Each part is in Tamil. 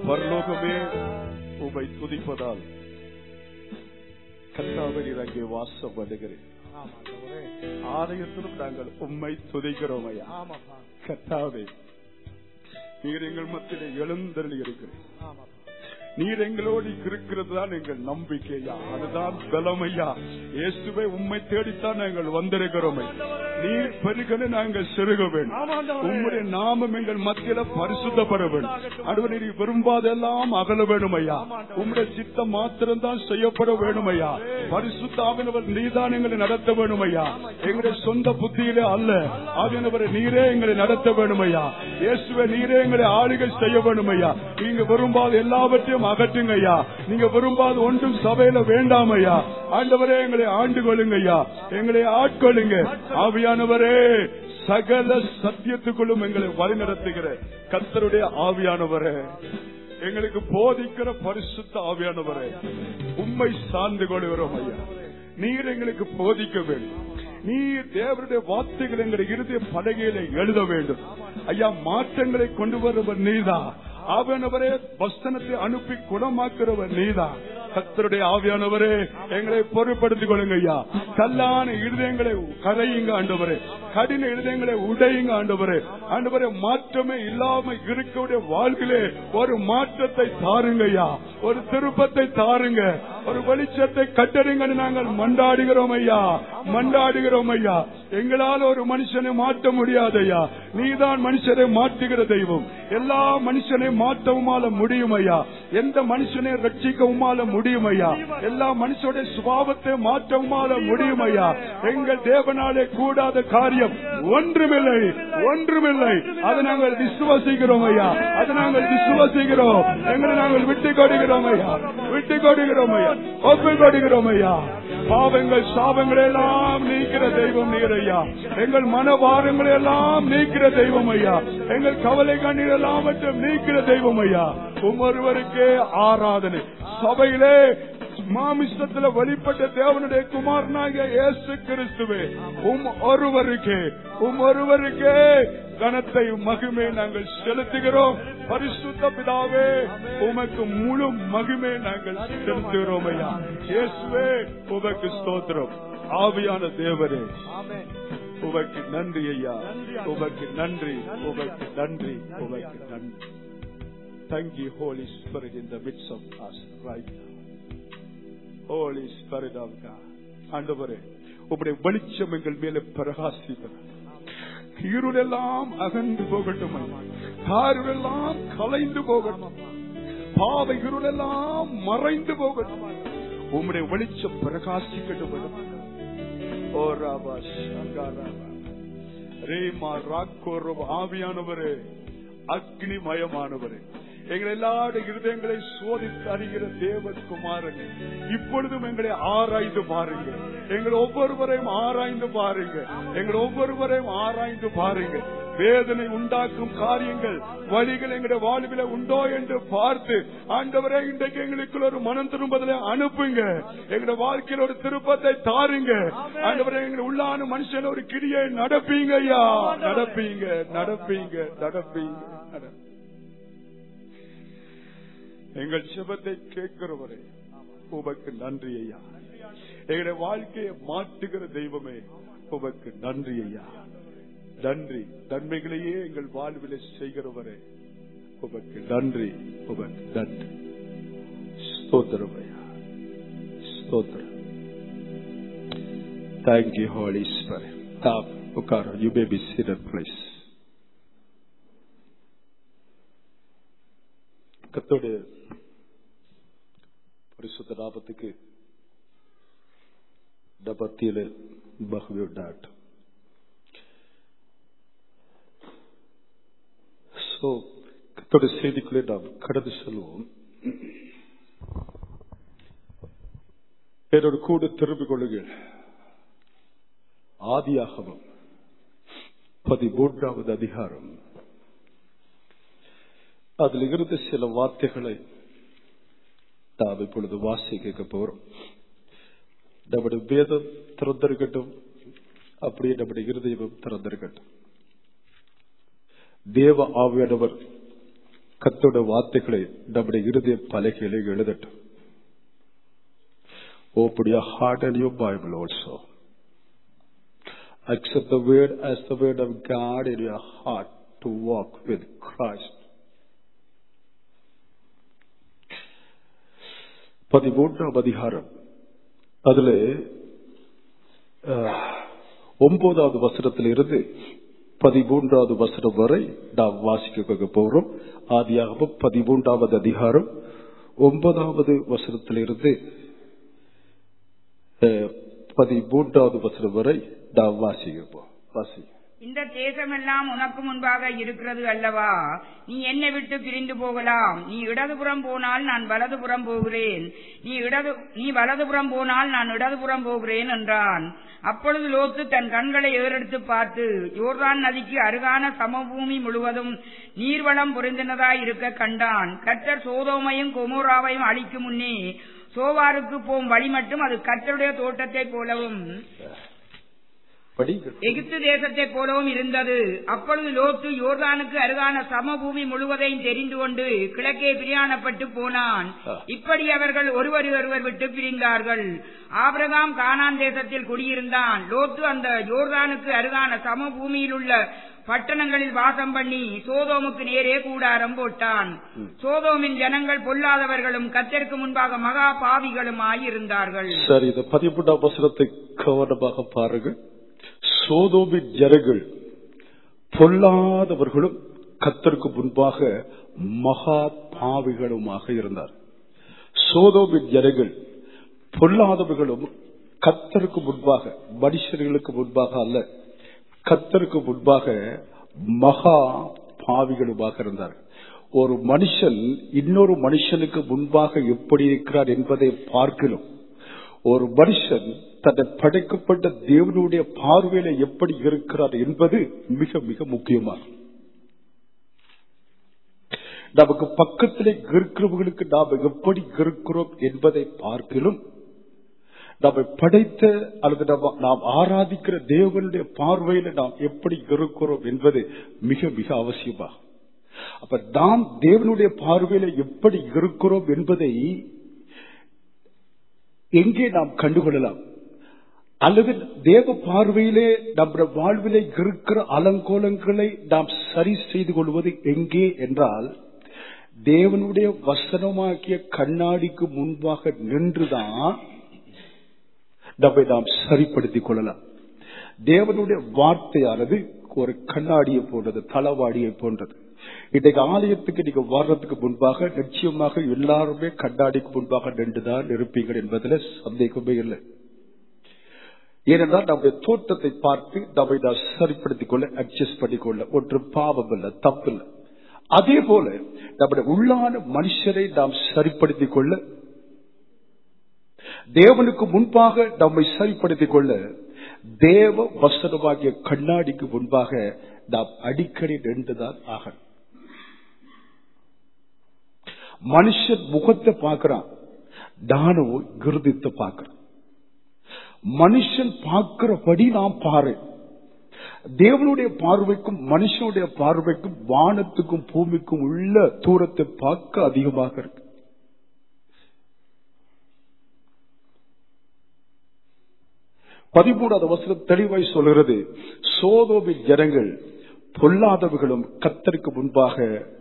பரலோகமே உமை துதிப்பதால் கத்தாவை நீர் அங்கே வாசம் பண்ணுகிறேன் ஆமா ஆண்டவரே. ஆலயத்திலும் நாங்கள் உம்மை துதிக்கிறோம் ஐயா ஆமாப்பா கத்தாவே நீர் எங்கள் மத்தியிலே எழுந்தருளி இருக்கிறேன் ஆமாப்பா நீர் எங்களோடு இருக்கிறது தான் எங்கள் நம்பிக்கையா அதுதான் பலமையா இயேசுவை உம்மை தேடித்தான் நாங்கள் வந்திருக்கிறோம் நீர் பெருகனு நாங்கள் செருக வேண்டும் ஆமா ஆண்டவரே. உம்முடைய நாமம் எங்கள் மத்தியில பரிசுத்தப்பட வேண்டும் அடுவ நீர் விரும்பாதெல்லாம் அகல வேணும் ஐயா உம்முடைய சித்தம் மாத்திரம்தான் செய்யப்பட வேணும் ஐயா பரிசுத்தாவினவர் நீதான் எங்களை நடத்த வேணும் ஐயா எங்களுடைய சொந்த புத்தியிலே அல்ல ஆவியானவர் நீரே எங்களை நடத்த வேணும் ஐயா இயேசுவை நீரே எங்களை ஆளுகை செய்ய வேணும் ஐயா நீங்க விரும்பாத எல்லாவற்றையும் அகற்றுங்க ஐயா நீங்க விரும்பாத ஒன்றும் சபையில வேண்டாம் ஐயா ஆண்டவரே எங்களை ஆண்டு கொள்ளுங்க ஐயா எங்களை ஆட்கொள்ளுங்க ஆவியானவரே சகல சத்தியத்துக்குள்ளும் எங்களை வழிநடத்துகிற கர்த்தருடைய ஆவியானவரே எங்களுக்கு போதிக்கிற பரிசுத்த ஆவியானவரே உண்மை சார்ந்து கொள்கிறோம் ஐயா நீர் எங்களுக்கு போதிக்க வேண்டும் நீர் தேவருடைய வார்த்தைகள் எங்களுடைய இறுதிய பலகையில எழுத வேண்டும் ஐயா மாற்றங்களை கொண்டு வருவர் நீதான் ஆவியானவரே வஸ்தனத்தை அனுப்பி குணமாக்குறவர் நீதான் கத்தருடைய ஆவியானவரே எங்களை பொறுப்படுத்திக் கொள்ளுங்க ஐயா கல்லான இருதயங்களை கரையுங்க ஆண்டவரே கடின இருதயங்களை உடையுங்க ஆண்டவரே ஆண்டவரே மாற்றமே இல்லாம இருக்கக்கூடிய வாழ்விலே ஒரு மாற்றத்தை தாருங்க ஐயா ஒரு திருப்பத்தை தாருங்க ஒரு வெளிச்சத்தை கட்டருங்கன்னு நாங்கள் மண்டாடுகிறோம் ஐயா மண்டாடுகிறோம் ஐயா எங்களால் ஒரு மனுஷனை மாற்ற முடியாது ஐயா நீதான் மனுஷனை மாற்றுகிற தெய்வம் எல்லா மனுஷனை மாற்றவுமால முடியும் ஐயா எந்த மனுஷனை ரட்சிக்கவுமால முடியும் ஐயா எல்லா மனுஷனுடைய சுபாவத்தை மாற்றவுமால முடியும் ஐயா எங்கள் தேவனாலே கூடாத காரியம் ஒன்றுமில்லை ஒன்றுமில்லை அதை நாங்கள் விசுவாசிக்கிறோம் ஐயா அதை நாங்கள் விசுவாசிக்கிறோம் எங்களை நாங்கள் விட்டு கொடுக்கிறோம் ஐயா விட்டு கொடுக்கிறோம் ஐயா ஒப்பு கொடுக்கிறோம் ஐயா பாவங்கள் சாபங்களை எல்லாம் நீக்கிற தெய்வம் நீர் ஐயா எங்கள் மனபாரங்களை எல்லாம் நீக்கிற தெய்வம் ஐயா எங்கள் கவலை கண்ணீர் எல்லாவற்றையும் நீக்கிற தெய்வம் ஐயா ஒவ்வொருவருக்கே ஆராதனை சபையிலே மாமிசத்துல வெளிப்பட்ட தேவனுடைய குமாரனாகிய இயேசு கிறிஸ்துவே உம் ஒருவருக்கே உம் ஒருவருக்கே கனத்தை மகிமை நாங்கள் செலுத்துகிறோம் பரிசுத்த பிதாவே உமக்கு முழு மகிமை நாங்கள் செலுத்துகிறோம் ஐயா இயேசுவே உமக்கு ஸ்தோத்திரம் ஆவியான தேவரே ஆமென் உமக்கு நன்றி ஐயா உமக்கு நன்றி உமக்கு நன்றி உமக்கு நன்றி Thank you, Holy Spirit, in the midst of us right now. Holy Spirit of God. ஆண்டவரே உம்முடைய வெளிச்சம் எங்கள் மேலே பிரகாசிக்கிறது இருளெல்லாம் அகன்று போகட்டும் காருளெல்லாம் கலைந்து போகட்டும் பாவை இருளெல்லாம் மறைந்து போகட்டும் உம்முடைய வெளிச்சம் பிரகாசிக்கட்டும் ஓ ராபா சங்கா ராபா ரேமா ராக்கோரோ ஆவியானவரே அக்னிமயமானவரே எங்கள் எல்லாருடைய இருதயங்களை சோதித்து அறிகிற தேவகுமாரன் இப்பொழுதும் எங்களை ஆராய்ந்து பாருங்க எங்கள் ஒவ்வொருவரையும் ஆராய்ந்து பாருங்க எங்கள் ஒவ்வொருவரையும் ஆராய்ந்து பாருங்க வேதனை உண்டாக்கும் காரியங்கள் வழிகள் எங்களுடைய வாழ்வில உண்டோ என்று பார்த்து ஆண்டவரே இன்றைக்கு எங்களுக்குள்ள ஒரு மனம் திரும்பதில அனுப்புங்க எங்களுடைய வாழ்க்கையில் ஒரு திருப்பத்தை தாருங்க ஆண்டவரே எங்களை உள்ளான மனுஷன் ஒரு கிரியை நடப்பீங்க ஐயா நடப்பீங்க நடப்பீங்க நடப்பீங்க நட- எங்கள் செபத்தை கேட்கிறவரே உமக்கு நன்றி ஐயா எங்களுடைய வாழ்க்கையை மாற்றுகிற தெய்வமே உமக்கு நன்றி ஐயா நன்றி நன்மைகளையே எங்கள் வாழ்விலே செய்கிறவரே உமக்கு நன்றி உமக்கு நன்றி ஸ்தோத்திரம் ஐயா ஸ்தோத்திரம் தேங்க் யூ ஹோலி ஸ்பிரிட் தாப் உட்கார யூ மே பி சீட்டட் பிளேஸ் கத்தோடு பரிசுத்த நாமத்துக்கு டபத்தியில மகிழ்வு உண்டாட்டும் சோ கத்தோட செய்திக்குள்ளே நாம் கடந்து செல்வோம் என்னோட கூட திரும்பிக் கொள்ளுங்கள் ஆதியாகமம் பதிமூன்றாவது அதிகாரம் அதில் இருந்து சில வார்த்தைகளை நாம் இப்பொழுது வாசிக்க போறோம் நம்முடைய வேதம் திறந்திருக்கட்டும் அப்படியே நம்முடைய இருதயமும் திறந்திருக்கட்டும் தேவ ஆவியானவர் கத்தோட வார்த்தைகளை நம்முடைய இருதய பலகையிலே எழுதட்டும் Open your heart and your Bible also. Accept the word as the word of God in your heart to walk with Christ. பதிமூன்றாம் அதிகாரம் அதுல அஹ், ஒன்பதாவது வசனத்திலிருந்து பதிமூன்றாவது வசனம் வரை நாம் வாசிக்க போகிறோம் ஆதியாகவும் பதிமூன்றாவது அதிகாரம் ஒன்பதாவது வசனத்திலிருந்து அஹ், பதிமூன்றாவது வசனம் வரை நாம் வாசிக்கப்போம் வாசி இந்த தேசமெல்லாம் உனக்கு முன்பாக இருக்கிறது அல்லவா நீ என்னை விட்டு பிரிந்து போகலாம் நீ இடதுபுறம் போனால் நான் வலதுபுறம் போகிறேன் நீ இடது நீ வலதுபுறம் போனால் நான் இடதுபுறம் போகிறேன் என்றான் அப்பொழுது லோத்து தன் கண்களை ஏறெடுத்து பார்த்து யோர்தான் நதிக்கு அருகான சமபூமி முழுவதும் நீர்வளம் பொருந்தினதாய் இருக்க கண்டான் கர்த்தர் சோதோமையும் கொமோராவையும் அழிக்கும் முன்னே சோவாருக்கு போகும் வழி மட்டும் அது கர்த்தருடைய தோட்டத்தைப் போலவும் படிங்க எகிப்து தேசத்தைப் போலவும் இருந்தது அப்பொழுது லோத்து யோர்தானுக்கு அருகான சமபூமி முழுவதையும் தெரிந்து கொண்டு கிழக்கே பிரியாணப்பட்டு போனான் ஆ. இப்படி அவர்கள் ஒருவர் ஒருவர் விட்டு பிரிந்தார்கள் ஆபிரகாம் கானான் தேசத்தில் குடியிருந்தான் லோத்து அந்த யோர்தானுக்கு அருகான சமபூமியில் உள்ள பட்டணங்களில் வாசம் பண்ணி சோதோமுக்கு நேரே கூடாரம் போட்டான் சோதோமின் ஜனங்கள் பொல்லாதவர்களும் கத்தருக்கு முன்பாக மகா பாவிகளுமாய் இருந்தார்கள் சரி இந்த பதிமூன்றாம் வசனத்தை கவனமாக பாருங்கள் சோதோமின் ஜனங்கள் பொல்லாதவர்களும் கத்தருக்கு முன்பாக மகா பாவிகளுமாக இருந்தார் சோதோமின் ஜனங்கள் பொல்லாதவர்களும் கத்தருக்கு முன்பாக மனுஷர்களுக்கு முன்பாக அல்ல கத்தருக்கு முன்பாக மகா பாவிகளுமாக இருந்தார்கள் ஒரு மனுஷன் இன்னொரு மனுஷனுக்கு முன்பாக எப்படி இருக்கிறார் என்பதை பார்க்கணும் ஒரு மனுஷன் தன்னை படைக்கப்பட்ட தேவனுடைய பார்வையில எப்படி இருக்கிறார் என்பது மிக மிக முக்கியமாகும் நமக்கு பக்கத்திலே இருக்கிறவர்களுக்கு நாம் எப்படி இருக்கிறோம் என்பதை பார்க்கலும் நம்மை படைத்த அல்லது நம்ம நாம் ஆராதிக்கிற தேவனுடைய பார்வையில நாம் எப்படி இருக்கிறோம் என்பது மிக மிக அவசியமாகும் அப்ப நாம் தேவனுடைய பார்வையில எப்படி இருக்கிறோம் என்பதை எங்கே நாம் கண்டுகொள்ளலாம் அல்லது தேவ பார்வையிலே நம்ம வாழ்விலே இருக்கிற அலங்கோலங்களை நாம் சரி செய்து கொள்வது எங்கே என்றால் தேவனுடைய வசனமாக்கிய கண்ணாடிக்கு முன்பாக நின்றுதான் நம்மை நாம் சரிப்படுத்திக் கொள்ளலாம் தேவனுடைய வார்த்தையானது ஒரு கண்ணாடியை போன்றது தளவாடியை போன்றது இன்றைக்கு ஆலயத்துக்கு நீங்க வர்றதுக்கு முன்பாக நிச்சயமாக எல்லாருமே கண்ணாடிக்கு முன்பாக நின்றுதான் இருப்பீர்கள் என்பதில் சந்தேகமே இல்லை ஏனென்றால் நம்முடைய தோற்றத்தை பார்த்து நம்மை நாம் சரிப்படுத்திக் கொள்ள அட்ஜஸ்ட் பண்ணிக்கொள்ள ஒன்று பாவம் இல்லை தப்பு இல்லை அதே போல நம்முடைய உள்ளான மனுஷரை நாம் சரிப்படுத்திக் கொள்ள தேவனுக்கு முன்பாக நம்மை சரிப்படுத்திக் கொள்ள தேவ வசனமாகிய கண்ணாடிக்கு முன்பாக நாம் அடிக்கடி நின்றுதான் ஆகணும் மனுஷன் முகத்தை பார்க்கிறான் நானும் கிருதித்தை பார்க்கிறேன் மனுஷன் பார்க்கிறபடி நாம் பாரு தேவனுடைய பார்வைக்கும் மனுஷனுடைய பார்வைக்கும் வானத்துக்கும் பூமிக்கும் உள்ள தூரத்தை பார்க்க அதிகமாக இருக்கு பதிமூணாவது வசனம் தெளிவாய் சொல்கிறது சோதோவின் ஜனங்கள் பொல்லாதவர்களும் கத்தருக்கு முன்பாக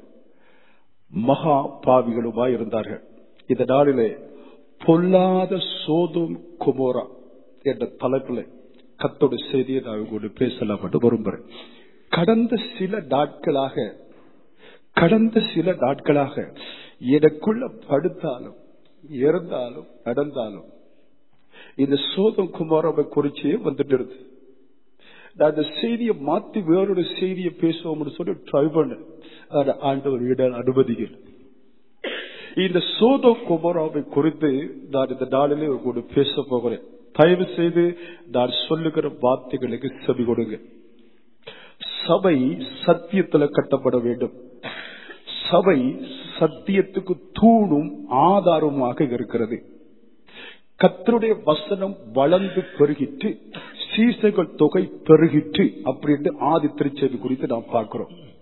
மகா பாவிகளுமாய் இருந்தார்கள் இந்த நாளிலே பொல்லாத சோதோம் குமோரா என்ற தலைப்பில் கத்தோட செய்தியை நான் உங்களோடு பேசலாம் என்று விரும்புகிறேன் கடந்த சில நாட்களாக கடந்த சில நாட்களாக எனக்குள்ள படுத்தாலும் இறந்தாலும் நடந்தாலும் இந்த சோதம் குமாரவை குறிச்சே வந்துட்டு இருக்கு நான் அந்த செய்தியை மாத்தி வேறொரு செய்தியை பேசுவோம்னு சொல்லி ட்ரை பண்ணேன் ஆனா ஆண்டவர் இட அனுமதிகள் இந்த சோதோ குமாராவை குறித்து நான் இந்த நாளிலே கூட பேச போகிறேன் தயவு செய்து நான் சொல்லுகிற வார்த்தைகளுக்கு செவி கொடுங்க சபை சத்தியத்துல கட்டப்பட வேண்டும் சபை சத்தியத்துக்கு தூணும் ஆதாரமாக இருக்கிறது கத்தருடைய வசனம் வளர்ந்து பெருகிட்டு சீசைகள் தொகை பெருகிட்டு அப்படின்னு ஆதி திருச்செய்தி குறித்து நாம் பார்க்கிறோம்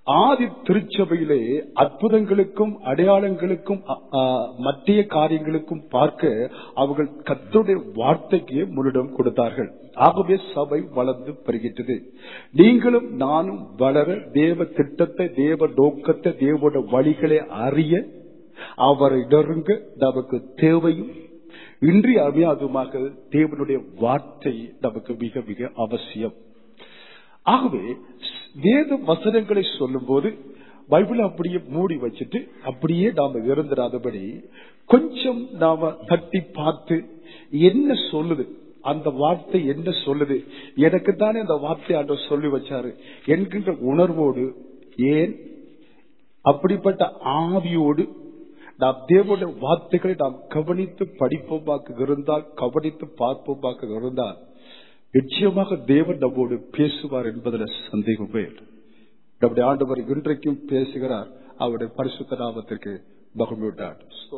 ஆதி திருச்சபையிலே அற்புதங்களுக்கும் அடையாளங்களுக்கும் அ- ஆ, மத்திய காரியங்களுக்கும் பார்க்க அவர்கள் கர்த்தருடைய வார்த்தைக்கு முன்னிடம் கொடுத்தார்கள் ஆகவே சபை வளர்ந்து பெருகிட்டது நீங்களும் நானும் வளர தேவ திட்டத்தை தேவ நோக்கத்தை தேவோட வழிகளை அறிய அவரை நெருங்க நமக்கு தேவையும் இன்றி அமையாதுமாக தேவனுடைய வார்த்தை நமக்கு மிக மிக அவசியம் ஆகவே வேத வசனங்களை சொல்லும்போது பைபிளை அப்படியே மூடி வச்சுட்டு அப்படியே நாம இருந்துடாதபடி கொஞ்சம் நாம தட்டி பார்த்து என்ன சொல்லுது அந்த வார்த்தை என்ன சொல்லுது எனக்கு தானே அந்த வார்த்தை ஆண்டவர் சொல்லி வச்சாரு என்கின்ற உணர்வோடு ஏன் அப்படிப்பட்ட ஆவியோடு நாம் தேவனுடைய வார்த்தைகளை நாம் கவனித்து படிப்போமாக்க இருந்தால் கவனித்து பார்ப்போமாக்க இருந்தால் நிச்சயமாக தேவன் நம்மோடு பேசுவார் என்பதில் சந்தேகமே இல்லை. நம்முடைய ஆண்டவர் இன்றைக்கும் பேசுகிறார் அவருடைய பரிசுத்த நாமத்திற்கு மகிழ்வுண்டார்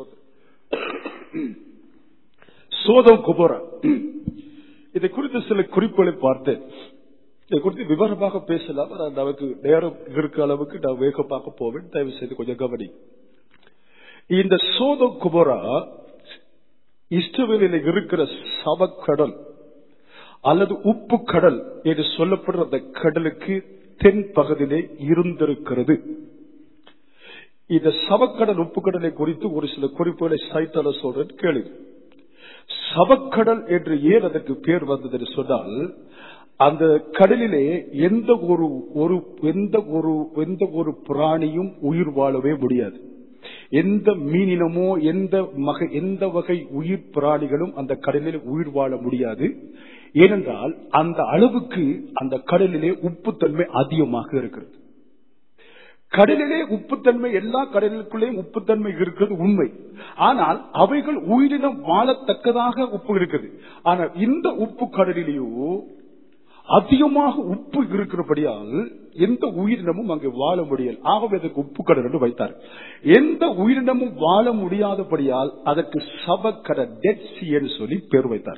சோதம் குபோரா இதை குறித்து சில குறிப்புகளை பார்த்தேன் இதை குறித்து விவரமாக பேசலாம் ஆனால் நமக்கு நேரம் இருக்க அளவுக்கு நான் வேகமாக போவேன் தயவு செய்து கொஞ்சம் கவனி இந்த சோதம் குபோரா இஸ்ரவேலில் இருக்கிற சவக்கடல் அல்லது உப்பு கடல் என்று சொல்லப்படுற அந்த கடலுக்கு தென் பகுதியிலே இருந்திருக்கிறது இந்த சவக்கடல் உப்பு கடலை குறித்து ஒரு சில குறிப்புகளை சைத்தால சொல்றேன் கேளுங்க சவக்கடல் என்று ஏன் அதற்கு பேர் வந்தது என்று சொன்னால் அந்த கடலிலே எந்த ஒரு ஒரு எந்த ஒரு எந்த ஒரு பிராணியும் உயிர் வாழவே முடியாது எந்த மீனினமோ எந்த மக எந்த வகை உயிர் பிராணிகளும் அந்த கடலில் உயிர் வாழ முடியாது ஏனென்றால் அந்த அளவுக்கு அந்த கடலிலே உப்புத்தன்மை அதிகமாக இருக்கிறது கடலிலே உப்புத்தன்மை எல்லா கடலுக்குள்ளேயும் உப்புத்தன்மை இருக்கிறது உண்மை ஆனால் அவைகள் உயிரினம் வாழத்தக்கதாக உப்பு இருக்குது ஆனால் இந்த உப்பு கடலிலேயோ அதிகமாக உப்பு இருக்கிறபடியால் எந்த உயிரினமும் அங்கே வாழ முடியல ஆகவே அதற்கு உப்பு கடல் என்று வைத்தார் எந்த உயிரினமும் வாழ முடியாதபடியால் அதற்கு சபக்கட டெட் சி என்று சொல்லி பேர் வைத்தார்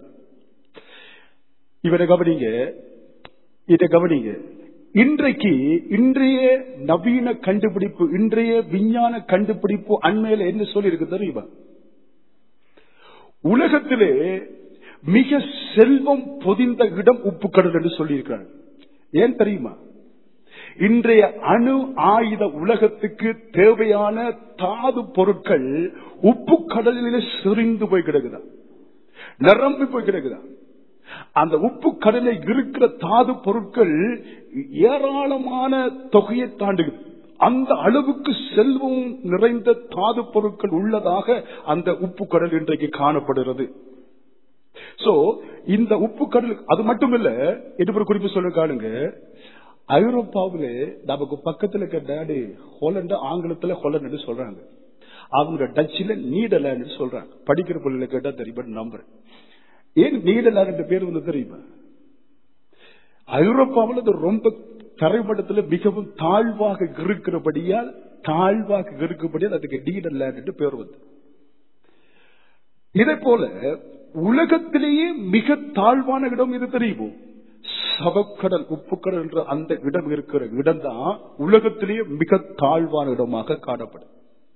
இவரை கவனிங்க இதை கவனிங்க இன்றைக்கு இன்றைய நவீன கண்டுபிடிப்பு இன்றைய விஞ்ஞான கண்டுபிடிப்பு அண்மையில என்ன சொல்லி இருக்கு தெரியுமா உலகத்திலே மிக செல்வம் பொதிந்த இடம் உப்பு கடல் என்று சொல்லியிருக்கிறார் ஏன் தெரியுமா இன்றைய அணு ஆயுத உலகத்துக்கு தேவையான தாது பொருட்கள் உப்பு கடலிலே செறிந்து போய் கிடக்குதா நிரம்பி போய் கிடக்குதா அந்த உப்பு கடலில் இருக்கிற தாது பொருட்கள் ஏராளமான தொகையை தாண்டுகிறது அந்த அளவுக்கு செல்வம் நிறைந்த தாது பொருட்கள் உள்ளதாக அந்த உப்பு கடல் இன்றைக்கு காணப்படுகிறது சோ இந்த உப்பு கடல் அது மட்டுமில்ல இது ஒரு குறிப்பு சொல்ல காணுங்க ஐரோப்பாவில நமக்கு பக்கத்துல இருக்க நாடு ஹோலண்ட் ஆங்கிலத்துல ஹோலண்ட் சொல்றாங்க அவங்க டச்சில நீடலாண்டு சொல்றாங்க படிக்கிற பிள்ளைகளை கேட்டா தெரியும் நம்புறேன் ஏன் நீடலாண்டு பேர் வந்து தெரியுமா ஐரோப்பாவில் அது ரொம்ப தரைமட்டத்தில் மிகவும் தாழ்வாக இருக்கிறபடியால் தாழ்வாக இருக்கிறபடியால் அதுக்கு நீடர்லேண்ட் என்று பேர் வந்து இதே போல உலகத்திலேயே மிக தாழ்வான இடம் இது தெரியுமோ சவக்கடல் உப்புக்கடல் என்ற அந்த இடம் இருக்கிற இடம் தான் உலகத்திலேயே மிக தாழ்வான இடமாக காணப்படும்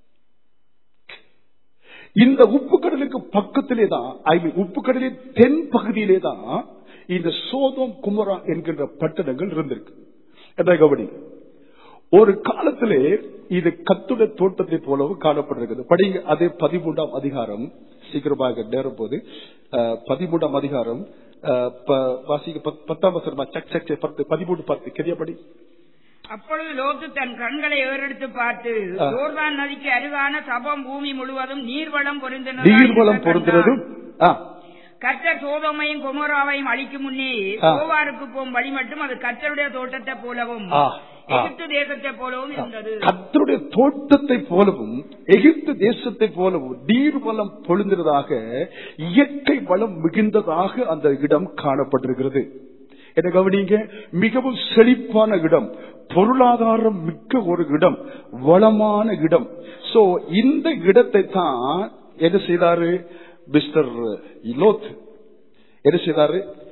இந்த உப்பு கடலுக்கு பக்கத்திலே தான் ஐ மீன் உப்பு கடலின் தென் பகுதியிலே தான் இந்த சோதம் குமரா என்கின்ற பட்டணங்கள் இருந்திருக்கு என்ற கவனி ஒரு காலத்திலே இது கத்துட தோட்டத்தை போலவும் காணப்பட்டிருக்கிறது படிங்க அதே பதிமூன்றாம் அதிகாரம் சீக்கிரமாக நேரம் போது அஹ், பதிமூன்றாம் அதிகாரம் அஹ், ப- வாசிக்க பத்- பத்தாம் வசனமா சக் சக் சக் பத்து பதிமூன்று பத்து கெரியபடி அப்பொழுது லோத்து தன் கண்களை ஏறெடுத்து பார்த்து ஆ. ஜோர்தான் நதிக்கு அருகான சபம் பூமி முழுவதும் நீர்வளம் பொருந்தின நீர்வளம் பொருந்தினதும் ஆ, கர்த்தர் சோதோமையும் குமராவையும் அழிக்கும் முன்னே ஆ. கோவாருக்கு போகும் வழி மட்டும் அது கர்த்தருடைய தோட்டத்தை போலவும் ஆ, ஆ. எகிப்து தேசத்தை போலவும் இருந்தது கர்த்தருடைய தோட்டத்தை போலவும் எகிப்து தேசத்தை போலவும் நீர்வளம் பொழுந்ததாக இயற்கை வளம் மிகுந்ததாக அந்த இடம் காணப்பட்டிருக்கிறது என்ன கவனிங்க மிகவும் செழிப்பான இடம் பொருளாதாரம் மிக்க ஒரு இடம் வளமான இடம் சோ இந்த இடத்தை தான் என்ன செய்தாரு மிஸ்டர் லோத் என்ன செய்தாரு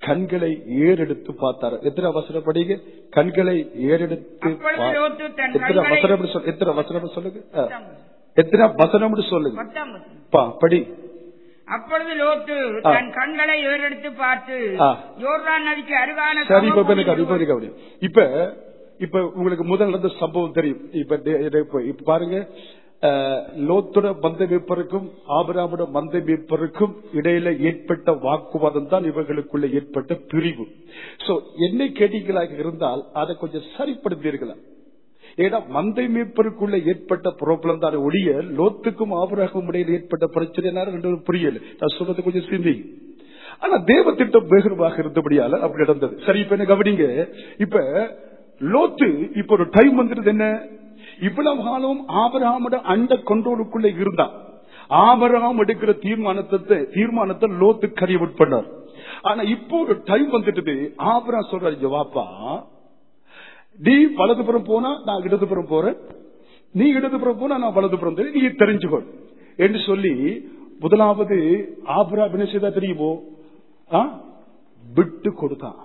கண்களை ஏறெடுத்து பார்த்தார் எத்தனை அவசரம் படிங்க கண்களை ஏறெடுத்து அப்பொழுது பா- லோத்து தன் எத்தனை கண்களை- வசனம் சொல் எத்தனை வசனம் சொல்லுங்க ஆ. எத்தனை வசனம் சொல்லுங்க பத்தாம் வசனம். பா, படி அப்பொழுது லோத்து ஆ. தன் கண்களை ஏறெடுத்து பார்த்து ஆ. யோர்தான் நதிக்கு அருகான சரி இப்ப சமபூமி எனக்கு அது இப்ப எனக்கு அப்படி. இப்ப இப்ப உங்களுக்கு முதல் நடந்த சம்பவம் தெரியும் இப்ப டே- டே- இப்ப இப்ப பாருங்க அஹ், லோத்துட மந்த மீட்பருக்கும் ஆபராமுட மந்த மீட்பருக்கும் இடையில ஏற்பட்ட வாக்குவாதம் தான் இவர்களுக்குள்ள ஏற்பட்ட பிரிவு சோ என்னை கேட்டீங்களாக இருந்தால் அதை கொஞ்சம் சரிப்படுத்தீர்களா ஏன்னா மந்தை மீட்பருக்குள்ள ஏற்பட்ட ப்ராப்ளம் தான் ஒழிய லோத்துக்கும் ஆபராகும் இடையில் ஏற்பட்ட பிரச்சனை ரெண்டு பேரும் புரியல நான் சொல்றது கொஞ்சம் சிந்திங்க ஆனா தேவ திட்டம் வேகமாக இருந்தபடியால அப்படி நடந்தது சரி இப்ப என்ன கவனிங்க இப்ப லோத்து இப்ப ஒரு டைம் வந்துருது என்ன இவ்வளவு காலம் ஆபராமோட அண்ட கண்ட்ரோலுக்குள்ள இருந்தான் ஆபராம் எடுக்கிற தீர்மானத்தை தீர்மானத்தை லோத்து கறி பண்ணார் ஆனா இப்போ ஒரு டைம் வந்துட்டு ஆபரா சொல்றாரு "இங்க வாப்பா நீ வலதுபுறம் போனா நான் இடதுபுறம் போறேன் நீ இடதுபுறம் போனா நான் வலதுபுறம் போறேன். நீ தெரிஞ்சுக்கோ என்று சொல்லி முதலாவது ஆபரா என்ன செய்தா தெரியுமோ ஆ? விட்டு கொடுத்தான்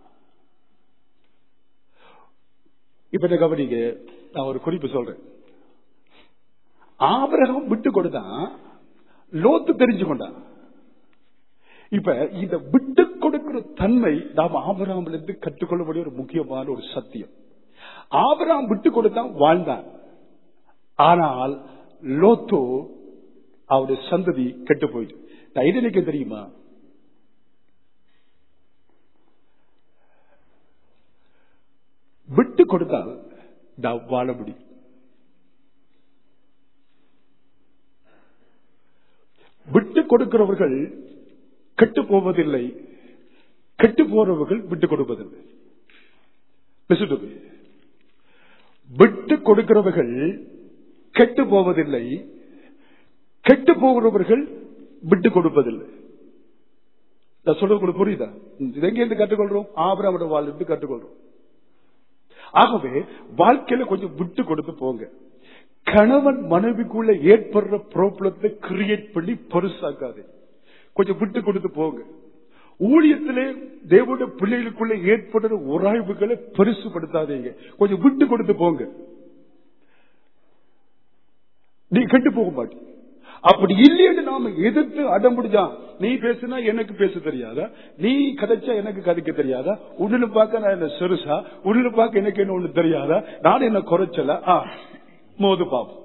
இப்ப என்ன கவனிங்க நான் ஒரு குறிப்பு சொல்றேன் ஆபரகம் விட்டு கொடுத்தான் லோத்து தெரிஞ்சு கொண்டான் இப்ப இந்த விட்டு கொடுக்கிற தன்மை நாம் ஆபராமில் இருந்து கற்றுக்கொள்ளக்கூடிய ஒரு முக்கியமான ஒரு சத்தியம் ஆபராம் விட்டு கொடுத்தான் வாழ்ந்தான் ஆனால் லோத்தோ அவருடைய சந்ததி கெட்டு போயிட்டு நான் இது எனக்கு தெரியுமா விட்டு கொடுத்தால் நான் வாழ முடியும் விட்டு கொடுக்கிறவர்கள் கெட்டு போவதில்லை கெட்டு போறவர்கள் விட்டு கொடுப்பதில்லை Listen to me. விட்டு கொடுக்கிறவர்கள் கெட்டு போவதில்லை கெட்டு போகிறவர்கள் விட்டு கொடுப்பதில்லை நான் சொல்றது உங்களுக்கு புரியுதா இது எங்க இருந்து கற்றுக்கொள்றோம் ஆபராவோட வாழ்ந்து கற்றுக்கொள்றோம் ஆகவே வாழ்க்கையில கொஞ்சம் விட்டு கொடுத்து போங்க கணவன் மனைவிக்குள்ள ஏற்படுற ப்ராப்ளத்தை கிரியேட் பண்ணி பெருசாக்காது கொஞ்சம் விட்டு கொடுத்து போங்க ஊழியத்திலே தேவனுடைய பிள்ளைகளுக்குள்ள ஏற்படுற உராய்வுகளை பெருசுபடுத்தாதீங்க கொஞ்சம் விட்டு கொடுத்து போங்க நீ கெட்டு போக மாட்டீங்க அப்படி இல்லைன்னு நாம எதிர்த்து அடம்பிடிச்சா நீ பேசுனா எனக்கு பேச தெரியாதா நீ கதைச்சா எனக்கு கதைக்க தெரியாதா உடனு பார்க்க நான் என்ன சிறுசா உடனு பார்க்க எனக்கு என்ன ஒண்ணு தெரியாதா நான் என்ன குறைச்சல ஆ மோது பாப்போம்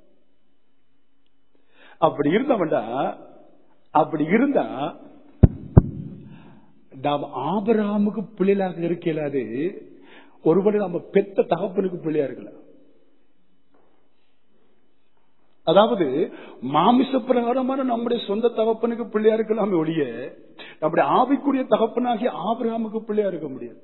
அப்படி இருந்தவன்டா அப்படி இருந்தா நாம் ஆபராமுக்கு பிள்ளைகளாக இருக்கலாது ஒருவனை நம்ம பெத்த தகப்பனுக்கு பிள்ளையா இருக்கலாம் அதாவது மாமிச பிரகாரமான நம்முடைய சொந்த தகப்பனுக்கு பிள்ளையா இருக்கலாமே ஒழிய நம்முடைய ஆவிக்குரிய தகப்பனாகிய ஆபிரகாமுக்கு பிள்ளையா இருக்க முடியாது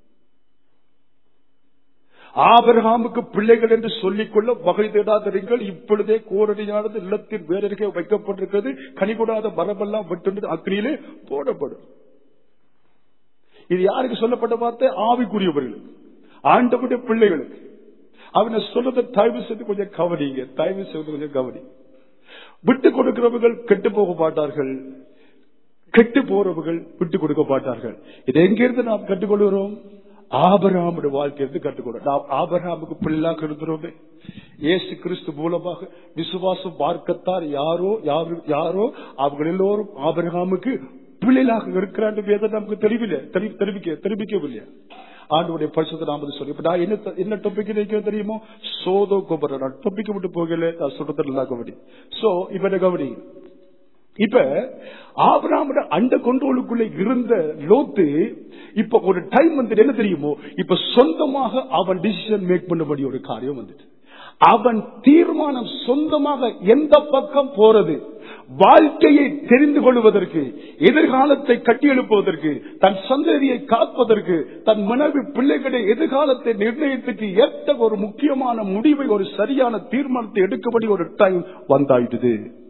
ஆபிரகாமுக்கு பிள்ளைகள் என்று சொல்லிக்கொள்ள வகை தேடாதீர்கள் இப்பொழுதே கோரடியானது இல்லத்தில் வேறருகே வைக்கப்பட்டிருக்கிறது கனிகூடாத மரபெல்லாம் வெட்டு அக்னியிலே போடப்படும் இது யாருக்கு சொல்லப்பட்ட பார்த்த ஆவிக்குரியவர்களுக்கு ஆண்டவருடைய பிள்ளைகளுக்கு அவனை சொல்றதை தயவு செய்து கொஞ்சம் கவனிங்க தயவு செய்து கொஞ்சம் கவனி விட்டு கொடுக்கிறவர்கள் கெட்டு போக மாட்டார்கள் கெட்டு போறவர்கள் விட்டு கொடுக்க மாட்டார்கள் இது எங்கிருந்து நாம் கற்றுக்கொள்கிறோம் ஆபராமுடைய வாழ்க்கையிலிருந்து கற்றுக்கொள்றோம் நாம் ஆபராமுக்கு பிள்ளையாக இருக்கிறோமே இயேசு கிறிஸ்து மூலமாக விசுவாசம் பார்க்கத்தார் யாரோ யாரு யாரோ அவங்க எல்லோரும் ஆபரகாமுக்கு பிள்ளைகளாக இருக்கிறான் வேதம் நமக்கு தெரியவில்லை தெரி- தெரிவிக்க தெரிவிக்கவில்லையா ஆண்டுடைய பரிசுத்த நாம சொல்லி இப்ப நான் என்ன என்ன டாபிக் நினைக்க தெரியுமோ சோதோ கோபுரம் நான் டாபிக் விட்டு போகல நான் சொல்றது நல்லா கவனி சோ இப்ப என்ன கவனி இப்ப ஆபிராமோட அண்ட கொண்டோலுக்குள்ள இருந்த லோத்து இப்ப ஒரு டைம் வந்து என்ன தெரியுமோ இப்ப சொந்தமாக அவன் டிசிஷன் மேக் பண்ணபடி ஒரு காரியம் வந்துட்டு அவன் தீர்மானம் சொந்தமாக எந்த பக்கம் போறது வாழ்க்கையை தெரிந்து கொள்வதற்கு எதிர்காலத்தை கட்டியெழுப்புவதற்கு தன் சந்ததியை காப்பதற்கு தன் மனைவி பிள்ளைகளை எதிர்காலத்தை நிர்ணயத்துக்கு ஏற்ற ஒரு முக்கியமான முடிவை ஒரு சரியான தீர்மானத்தை எடுக்கபடி ஒரு டைம் வந்தாயிடுது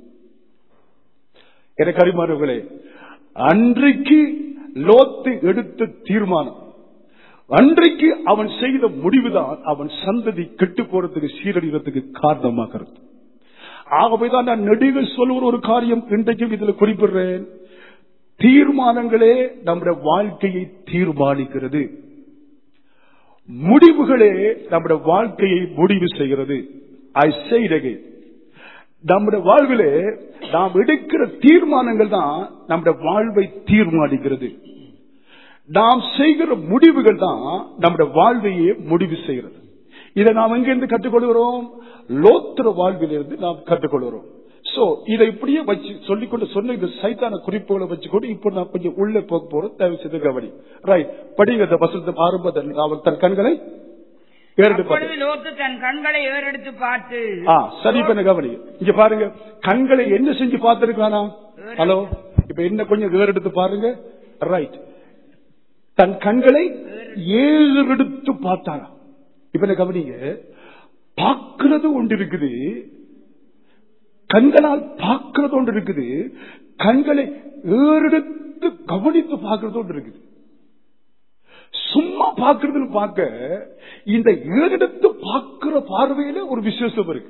எனக்கு அறிமானவர்களே அன்றைக்கு லோத்து எடுத்த தீர்மானம் அன்றைக்கு அவன் செய்த முடிவுதான் அவன் சந்ததி கெட்டு போறதுக்கு சீரழிவதற்கு காரணமாகிறது ஆகவேதான் நான் நெடுக சொல்லுற ஒரு காரியம் இன்றைக்கும் இதுல குறிப்பிடுறேன் தீர்மானங்களே நம்முடைய வாழ்க்கையை தீர்மானிக்கிறது முடிவுகளே நம்முடைய வாழ்க்கையை முடிவு செய்கிறது ஐ செய்தகை நம்முடைய வாழ்விலே நாம் எடுக்கிற தீர்மானங்கள் தான் நம்முடைய வாழ்வை தீர்மானிக்கிறது நாம் செய்கிற முடிவுகள் தான் நம்முடைய வாழ்வையே முடிவு செய்கிறது இதை நாம் எங்கிருந்து கற்றுக்கொள்கிறோம் லோத்திர வாழ்விலிருந்து நாம் கற்றுக்கொள்கிறோம் சோ இதை இப்படியே வச்சு சொல்லிக்கொண்டு சொன்ன இந்த சைத்தான குறிப்புகளை வச்சுக்கொண்டு இப்போ நான் கொஞ்சம் உள்ளே போக போறோம் தயவு செய்து கவனி ரைட் படிங்க இந்த வசந்த ஆரம்பத்தில் அவன் தன் கண்களை ஏறெடுப்பார் அப்பொழுது லோத்து தன் கண்களை ஏறெடுத்து பார்த்து ஆ சரி இப்ப என்ன கவனி இங்க பாருங்க கண்களை என்ன செஞ்சு பார்த்திருக்கானா ஹலோ இப்ப என்ன கொஞ்சம் ஏறெடுத்து பாருங்க ரைட் தன் கண்களை ஏறெடுத்து பார்த்தானா இப்ப என்ன கவனிங்க பார்க்கிறது ஒன்று இருக்குது கண்களால் பார்க்கிறது ஒன்று இருக்குது கண்களை ஏறெடுத்து கவனித்து பார்க்கிறது ஒன்று இருக்குது சும்மா பார்க்கறதுன்னு பார்க்க இந்த ஏறெடுத்து பார்க்கிற பார்வையில ஒரு விசேஷம் இருக்கு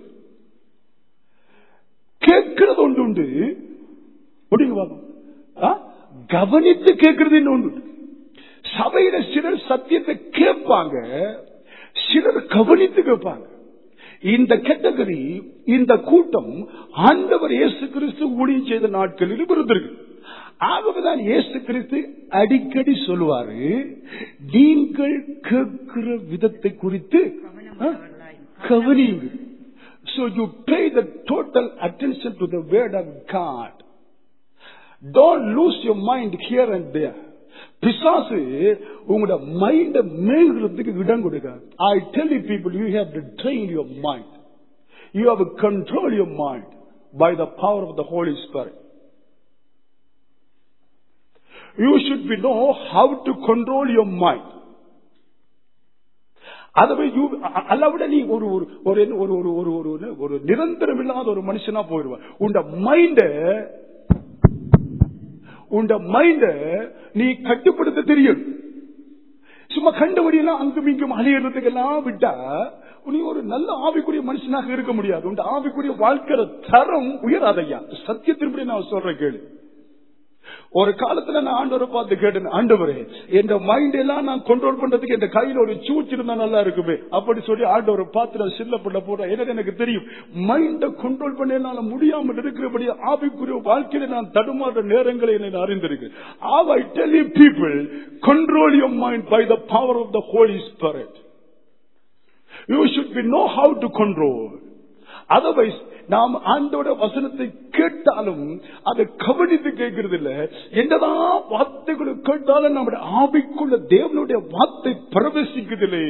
கேட்கிறது ஒன்று உண்டு முடிங்க பாப்போம். ஆ? கவனித்து கேட்கிறது இன்னொன்று உண்டு. சபையில சிலர் சத்தியத்தை கேட்பாங்க சிலர் கவனித்து கேட்பாங்க இந்த கேட்டகரி இந்த கூட்டம் ஆண்டவர் இயேசு கிறிஸ்து ஊழியம் செய்த நாட்களில் இருந்திருக்கு ஆகவேதான் இயேசு கிறிஸ்து அடிக்கடி சொல்லுவாரு நீங்கள் கேட்கிற விதத்தை குறித்து ஆ, கவனியுங்கள் So you pay the total attention to the word of God. Don't lose your mind here and there. பிசாசு உங்களோட மைண்ட மேய்கிறதுக்கு இடம் கொடுக்க I tell you people you have to train your mind you have control your mind by the power of the Holy Spirit you should be know how to control your mind அதை அல்லாவிட நீ ஒரு ஒரு ஒரு என்ன- ஒரு ஒரு ஒரு ஒரு ஒரு- ஒரு நிரந்தரம் இல்லாத ஒரு மனுஷனா போயிடுவ உண்ட மைண்ட உண்ட மைண்ட நீ கட்டுப்படுத்த தெரியும் சும்மா கண்டபடியெல்லாம் அங்கும் இங்கும் அலையிறதுக்கெல்லாம் விட்டா நீ ஒரு நல்ல ஆவிக்குரிய மனுஷனாக இருக்க முடியாது உண்ட ஆவிக்குரிய வாழ்க்கிற தரம் உயராதையா சத்தியத்தின்படி நான் சொல்றேன் கேளு ஒரு காலத்துல நான் ஆண்டவரை பார்த்து கேட்டேன் ஆண்டவரே என் மைண்ட் எல்லாம் நான் கண்ட்ரோல் பண்றதுக்கு என் கையில ஒரு சூச் இருந்தா நல்லா இருக்குமே அப்படி சொல்லி ஆண்டவரை பார்த்து நான் சின்ன பண்ண போறேன் எனக்கு எனக்கு தெரியும் மைண்ட கண்ட்ரோல் பண்ண என்னால முடியாமல் இருக்கிறபடி ஆவிக்குரிய வாழ்க்கையில நான் தடுமாற நேரங்களை நான் அறிந்திருக்கேன் I tell you people control your mind by the power of the Holy Spirit you should be know how to control otherwise நாம் ஆண்டோட வசனத்தை கேட்டாலும் அதை கவனித்து கேட்கறது இல்ல என்னதான் வார்த்தைகளை கேட்டாலும் நம்முடைய ஆவிக்குள்ள தேவனுடைய வார்த்தை பிரவேசிக்குதில்லை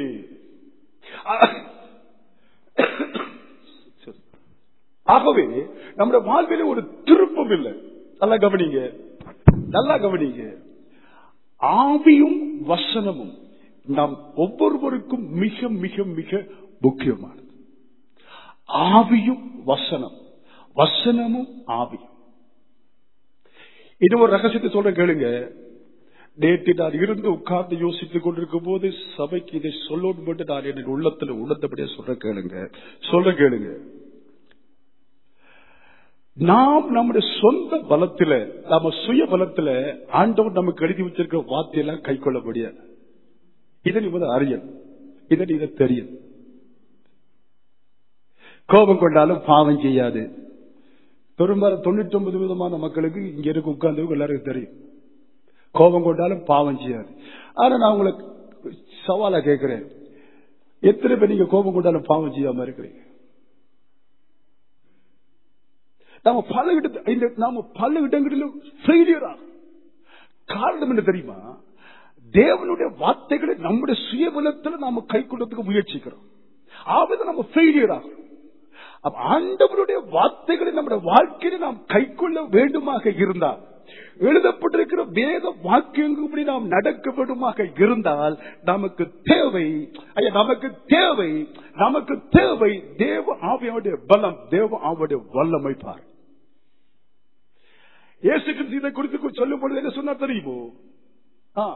ஆகவே நம்முடைய வாழ்வில ஒரு திருப்பம் இல்லை நல்லா கவனிங்க நல்லா கவனிங்க ஆவியும் வசனமும் நாம் ஒவ்வொருவருக்கும் மிக மிக மிக முக்கியமானது ஆவியும் வசனம் வசனமும் ஆவியும் இது ஒரு ரகசியத்தை சொல்ற கேளுங்க நேற்று நான் இருந்து உட்கார்ந்து யோசித்துக் கொண்டிருக்கும் போது சபைக்கு இதை சொல்லணும் மட்டும் நான் என் உள்ளத்துல உணர்ந்தபடியே சொல்ற கேளுங்க சொல்ற கேளுங்க நாம் நம்முடைய சொந்த பலத்துல நம்ம சுய பலத்துல ஆண்டவர் நமக்கு எழுதி வச்சிருக்கிற வார்த்தையெல்லாம் கை கொள்ள முடியாது இதை நீ முதல் அறியல் இதை நீ இதை தெரியும் கோபம் கொண்டாலும் பாவம் செய்யாது பெரும்பாலும் தொண்ணூத்தி ஒன்பது விதமான மக்களுக்கு இங்க இருக்க உட்கார்ந்தவங்க எல்லாருக்கும் தெரியும் கோபம் கொண்டாலும் பாவம் செய்யாது ஆனா நான் உங்களுக்கு சவாலா கேட்கிறேன் எத்தனை பேர் நீங்க கோபம் கொண்டாலும் பாவம் செய்யாம இருக்கிறீங்க நாம பல இடத்து இந்த நாம பல இடங்களிலும் ஃபெயிலியரா காரணம் என்ன தெரியுமா தேவனுடைய வார்த்தைகளை நம்முடைய சுயபலத்தில் நாம கை கொள்றதுக்கு முயற்சிக்கிறோம் ஆவது நம்ம ஃபெயிலியர் ஆகிறோம் அப்ப ஆண்டவருடைய வார்த்தைகளை நம்முடைய வாழ்க்கையில நாம் கை கொள்ள வேண்டுமாக இருந்தால் எழுதப்பட்டிருக்கிற வேத வாக்கியங்கள்படி நாம் நடக்க வேண்டுமாக இருந்தால் நமக்கு தேவை ஐயா நமக்கு தேவை நமக்கு தேவை தேவ ஆவியோடைய பலம் தேவ ஆவியோடைய வல்லமை பார் இயேசு கிறிஸ்து இதை குறித்து சொல்லும் பொழுது என்ன சொன்னா தெரியுமோ ஆ.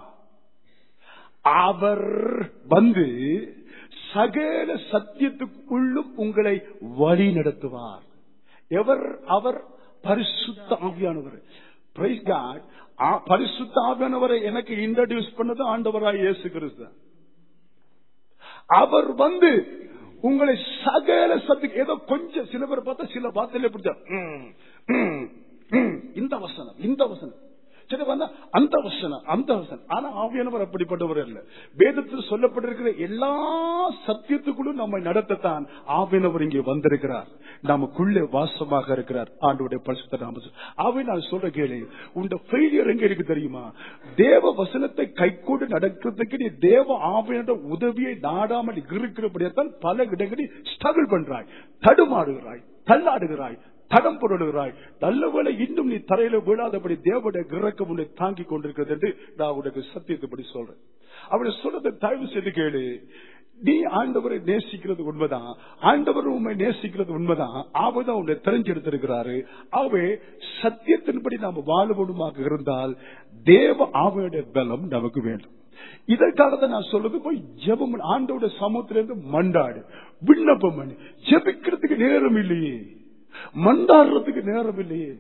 அவர் வந்து சகல சத்தியத்துக்குள்ளும் உங்களை வழி நடத்துவார் எவர் அவர் பரிசுத்த ஆவியானவர் Praise God. ஆ- பரிசுத்த ஆவியானவரை எனக்கு இன்ட்ரடியூஸ் பண்ணது ஆண்டவராய் இயேசு கிறிஸ்து அவர் வந்து உங்களை சகல சத்துக்கு ஏதோ கொஞ்சம் சில பேர் பார்த்தா சில வார்த்தையில பிடிச்சா ம், ம், ம், இந்த வசனம் இந்த வசனம் சரி வந்தா அந்த வசனம் அந்த வசனம் ஆனா ஆவியானவர் அப்படிப்பட்டவர் அல்ல வேதத்தில் சொல்லப்பட்டிருக்கிற எல்லா சத்தியத்துக்குள்ளும் நம்மை நடத்தத்தான் ஆவியானவர் இங்கே வந்திருக்கிறார் நமக்குள்ளே வாசமாக இருக்கிறார் ஆண்டோடைய பரிசுத்த நாம ஆவே நான் சொல்ற கேளு உண்ட ஃபெயிலியர் எங்க இருக்கு தெரியுமா தேவ வசனத்தை கைகூட நடக்கிறதுக்கு நீ தேவ ஆவியான உதவியை நாடாமல் இருக்கிறபடியால் பல இடங்களில் ஸ்ட்ரகிள் பண்றாய் தடுமாறுகிறாய் தள்ளாடுகிறாய் தடம் புரளுகிறாய் நல்லவேளை இன்னும் நீ தரையில விழாதபடி தேவனுடைய கிரக்கம் உன்னை தாங்கிக் கொண்டிருக்கிறது என்று நான் உனக்கு சத்தியத்தைப்படி சொல்றேன் அப்படி சொல்றதை தயவு செய்து கேளு நீ ஆண்டவரை நேசிக்கிறது உண்மைதான் ஆண்டவர் உண்மை நேசிக்கிறது உண்மைதான் ஆவதான் உன்னை தெரிஞ்செடுத்திருக்கிறாரு ஆகவே சத்தியத்தின்படி நாம் வாழவனுமாக இருந்தால் தேவ ஆவையுடைய பலம் நமக்கு வேண்டும் இதற்காக தான் நான் சொல்றது போய் ஜெபம் பண்ணு. ஆண்டவருடைய சமூகத்திலிருந்து மண்டாடு விண்ணப்பம் பண்ணு ஜெபிக்கிறதுக்கு நேரம் இல்லையே மண்டாடுறதுக்கு நேரம் இல்லையே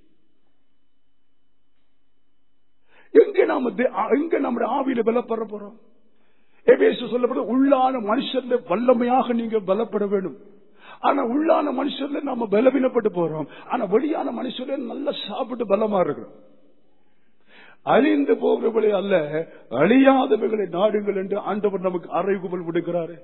எங்க நாம தே- எங்க நம்முடைய ஆவியில பலப்பட போறோம் எபேசு சொல்லப்பட உள்ளான மனுஷர்ல வல்லமையாக நீங்க பலப்பட வேண்டும் ஆனா உள்ளான மனுஷர்ல நாம பலவீனப்பட்டு போறோம் ஆனா வெளியான மனுஷர்ல நல்லா சாப்பிட்டு பலமா இருக்கிறோம் அழிந்து போகிறவர்களே அல்ல அழியாதவைகளை நாடுங்கள் என்று ஆண்டவர் நமக்கு அறைகுமல் விடுகிறாரு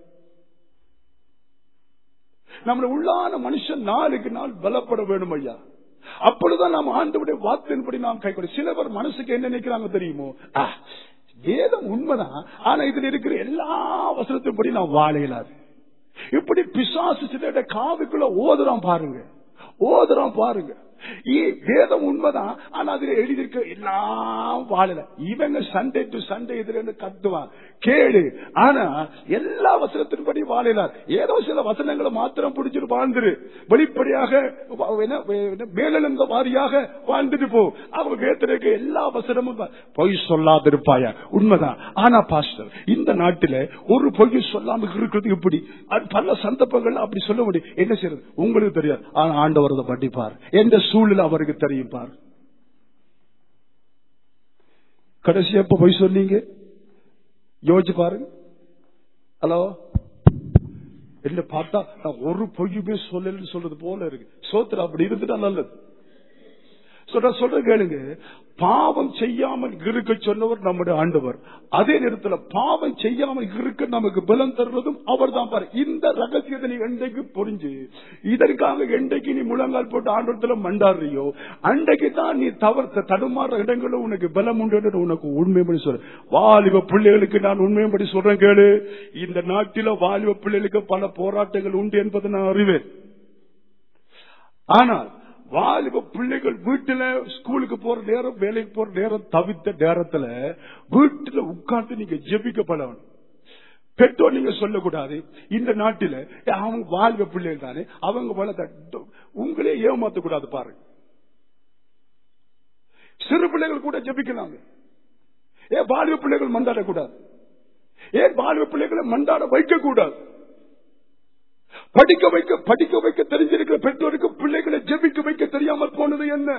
நம்மள உள்ளான மனுஷன் நாளுக்கு நாள் பலப்பட வேண்டும் ஐயா அப்பொழுதுதான் நாம் ஆண்டவுடைய வார்த்தையின்படி நாம் கை கொடு சில பேர் மனசுக்கு என்ன நினைக்கிறாங்க தெரியுமோ ஆ, வேதம் உண்மைதான் ஆனா இதுல இருக்கிற எல்லா வசனத்தின்படி நாம் வாழ இயலாது இப்படி பிசாசு சில காதுக்குள்ள ஓதுறான் பாருங்க ஓதுறான் பாருங்க இ- வேதம் உண்மைதான் ஆனா அதுல எழுதியிருக்க எல்லாம் வாழல இவங்க சண்டே டு சண்டே இதுல கத்துவான் கேடு ஆனா எல்லா வசனத்தின்படி வாழலார் ஏதோ சில வசனங்களை மாத்திரம் பிடிச்சிட்டு வாழ்ந்துரு வெளிப்படையாக வ- என்ன, என்ன, மேலெழுந்த வாரியாக வாழ்ந்துட்டு போ அவங்க வேத்திருக்க எல்லா வசனமும் வ- பொய் சொல்லாதிருப்பாயா உண்மைதான் ஆனா பாஸ்டர் இந்த நாட்டில ஒரு பொய் சொல்லாம இருக்கிறது இப்படி அது பல சந்தர்ப்பங்கள் அப்படி சொல்ல முடியும் என்ன செய்யறது உங்களுக்கு தெரியாது ஆனா ஆண்டவர் அதை படிப்பார் எந்த சூழ்நிலை அவருக்கு தெரியும் பார் கடைசி எப்ப பொய் சொன்னீங்க யோசிச்சு பாருங்க ஹலோ என்ன பார்த்தா நான் ஒரு பொய்யுமே சொல்லலன்னு சொல்றது போல இருக்கு சோத்திர அப்படி இருந்துட்டா நல்லது சொல்ற சொல்ற கேளுங்க பாவம் செய்யாமல் இருக்க சொன்னவர் நம்முடைய ஆண்டவர் அதே நேரத்தில் பாவம் செய்யாமல் இருக்க நமக்கு பலம் தருவதும் அவர் தான் பாரு இந்த ரகசியத்தை நீ என்றைக்கு புரிஞ்சு இதற்காக என்றைக்கு நீ முழங்கால் போட்டு ஆண்டவரத்துல மண்டாடுறியோ அன்றைக்கு தான் நீ தவறு தடுமாற இடங்களும் உனக்கு பலம் உண்டு என்று உனக்கு உண்மைப்படி சொல்ற வாலிப பிள்ளைகளுக்கு நான் உண்மைப்படி சொல்றேன் கேளு இந்த நாட்டில வாலிப பிள்ளைகளுக்கு பல போராட்டங்கள் உண்டு என்பதை நான் அறிவேன் ஆனால் வாலிப பிள்ளைகள் வீட்டுல ஸ்கூலுக்கு போற நேரம் வேலைக்கு போற நேரம் தவித்த நேரத்துல வீட்டுல உட்கார்ந்து நீங்க ஜெபிக்கப்படணும் பெற்றோர் நீங்க சொல்லக்கூடாது இந்த நாட்டில ஏ, அவங்க வாலிப பிள்ளைகள் தானே அவங்க வளர்த்த உங்களே ஏமாத்த கூடாது பாருங்க சிறு பிள்ளைகள் கூட ஜெபிக்கலாங்க ஏன் வாலிப பிள்ளைகள் மண்டாடக்கூடாது ஏன் வாலிப பிள்ளைகளை மண்டாட வைக்க கூடாது படிக்க வைக்க படிக்க வைக்க தெரிஞ்சிருக்கிற பெற்றோருக்கு பிள்ளைகளை ஜெபிக்க வைக்க தெரியாமல் போனது என்ன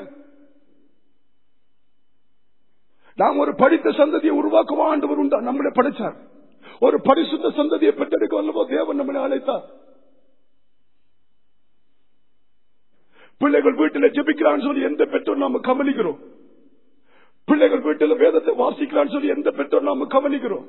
நாம் ஒரு படித்த சந்ததியை உருவாக்குவா ஆண்டவர் உண்டா நம்மளை படைச்சார் ஒரு பரிசுத்த சந்ததியை பெற்றெடுக்க வல்லவோ தேவன் நம்மளை அழைத்தார் பிள்ளைகள் வீட்டில் ஜெபிக்கிறான்னு சொல்லி எந்த பெற்றோர் நாம கவனிக்கிறோம் பிள்ளைகள் வீட்டில் வேதத்தை வாசிக்கிறான்னு சொல்லி எந்த பெற்றோர் நாம கவனிக்கிறோம்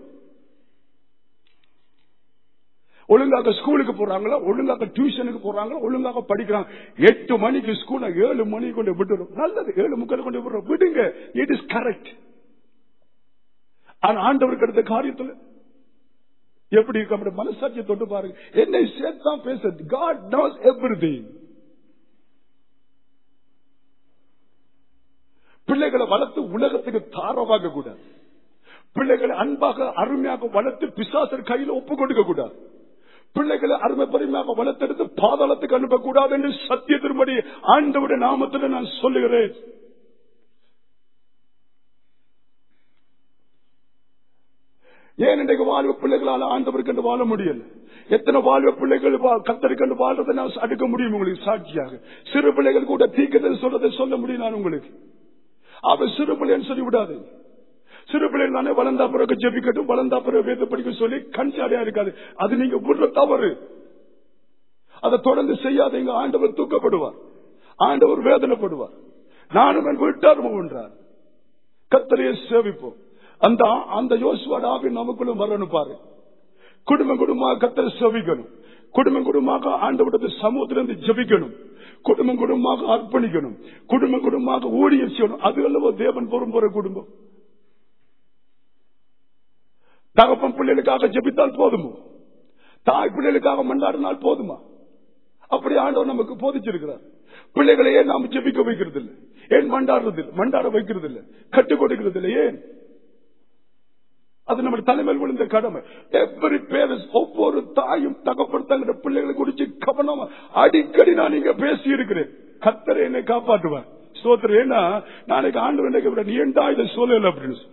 ஒழுங்காக ஸ்கூலுக்கு போறாங்களா ஒழுங்காக டியூஷனுக்கு போறாங்களா ஒழுங்காக படிக்கிறாங்க எட்டு மணிக்கு ஸ்கூல ஏழு மணிக்கு கொண்டு விட்டுரும் நல்லது ஏழு முக்கால் கொண்டு விடுறோம் விடுங்க இட் இஸ் கரெக்ட் ஆனா ஆண்டவருக்கு அடுத்த காரியத்துல எப்படி இருக்கு அப்படி மனசாட்சியை தொட்டு பாருங்க என்னை சேர்த்தான் பேச காட் knows everything பிள்ளைகளை வளர்த்து உலகத்துக்கு தாரவாக கூடாது பிள்ளைகளை அன்பாக அருமையாக வளர்த்து பிசாசர் கையில ஒப்பு கொடுக்க கூடாது பிள்ளைகளை அருமை பெருமையாக வளர்த்தெடுத்து பாதாளத்துக்கு அனுப்பக்கூடாது என்று சத்தியத்தின்படி ஆண்டவுடைய நாமத்தில் நான் சொல்லுகிறேன் ஏன் இன்றைக்கு வாழ்வு பிள்ளைகளால் ஆண்டவருக்கு என்று வாழ முடியல எத்தனை வாழ்வு பிள்ளைகள் கத்தருக்கு என்று வாழ்றதை நான் அடுக்க முடியும் உங்களுக்கு சாட்சியாக சிறு பிள்ளைகள் கூட தீக்கத்தை சொல்றதை சொல்ல முடியும் நான் உங்களுக்கு அவன் சிறு பிள்ளைன்னு சொல்லி விடாது சிறு பிள்ளைகள் தானே வளர்ந்தா பிறகு ஜெபிக்கட்டும் வளர்ந்தா பிறகு வேத படிக்க சொல்லி கண் சாடையா இருக்காது அது நீங்க விடுற தவறு அதை தொடர்ந்து செய்யாதீங்க ஆண்டவர் தூக்கப்படுவார் ஆண்டவர் வேதனைப்படுவார் நானும் என் வீட்டாரும் என்றார் கத்தரையை சேவிப்போம் அந்த அந்த யோசுவாட ஆவி நமக்குள்ள வரணும் பாரு குடும்பம் குடும்பமாக கத்தரை சேவிக்கணும் குடும்பம் குடும்பமாக ஆண்டவரது சமூகத்திலிருந்து ஜபிக்கணும் குடும்பம் குடும்பமாக அர்ப்பணிக்கணும் குடும்பம் குடும்பமாக ஊழியம் செய்யணும் அது அல்லவோ தேவன் பொறும் போற குடும்பம் தகப்பன் பிள்ளைகளுக்காக ஜபித்தால் போதுமோ தாய் பிள்ளைகளுக்காக மண்டாடினால் போதுமா அப்படி ஆண்டவர் நமக்கு போதிச்சிருக்கிறார் பிள்ளைகளையே நாம் ஜெபிக்க வைக்கிறது இல்லை ஏன் மண்டாடுறது இல்லை மண்டாட வைக்கிறது இல்லை கட்டுக் கொடுக்கிறது இல்லை ஏன் அது நம்ம தலைமையில் விழுந்த கடமை எவ்வரி பேரண்ட்ஸ் ஒவ்வொரு தாயும் தகப்பன் தங்கிற பிள்ளைகளை குறிச்சு கவனமா அடிக்கடி நான் இங்க பேசி இருக்கிறேன் கத்தரை என்னை காப்பாற்றுவார் சோத்திரம் ஏன்னா நாளைக்கு ஆண்டு என்ன நீ ஏன்டா இதை சொல்லல அப்படின்னு சொல்லி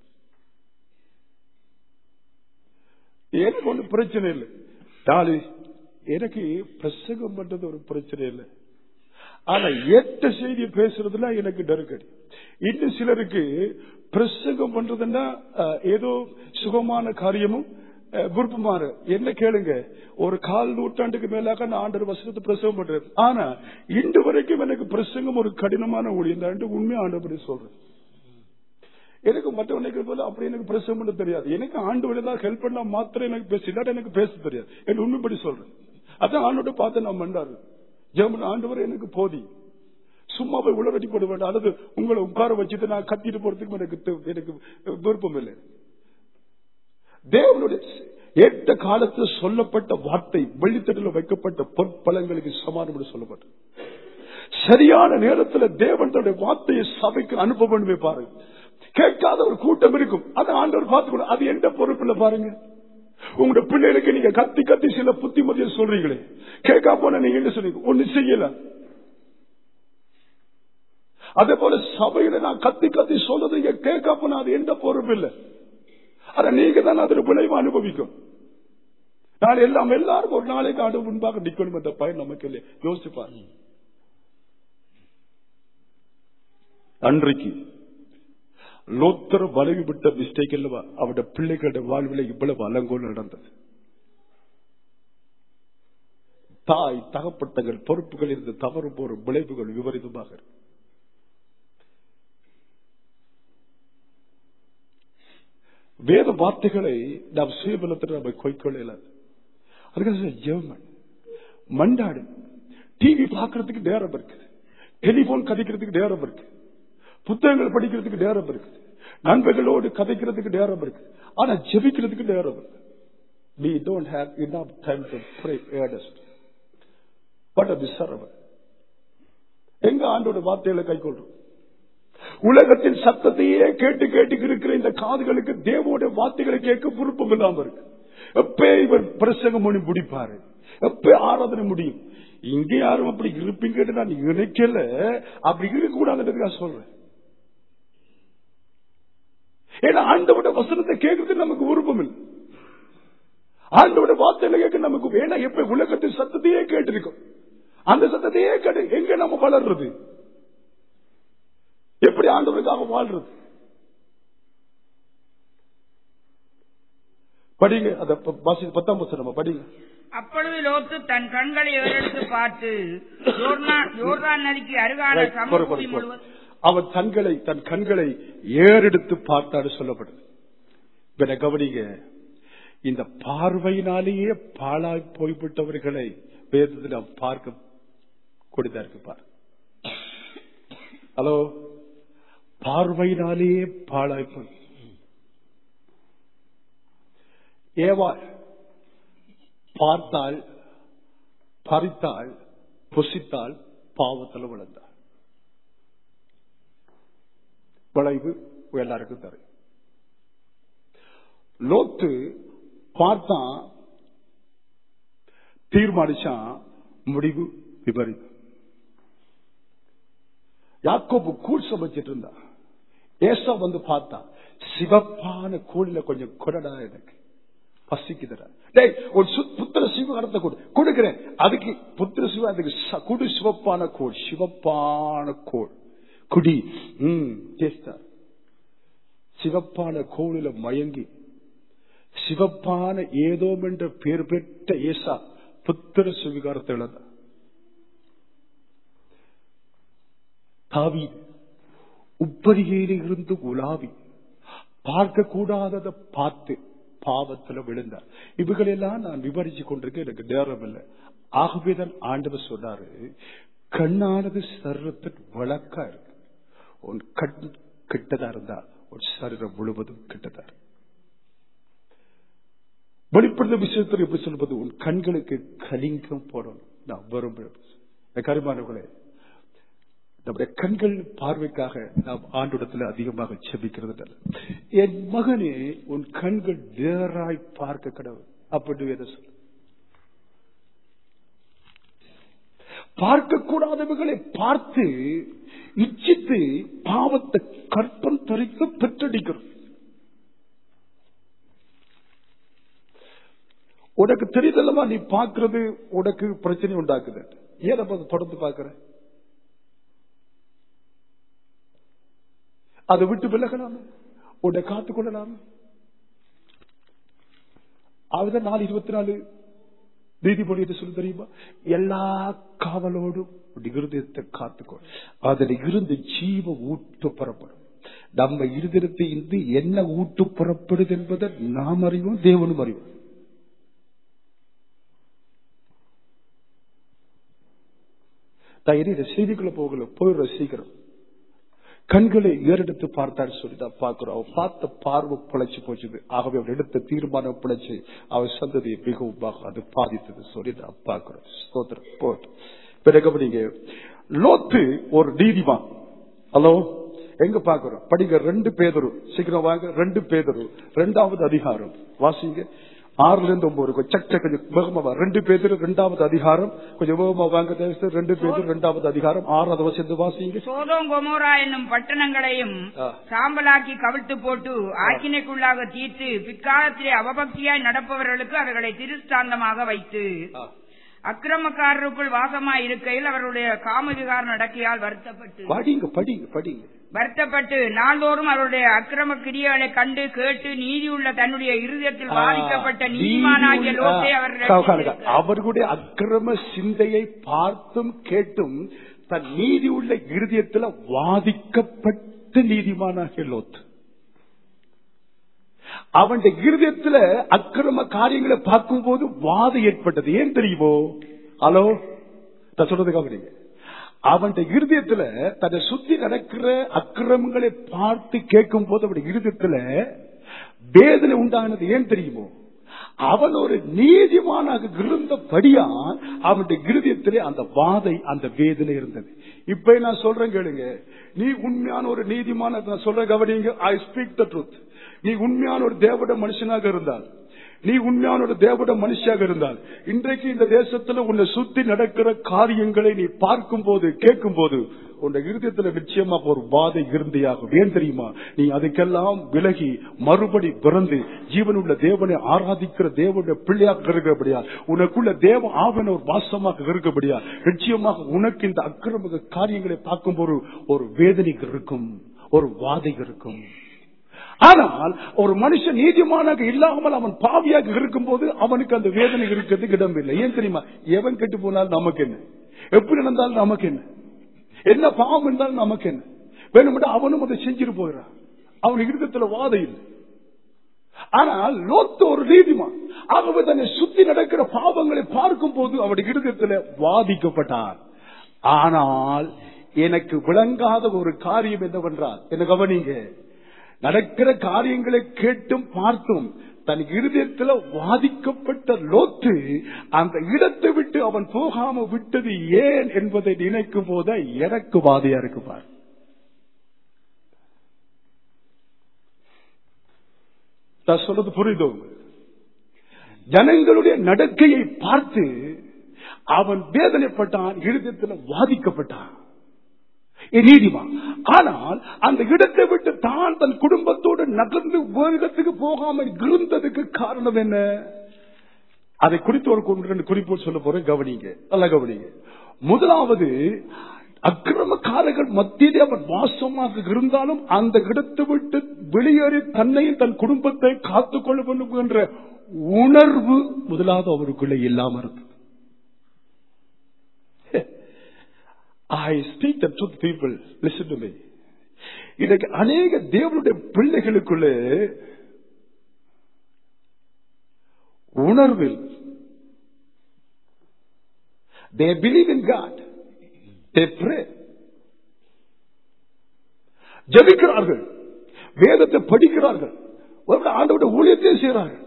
எனக்கு ஒண்ணு பிரச்சனை இல்லை டாலி எனக்கு பிரசங்கம் பண்றது ஒரு பிரச்சனை இல்லை ஆனா எட்ட செய்தி பேசுறதுல எனக்கு நெருக்கடி இன்னும் சிலருக்கு பிரசங்கம் பண்றதுன்னா அஹ், ஏதோ சுகமான காரியமும் அஹ், விருப்பமாறு என்ன கேளுங்க ஒரு கால் நூற்றாண்டுக்கு மேலாக நான் ஆண்டர் வசனத்தை பிரசங்கம் பண்றேன் ஆனா இன்று வரைக்கும் எனக்கு பிரசங்கம் ஒரு கடினமான ஊழியம் தான் உண்மையா ஆண்டவர் சொல்றேன் எனக்கு மற்றவனுக்கு போல அப்படி எனக்கு பிரசவம் பண்ண தெரியாது எனக்கு ஆண்டு தான் ஹெல்ப் பண்ணா மாத்திரம் எனக்கு பேச இல்லாட்ட எனக்கு பேச தெரியாது எனக்கு உண்மைப்படி சொல்றேன் அதான் ஆண்டோட பார்த்து நான் மண்டாரு ஜெர்மன் ஆண்டவர் எனக்கு போதி சும்மா போய் உள்ள போட வேண்டாம் அல்லது உங்களை உட்கார வச்சுட்டு நான் கத்திட்டு போறதுக்கு எனக்கு தெ- எனக்கு விருப்பம் இல்லை தேவனுடைய ஏற்ற காலத்தில் சொல்லப்பட்ட வார்த்தை வெள்ளித்தட்டில் வைக்கப்பட்ட பொற்பலங்களுக்கு சமானம் என்று சொல்லப்பட்டது சரியான நேரத்தில் தேவன் தன்னுடைய வார்த்தையை சபைக்கு அனுப்ப வேண்டுமே பாருங்க கேட்காத ஒரு கூட்டம் இருக்கும் அதை ஆண்டவர் பார்த்துக்கணும் அது எந்த பொறுப்புல பாருங்க உங்களோட பிள்ளைகளுக்கு நீங்க கத்தி கத்தி சில புத்திமதியை சொல்றீங்களே கேட்கா போன நீங்க என்ன சொல்றீங்க ஒண்ணு செய்யல அதே போல சபையில நான் கத்தி கத்தி சொல்றது நீங்க கேட்கா போனா அது எந்த பொறுப்பு இல்லை ஆனா நீங்க தான் அதோட விளைவு அனுபவிக்கும் நான் எல்லாம் எல்லாரும் ஒரு நாளைக்கு ஆண்டு முன்பாக நிக்கணும் என்ற பயன் நமக்கு இல்லை யோசிச்சு பாருங்க அன்றைக்கு லோத்தர் வலவி விட்ட மிஸ்டேக் அல்லவா அவருடைய பிள்ளைகளுடைய வாழ்வில் இவ்வளவு அலங்கோல் நடந்தது தாய் தகப்பட்டங்கள் பொறுப்புகள் இருந்து தவறு போற விளைவுகள் விபரீதமாக இருக்கு. வேத வார்த்தைகளை நாம் சுயபலத்தில் நம்ம கொய்கொள்ள அதுக்கு ஜெர்மன் மண்டாடு டிவி பார்க்கறதுக்கு நேரம் இருக்குது டெலிபோன் கதைக்கிறதுக்கு நேரம் இருக்கு புத்தகங்கள் படிக்கிறதுக்கு நேரம் இருக்கு நண்பர்களோடு கதைக்கிறதுக்கு நேரம் இருக்கு ஆனா ஜெபிக்கிறதுக்கு நேரம் இருக்கு we don't have enough time to pray earnestly what a miserable எங்க ஆண்டோட வார்த்தைகளை கைக்கொள்றோம் உலகத்தின் சத்தத்தையே கேட்டு கேட்டு இருக்கிற இந்த காதுகளுக்கு தேவோட வார்த்தைகளை கேட்க விருப்பம் இல்லாம இருக்கு எப்ப இவர் பிரசங்கம் பண்ணி முடிப்பாரு எப்ப ஆராதனை முடியும் இங்க யாரும் அப்படி இருப்பீங்கன்னு நான் நினைக்கல அப்படி இருக்க கூடாதுன்றதுக்காக சொல்றேன் ஏன்னா ஆண்டவோட வசனத்தை கேட்கறது நமக்கு விருப்பம் இல்லை ஆண்டோட வார்த்தையில கேட்க நமக்கு ஏன்னா எப்ப உலகத்தின் சத்தத்தையே கேட்டிருக்கோம் அந்த சத்தத்தையே கேட்டு எங்க நம்ம வளர்றது எப்படி ஆண்டவருக்காக வாழ்றது படிங்க அத ப- வாசி- பத்தாம் வசனம் படிங்க அப்பொழுது லோத்து தன் கண்களை ஏறெடுத்து பார்த்து யோர்தான் யோர்தான் நதிக்கு அருகான Right, பொறு, பொறு, சமபூமி பொறு. முழுவதும் அவன் தன்களை தன் கண்களை ஏறெடுத்து பார்த்தாரு சொல்லப்படுது இப்ப கவனிங்க இந்த பார்வையினாலேயே பாழாய் போய்விட்டவர்களை வேதத்தில் நாம் பார்க்க கொடுத்தா இருக்கு பார் ஹலோ பார்வையினாலேயே பாழாய் போய் ஏவா பார்த்தால் பறித்தாள் புசித்தாள் பாவத்தில் விழுந்தாள் விளைவு எல்லாருக்கும் தரும் லோத்து பார்த்தான் தீர்மானிச்சான் முடிவு விபரீதம் யாக்கோபு கூழ் சமைச்சிட்டு இருந்தா ஏசா வந்து பார்த்தா சிவப்பான கூழில கொஞ்சம் கொடடா எனக்கு பசிக்குதுடா டேய் ஒரு சு- புத்திர சிவகரத்தை கொடு கொடுக்கிறேன் அதுக்கு புத்திர சிவ அதுக்கு ச- குடு சிவப்பான கோள் சிவப்பான கோள் குடி ம் டேஸ்டா சிவப்பான கோவில மயங்கி சிவப்பான ஏதோம் என்ற பேர் பெற்ற ஏசா புத்திர சுவிகாரத்தை இழந்தார் தாவி உப்பரிகையில இருந்து உலாவி பார்க்க கூடாததை பார்த்து பாவத்துல விழுந்தார் இவைகளெல்லாம் நான் விவரிச்சு கொண்டிருக்க எனக்கு நேரம் இல்லை ஆகவேதான் ஆண்டவர் சொன்னாரு கண்ணானது சர்வத்தின் வழக்கா இருக்கு உன் கண் கிட்டதா இருந்தா உன் சரீரம் முழுவதும் கிட்டதா இருக்கு வெளிப்படுத்த விஷயத்தில் எப்படி சொல்வது உன் கண்களுக்கு கலிங்கம் போடணும் நான் வரும் கருமானவர்களே நம்முடைய கண்கள் பார்வைக்காக நாம் ஆண்டுடத்துல அதிகமாக செபிக்கிறது அல்ல என் மகனே உன் கண்கள் நேராய் பார்க்க கடவுள் அப்படி எதை சொல்ல பார்க்க கூடாதவர்களை பார்த்து இச்சித்து பாவத்தை கற்பம் தரித்து பெற்றடிக்கிறோம் உனக்கு தெரியுதல்லமா நீ பார்க்கிறது உனக்கு பிரச்சனை உண்டாக்குது ஏன் அப்ப தொடர்ந்து பார்க்கிற அதை விட்டு விலகலாமே உன்னை காத்துக் கொள்ளலாமே அதுதான் நாலு இருபத்தி நாலு நீதிமொழி என்று சொல்லி தெரியுமா எல்லா காவலோடும் இருதயத்தை காத்துக்கோ அதில் இருந்து ஜீவ ஊட்டு புறப்படும் நம்ம இருதயத்தை இருந்து என்ன ஊட்டு புறப்படுது என்பதை நாம் அறிவோம் தேவனும் அறிவோம் இனி செய்திக்குள்ள போகல போயிடுற சீக்கிரம் கண்களை ஏறெடுத்து பார்த்தாரு சொல்லிதான் பார்க்கிறோம் அவன் பார்த்த பார்வை பிழைச்சு போச்சுது ஆகவே அவன் எடுத்த தீர்மானம் பிழைச்சு அவன் சந்ததியை மிகவும் அது பாதித்தது சொல்லி நான் பார்க்கிறோம் ஸ்தோத்திரம் போட்டு பிறகு நீங்க லோத்து ஒரு நீதிமான் ஹலோ எங்க பாக்குறோம் படிங்க ரெண்டு பேதரும் சீக்கிரம் வாங்க ரெண்டு பேதரும் ரெண்டாவது அதிகாரம் வாசிங்க ஆறுல இருந்து ஒன்பது கொஞ்சம் சக் சக் கொஞ்சம் வேகமா ரெண்டு பேர் ரெண்டாவது அதிகாரம் கொஞ்சம் வேகமா வாங்க தேவஸ்தர் ரெண்டு பேர் ரெண்டாவது அதிகாரம் ஆறாவது வசந்து வாசிங்க சோதோம் கொமோரா என்னும் பட்டணங்களையும் ஆ. சாம்பலாக்கி கவிழ்த்து போட்டு ஆக்கினைக்குள்ளாக தீர்த்து பிற்காலத்திலே அவபக்தியாய் நடப்பவர்களுக்கு அவர்களை திருஷ்டாந்தமாக வைத்து ஆ. அக்கிரமக்காரருக்குள் வாசமாய் இருக்கையில் அவருடைய காமவிகார நடக்கையால் வருத்தப்பட்டு படிங்க படிங்க படிங்க வருத்தப்பட்டு நாள்தோறும் அவருடைய அக்கிரம கிரியைகளை கண்டு கேட்டு நீதியுள்ள தன்னுடைய இருதயத்தில் பாதிக்கப்பட்ட ஆ, நீதிமானாகிய நீதி- லோத்தை ஆ, அவர் காவுக்கானுங்க. ரட்சித்திருக்கிறார். அவர்களுடைய அக்கிரம சிந்தையை பார்த்தும் கேட்டும் தன் நீதி உள்ள இருதயத்துல வாதிக்கப்பட்ட நீதிமானாகிய லோத் அவன் இருதயத்துல அக்கிரம காரியங்களை பார்க்கும் போது வாதம் ஏற்பட்டது ஏன் தெரியுமோ ஹலோ நான் சொல்றது கவனிங்க அவன் இருதயத்துல தன்னை சுத்தி நடக்கிற அக்கிரமங்களை பார்த்து கேட்கும் போது அவன் இருதயத்துல வேதனை உண்டானது ஏன் தெரியுமோ அவன் ஒரு நீதிமானாக இருந்தபடியா அவனுடைய இருதயத்திலே அந்த வாதை அந்த வேதனை இருந்தது இப்ப நான் சொல்றேன் கேளுங்க நீ உண்மையான ஒரு நீதிமான நான் சொல்றேன் கவனிங்க ஐ ஸ்பீக் த ட்ரூத் நீ உண்மையான ஒரு தேவட மனுஷனாக இருந்தால் நீ உண்மையான ஒரு தேவட மனுஷியாக இருந்தால் இன்றைக்கு இந்த தேசத்துல உன்னை சுத்தி நடக்கிற காரியங்களை நீ பார்க்கும் போது கேட்கும் போது உன் இருதயத்துல நிச்சயமா ஒரு வாதை இருந்தையாகும் ஏன் தெரியுமா நீ அதுக்கெல்லாம் விலகி மறுபடி பிறந்து ஜீவனுள்ள தேவனை ஆராதிக்கிற தேவனுடைய பிள்ளையாக இருக்கிறபடியா உனக்குள்ள தேவ ஆவன ஒரு வாசமாக இருக்கிறபடியா நிச்சயமாக உனக்கு இந்த அக்கிரம காரியங்களை பார்க்கும்போது ஒரு வேதனை இருக்கும் ஒரு வாதை இருக்கும் ஆனால் ஒரு மனுஷன் நீதிமானாக இல்லாமல் அவன் பாவியாக இருக்கும்போது அவனுக்கு அந்த வேதனை இருக்கிறதுக்கு இடம் இல்லை ஏன் தெரியுமா எவன் கெட்டு போனாலும் நமக்கு என்ன எப்படி நடந்தாலும் நமக்கு என்ன என்ன பாவம் இருந்தாலும் நமக்கு என்ன வேணும்னா அவனும் அதை செஞ்சுட்டு போயிடான் அவன் இருதயத்துல வாதம் இல்லை ஆனால் லோத்து ஒரு நீதிமான் ஆகவே தன்னை சுத்தி நடக்கிற பாவங்களை பார்க்கும் போது அவருடைய இருதயத்துல வாதிக்கப்பட்டார் ஆனால் எனக்கு விளங்காத ஒரு காரியம் என்னவென்றால் என்ன கவனிங்க நடக்கிற காரியங்களை கேட்டும் பார்த்தும் தன் இருதயத்தில் வாதிக்கப்பட்ட லோத்து அந்த இடத்தை விட்டு அவன் போகாம விட்டது ஏன் என்பதை நினைக்கும் போது எனக்கு வாதையா இருக்குப்பார் நான் சொல்றது புரியுதோ உங்களுக்கு? ஜனங்களுடைய நடக்கையை பார்த்து அவன் வேதனைப்பட்டான் இருதயத்தில் வாதிக்கப்பட்டான் என் நீதிமான் ஆனால் அந்த இடத்தை விட்டு தான் தன் குடும்பத்தோடு நகர்ந்து வேகத்துக்கு போகாமல் இருந்ததுக்கு காரணம் என்ன அதை குறித்து ஒரு கொண்டு ரெண்டு குறிப்போடு சொல்ல போறேன் கவனிங்க நல்லா கவனிங்க முதலாவது அக்கிரமக்காரர்கள் மத்தியிலே அவன் வாசமாக இருந்தாலும் அந்த இடத்தை விட்டு வெளியேறி தன்னையும் தன் குடும்பத்தை காத்துக்கொள்ள வேண்டும் என்ற உணர்வு முதலாவது அவருக்குள்ளே இல்லாம இருந்தது I speak the truth people. Listen to me. இன்னைக்கு அநேக தேவனுடைய பிள்ளைகளுக்குள்ளே உணர்வில் they believe in God. They pray. ஜபிக்கிறார்கள் வேதத்தை படிக்கிறார்கள் ஒரு ஆண்டோட ஊழியத்தை செய்கிறார்கள்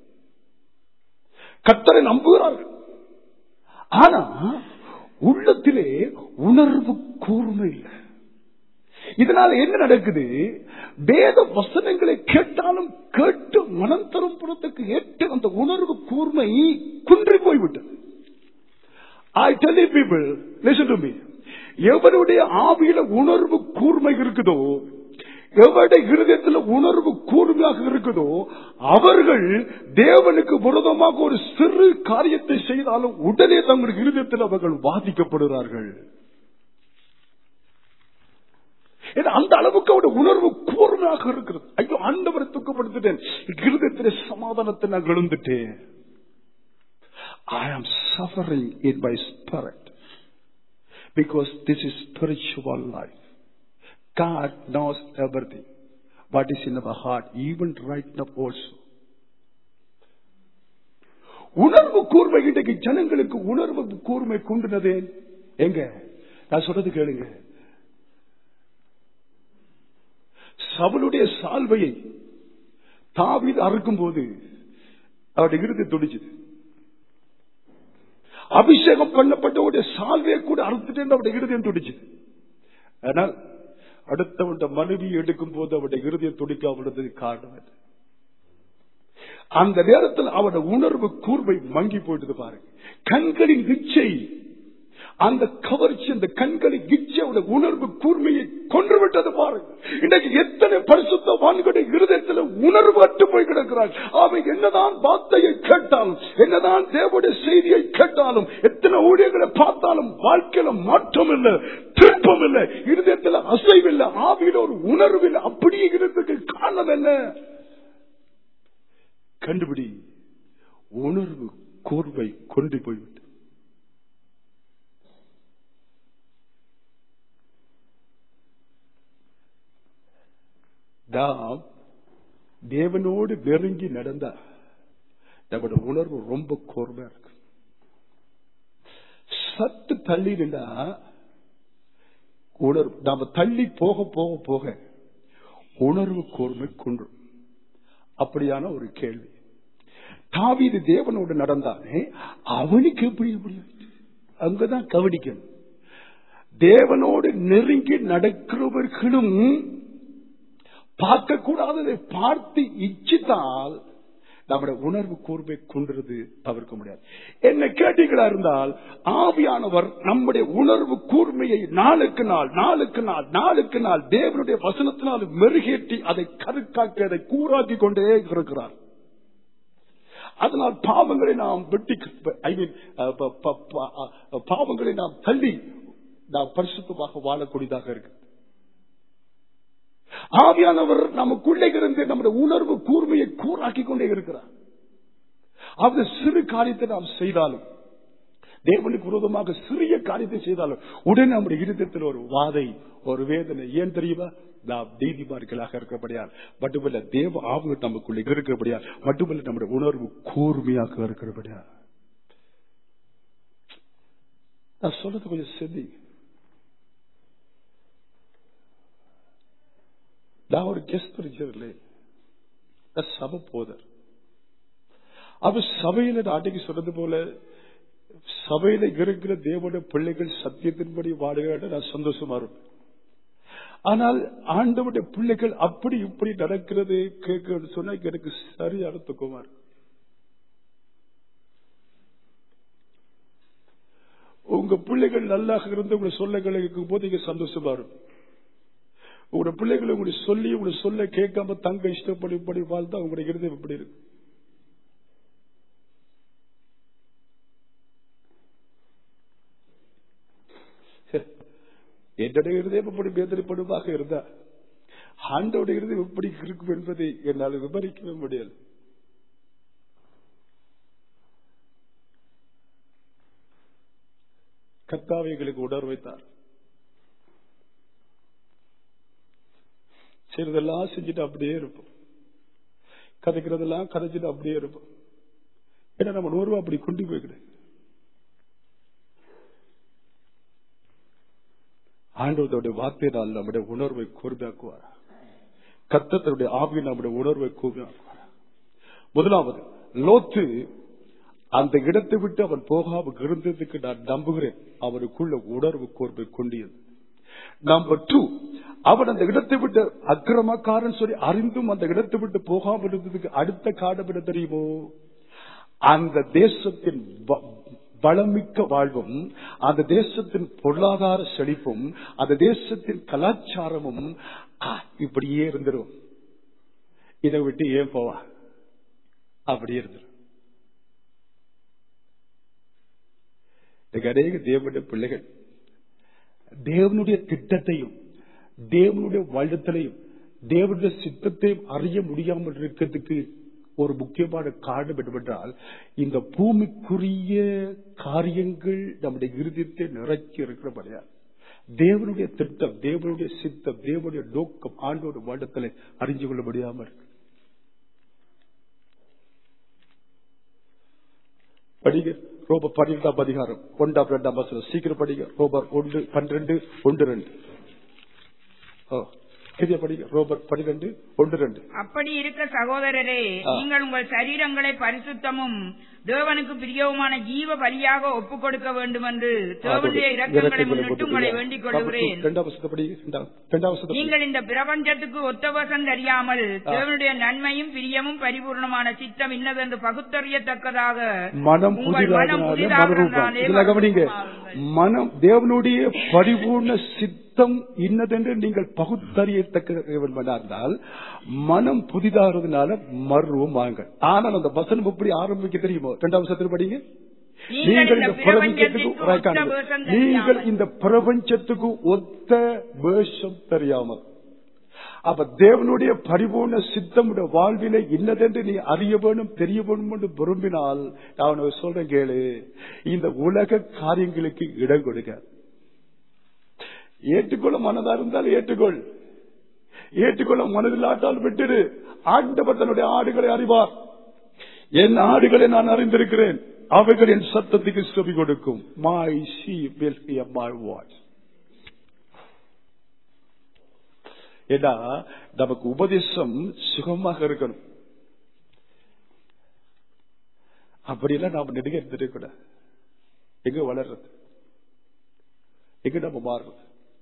கத்தரை நம்புகிறார்கள் ஆனா உள்ளத்திலே உணர்வு கூர்மை இல்லை இதனால என்ன நடக்குது வேத வசனங்களை கேட்டாலும் கேட்டு மனம் தரும் புறத்துக்கு ஏற்று அந்த உணர்வு கூர்மை குன்றி போய்விட்டது I tell people listen to me எவருடைய ஆவியில உணர்வு கூர்மை இருக்குதோ எவருடைய இருதயத்தில் உணர்வு கூர்மையாக இருக்குதோ அவர்கள் தேவனுக்கு விரோதமாக ஒரு சிறு காரியத்தை செய்தாலும் உடனே தங்கள் இருதயத்தில் அவர்கள் பாதிக்கப்படுகிறார்கள் ஏன்னா அந்த அளவுக்கு அவருடைய உணர்வு கூர்மையாக இருக்கிறது ஐயோ ஆண்டவரை துக்கப்படுத்திட்டேன் இருதயத்திலே சமாதானத்தை நான் எழுந்துட்டேன் I am suffering in my spirit because this is spiritual life. God knows everything. What is in our heart, even right now also. உணர்வு கூர்மை இன்றைக்கு ஜனங்களுக்கு உணர்வு கூர்மை கொண்டுனதே எங்க நான் சொல்றது கேளுங்க சவலுடைய சால்வையை தாவீது அறுக்கும் போது அவருடைய இறுதி துடிச்சது அபிஷேகம் பண்ணப்பட்டவுடைய சால்வையை கூட அறுத்துட்டு அவருடைய இருதயம் துடிச்சது ஆனால் அடுத்தவனுடைய மனைவி எடுக்கும் போது அவருடைய இருதயம் துடிக்காமது காரணம் என்ன? அந்த நேரத்தில் அவருடைய உணர்வு கூர்மை மங்கி போயிட்டது பாருங்க கண்களின் இச்சை அந்த கவர்ச்சி அந்த கண்களின் இச்சையோட உணர்வு கூர்மையை கொன்று விட்டது பாருங்க இன்னைக்கு எத்தனை பரிசுத்த வான்களுடைய இருதயத்தில் உணர்வு அட்டு போய் கிடக்கிறார் அவை என்னதான் வார்த்தையை கேட்டாலும் என்னதான் தேவனுடைய செய்தியை கேட்டாலும் எத்தனை ஊழியர்களை பார்த்தாலும் வாழ்க்கையில மாற்றம் இல்லை திருப்பம் இல்லை இருதயத்தில் அசைவில்லை ஆவியில ஒரு உணர்வு இல்லை அப்படியே இருந்ததுக்கு காரணம் என்ன கண்டுபிடி உணர்வு கோர்வை கொண்டு போய்விட்டு நாம் தேவனோடு நெருங்கி நடந்தா நம்மளோட உணர்வு ரொம்ப கோர்மையா இருக்கு சத்து தள்ளி நின்றா உணர்வு நாம தள்ளி போக போக போக உணர்வு கூர்மை கொன்றும் அப்படியான ஒரு கேள்வி தாவீது தேவனோடு நடந்தானே அவனுக்கு எப்படி எப்படி அங்கதான் கவனிக்கணும் தேவனோடு நெருங்கி நடக்கிறவர்களும் பார்க்க கூடாததை பார்த்து இச்சித்தால் நம்முடைய உணர்வு கூர்மை கொன்றது தவிர்க்க முடியாது என்ன கேட்டீங்களா இருந்தால் ஆவியானவர் நம்முடைய உணர்வு கூர்மையை நாளுக்கு நாள் நாளுக்கு நாள் நாளுக்கு நாள் தேவனுடைய வசனத்தினால் மெருகேற்றி அதை கருக்காக்கி அதை கூறாக்கி கொண்டே இருக்கிறார் அதனால் பாவங்களை நாம் வெட்டி ஐ மீன் பாவங்களை நாம் தள்ளி நாம் பரிசுத்தமாக வாழக்கூடியதாக இருக்கு ஆவியானவர் நமக்குள்ளே இருந்து நம்முடைய உணர்வு கூர்மையை கூறாக்கி கொண்டே இருக்கிறார் அந்த சிறு காரியத்தை நாம் செய்தாலும் தேவனுக்கு விரோதமாக சிறிய காரியத்தை செய்தாலும் உடனே நம்முடைய இருதயத்தில் ஒரு வாதை ஒரு வேதனை ஏன் தெரியுமா நாம் நீதிமார்களாக இருக்கிறபடியால் மட்டுமல்ல தேவ ஆவங்க நமக்குள்ள இருக்கிறபடியால் மட்டுமல்ல நம்முடைய உணர்வு கூர்மையாக இருக்கிறபடியால் நான் சொல்றது கொஞ்சம் செதி நான் ஒரு கெஸ்ட் பிரிச்சர்ல சபை போதர் அவ சபையில அன்றைக்கு சொன்னது போல சபையில இருக்கிற தேவனுடைய பிள்ளைகள் சத்தியத்தின்படி வாடுகிறாட நான் சந்தோஷமா இருப்பேன் ஆனால் ஆண்டவுடைய பிள்ளைகள் அப்படி இப்படி நடக்கிறது கேட்க சொன்னா எனக்கு சரியான துக்கமா இருக்கு உங்க பிள்ளைகள் நல்லா இருந்து உங்களை சொல்ல கேட்கும் போது இங்க சந்தோஷமா இருக்கும் உங்களோட பிள்ளைகளை உங்களை சொல்லி உங்களை சொல்ல கேட்காம தங்க இஷ்டப்படி இப்படி வாழ்ந்தா உங்களுடைய இருதயம் எப்படி இருக்கு என்னுடைய இருதயம் எப்படி வேதனைப்படுவதாக இருந்தா ஆண்டோட இருதயம் எப்படி இருக்கும் என்பதை என்னால் விவரிக்கவே முடியல கர்த்தாவை எங்களுக்கு உணர்வு வைத்தார் செய்யறதெல்லாம் செஞ்சுட்டு அப்படியே இருப்போம் கதைக்கிறதெல்லாம் கதைச்சிட்டு அப்படியே இருப்போம் ஏன்னா நம்ம உணர்வு அப்படி கொண்டு போய்க்கிடு ஆண்டவருடைய வார்த்தையினால் நம்முடைய உணர்வை கூர்மையாக்குவார் கத்தத்தனுடைய ஆவி நம்முடைய உணர்வை கூர்மையாக்குவார் முதலாவது லோத்து அந்த இடத்தை விட்டு அவன் போகாமல் இருந்ததுக்கு நான் நம்புகிறேன் அவனுக்குள்ள உணர்வு கோர்மை கொண்டியது நம்பர் டூ அவன் அந்த இடத்தை விட்டு அக்கிரமக்காரன் சொல்லி அறிந்தும் அந்த இடத்தை விட்டு போகாமல் இருந்ததுக்கு அடுத்த காரணம் என்ன தெரியுமோ அந்த தேசத்தின் வ- வளமிக்க வாழ்வும் அந்த தேசத்தின் பொருளாதார செழிப்பும் அந்த தேசத்தின் கலாச்சாரமும் ஆ, இப்படியே இருந்துரும் இதை விட்டு ஏன் போவா அப்படியே இருந்துரும் இன்னைக்கு அநேக தேவனுடைய பிள்ளைகள் தேவனுடைய திட்டத்தையும் தேவனுடைய வழித்தலையும் தேவனுடைய சித்தத்தையும் அறிய முடியாமல் இருக்கிறதுக்கு ஒரு முக்கியமான காரணம் என்னவென்றால் இந்த பூமிக்குரிய காரியங்கள் நம்முடைய இருதயத்தை நிறைச்சி இருக்கிறபடியா தேவனுடைய திட்டம் தேவனுடைய சித்தம் தேவனுடைய நோக்கம் ஆண்டோட வழித்தலை அறிஞ்சு கொள்ள முடியாமல் இருக்கு படிங்க ரோபர் பன்னிரெண்டாம் அதிகாரம் ஒன்றாம் இரண்டாம் வசனம் சீக்கிரம் படிங்க ரோபர் ஒன்று பன்னிரண்டு ஒன்று ரெண்டு ஓ சரியா படிங்க ரோபர் பன்னிரெண்டு ஒன்று ரெண்டு அப்படி இருக்க சகோதரரே ஆ. நீங்கள் உங்கள் சரீரங்களை பரிசுத்தமும் தேவனுக்கு பிரியவுமான ஜீவ பலியாக ஒப்புக் கொடுக்க வேண்டும் என்று தேவனுடைய இரக்கங்களை முன்னிட்டு உங்களை வேண்டிக் கொள்கிறேன் இரண்டாம் வசனத்தை படிங்க இரண்டாம் இரண்டாம் வசனத்தை படிங்க. நீங்கள் இந்த பிரபஞ்சத்துக்கு ஒத்தவசம் தெரியாமல் தேவனுடைய நன்மையும் பிரியமும் பரிபூர்ணமான சித்தம் இன்னதென்று பகுத்தறியத்தக்கதாக மனம் உங்கள் மனம் புதிதாகிறதுனாலே மறுரூபம் புதிதாகிறதுனாலே இதுல கவனிங்க மறுரூபமாகுங்கள். மனம் தேவனுடைய பரிபூர்ண சித்தம் இன்னதென்று நீங்கள் பகுத்தறியத்தக்க இருந்தால் மனம் புதிதாகிறதுனால மறுரூபம் வாங்க ஆனால் அந்த வசனம் எப்படி ஆரம்பிக்க தெரியுமோ இரண்டாம் வசனத்தில் படிங்க நீங்கள் இந்த பிரபஞ்சத்துக்கு ஒத்த பிரபஞ்சத்துக்கு வேஷம் நீங்கள் தெரியாமல். இந்த பிரபஞ்சத்துக்கு ஒத்த வேஷம் தெரியாமல் அப்ப தேவனுடைய பரிபூர்ண சித்தமுடைய வாழ்வில இன்னதென்று நீ அறிய வேணும் தெரிய வேணும் என்று விரும்பினால் நான் உனக்கு சொல்றேன் கேளு இந்த உலக காரியங்களுக்கு இடம் கொடுக்க ஏற்றுக்கொள்ள மனதா இருந்தால் ஏற்றுக்கொள் ஏற்றுக்கொள்ள மனதில்லாட்டால் விட்டுடு ஆண்டவர் தன்னுடைய ஆடுகளை அறிவார் என் ஆடுகளை நான் அறிந்திருக்கிறேன் அவைகள் என் சத்தத்துக்கு செவி கொடுக்கும் my sheep will hear my voice ஏன்னா நமக்கு உபதேசம் சுகமாக இருக்கணும் அப்படியெல்லாம் நாம நெடுக இருந்துடக்கூடாது எங்க வளர்றது எங்க நம்ம மாறுறது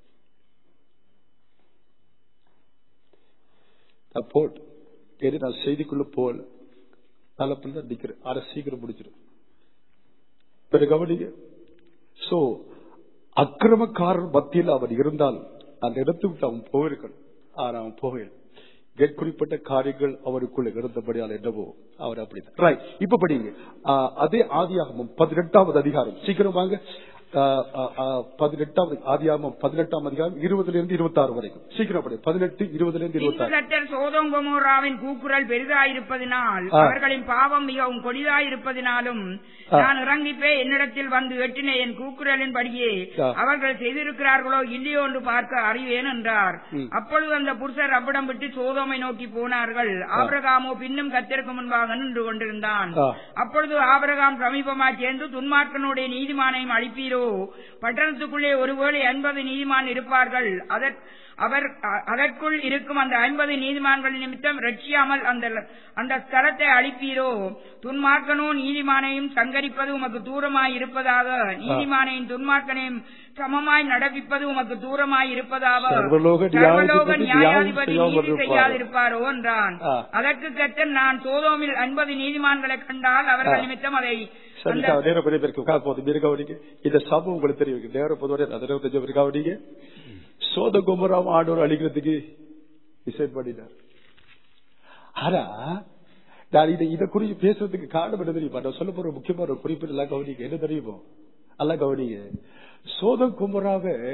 நான் போட்டு சரி நான் செய்திக்குள்ள போகல தலைப்பில் தான் நிக்கிறேன் அரை சீக்கிரம் முடிச்சிடும் பிறகு கவனிங்க சோ அக்கிரமக்காரர் மத்தியில் அவன் இருந்தால் அந்த இடத்தை விட்டு அவன் போயிருக்கணும் ஆனா அவன் போகல குறிப்பிட்ட காரியங்கள் அவருக்குள்ள இருந்தபடியால் என்னவோ அவர் அப்படிதான் ரைட் இப்ப படிங்க ஆ, அதே ஆதியாகமம் பதினெட்டாவது அதிகாரம் சீக்கிரம் வாங்க ஆ, ஆ, ஆ, பதினெட்டாவது ஆதியாகமம் பதினெட்டாம் அதிகாரம் இருபதுல இருந்து இருபத்தி ஆறு வரைக்கும் சீக்கிரம் படி பதினெட்டு இருபதுல இருந்து இருபத்தி ஆறு கர்த்தர் சோதோம் கொமோராவின் கூக்குரல் பெரிதாயிருப்பதினால் ஆ. அவர்களின் பாவம் மிகவும் கொடிதாயிருப்பதினாலும் ஆ. நான் இறங்கிப்பே என்னிடத்தில் வந்து எட்டின என் கூக்குரலின் படியே ஆ. அவர்கள் செய்திருக்கிறார்களோ இல்லையோ என்று பார்க்க அறிவேன் என்றார் ம். அப்பொழுது அந்த புருஷர் அவ்விடம் விட்டு சோதோமை நோக்கி போனார்கள் ஆபிரகாமோ பின்னும் கத்திற்கு முன்பாக நின்று கொண்டிருந்தான் ஆ. அப்பொழுது ஆபிரகாம் சமீபமாய் சேர்ந்து துன்மார்க்கனுடைய நீதிமானையும் அழிப்பீரோ பட்டணத்துக்குள்ளே ஒருவேளை ஐம்பது நீதிமான் இருப்பார்கள் அதற்- அவர் அ- அதற்குள் இருக்கும் அந்த ஐம்பது நீதிமான்கள் நிமித்தம் ரட்சியாமல் அந்த அந்த ஸ்தலத்தை அழிப்பீரோ துன்மார்க்கனோ நீதிமானையும் சங்கரிப்பது உமக்கு தூரமாய் இருப்பதாக நீதிமானையும் துன்மார்க்கனையும் சமமாய் நடப்பிப்பது உமக்கு தூரமாய் இருப்பதாக சர்வலோக சர்வலோக நியாயாதிபதி நியாயாதிபதி நியாயம் நீதி செய்யாமல் செய்யாதிருப்பாரோ என்றான் ஆ. அதற்கு கத்தன் நான் சோதோமில் ஐம்பது நீதிமான்களை கண்டால் அவர்கள் ஆ. நிமித்தம் அதை சரி அந்த- நேர பெரிய பேருக்கு உட்கார போகுது மீறு கவனிங்க இந்த சபம் உங்களுக்கு தெரியும் நேரம் பொதுவாக அது இருபத்தஞ்சு பேர் கவனிங்க சோத குமராம ஆண்டவர் அழிக்கிறதுக்கு டிசைட் பண்ணிட்டார் ஆனா நான் இதை இதை குறித்து பேசுறதுக்கு காரணம் என்ன தெரியுமா நான் சொல்ல போற முக்கியமான ஒரு குறிப்பு எல்லாம் கவனிங்க என்ன தெரியுமோ எல்லாம் கவனிங்க சோத குமராவை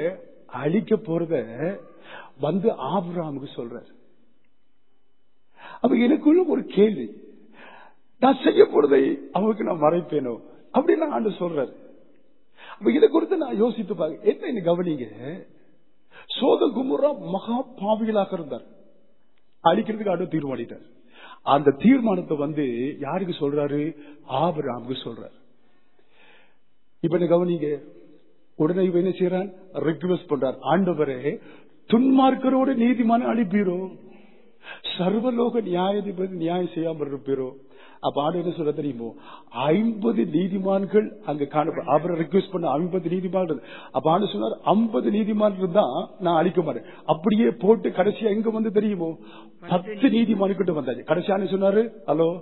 அழிக்க போறத வந்து ஆபிரகாமுக்கு சொல்றார் அப்ப எனக்குள்ள ஒரு கேள்வி நான் செய்ய போறதை அவனுக்கு நான் மறைப்பேனோ அப்படின்னு ஆண்டு சொல்றாரு அப்ப இதை குறித்து நான் யோசித்து பாக்க என்ன என்ன கவனிங்க சோத குமுறா மகா பாவிகளாக இருந்தார் அழிக்கிறதுக்கு ஆண்டு தீர்மானிட்டார் அந்த தீர்மானத்தை வந்து யாருக்கு சொல்றாரு ஆபிரகாமுக்கு சொல்றாரு இப்ப என்ன கவனிங்க உடனே இவன் என்ன செய்யறான் ரிக்வெஸ்ட் பண்றார் ஆண்டவரே துன்மார்க்கரோட நீதிமான அழிப்பீரோ சர்வலோக நியாயாதிபதி நியாயம் செய்யாமல் இருப்பீரோ அப்ப ஆண்டு என்ன சொல்ல தெரியுமோ ஐம்பது நீதிமான்கள் அங்க காணப்படும் அவரை ரிக்வெஸ்ட் பண்ண ஐம்பது நீதிமான்கள் அப்ப ஆண்டு சொன்னார் ஐம்பது நீதிமான்கள் தான் நான் அழிக்க மாட்டேன் அப்படியே போட்டு கடைசியா எங்க வந்து தெரியுமோ பத்து நீதிமான்கிட்ட வந்தாச்சு கடைசியா சொன்னாரு ஹலோ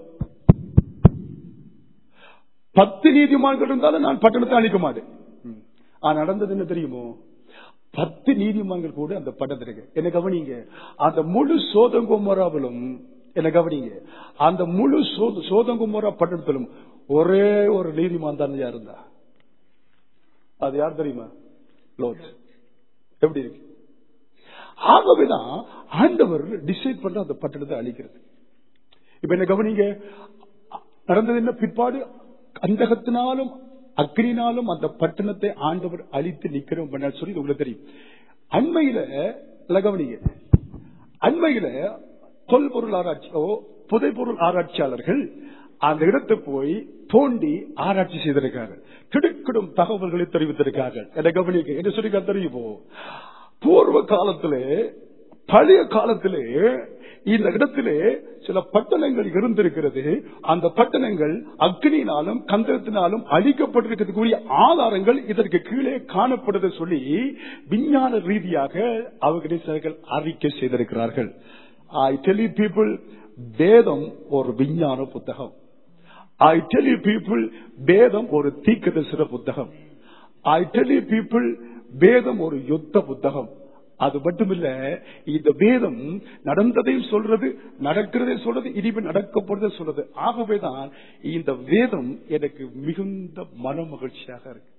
பத்து நீதிமான்கள் இருந்தாலும் நான் பட்டணத்தை அழிக்க மாட்டேன் ம். ஆனா நடந்தது என்ன தெரியுமோ பத்து நீதிமான்கள் கூட அந்த பட்டத்திற்கு என்ன கவனிங்க அந்த முழு சோதங்குமராவிலும் என்ன கவனிங்க அந்த முழு சோத- சோதங்குமரா பட்டணத்திலும் ஒரே ஒரு நீதிமான் தான் யார் இருந்தா அது யார் தெரியுமா லோத் எப்படி இருக்கு ஆகவேதான் ஆண்டவர் டிசைட் பண்ற அந்த பட்டணத்தை அழிக்கிறது இப்ப என்ன கவனிங்க நடந்தது என்ன பிற்பாடு அந்தகத்தினாலும் அக்னினாலும் அந்த பட்டணத்தை ஆண்டவர் அழித்து நிக்கிறோம் பண்ண சொல்லி உங்களுக்கு தெரியும் அண்மையில இல்ல கவனிங்க அண்மையில தொல்பொருள் ஆராய்ச்சி ஓ, புதைப்பொருள் ஆராய்ச்சியாளர்கள் அந்த இடத்தை போய் தோண்டி ஆராய்ச்சி செய்திருக்கார்கள் திடுக்கிடும் தகவல்களை தெரிவித்திருக்கார்கள் என கவனிக்க என்ன சொல்லி தெரியுமோ பூர்வ காலத்திலே பழைய காலத்திலே இந்த இடத்திலே சில பட்டணங்கள் இருந்திருக்கிறது அந்த பட்டணங்கள் அக்னியினாலும் கந்தகத்தினாலும் அழிக்கப்பட்டிருக்கிறதுக்குரிய ஆதாரங்கள் இதற்கு கீழே காணப்படுது சொல்லி விஞ்ஞான ரீதியாக அவர்கள் அறிக்கை செய்திருக்கிறார்கள் ஐ டெல் யூ பீப்புள் வேதம் ஒரு விஞ்ஞான புத்தகம் ஐ டெல் யூ பீப்புள் வேதம் ஒரு தீக்கதரிசன புத்தகம் ஐ டெல் யூ பீப்புள் வேதம் ஒரு யுத்த புத்தகம் அது மட்டுமில்ல இந்த வேதம் நடந்ததையும் சொல்றது நடக்கிறதையும் சொல்றது இனிமே நடக்க போறதை சொல்றது ஆகவேதான் இந்த வேதம் எனக்கு மிகுந்த மன மகிழ்ச்சியாக இருக்கு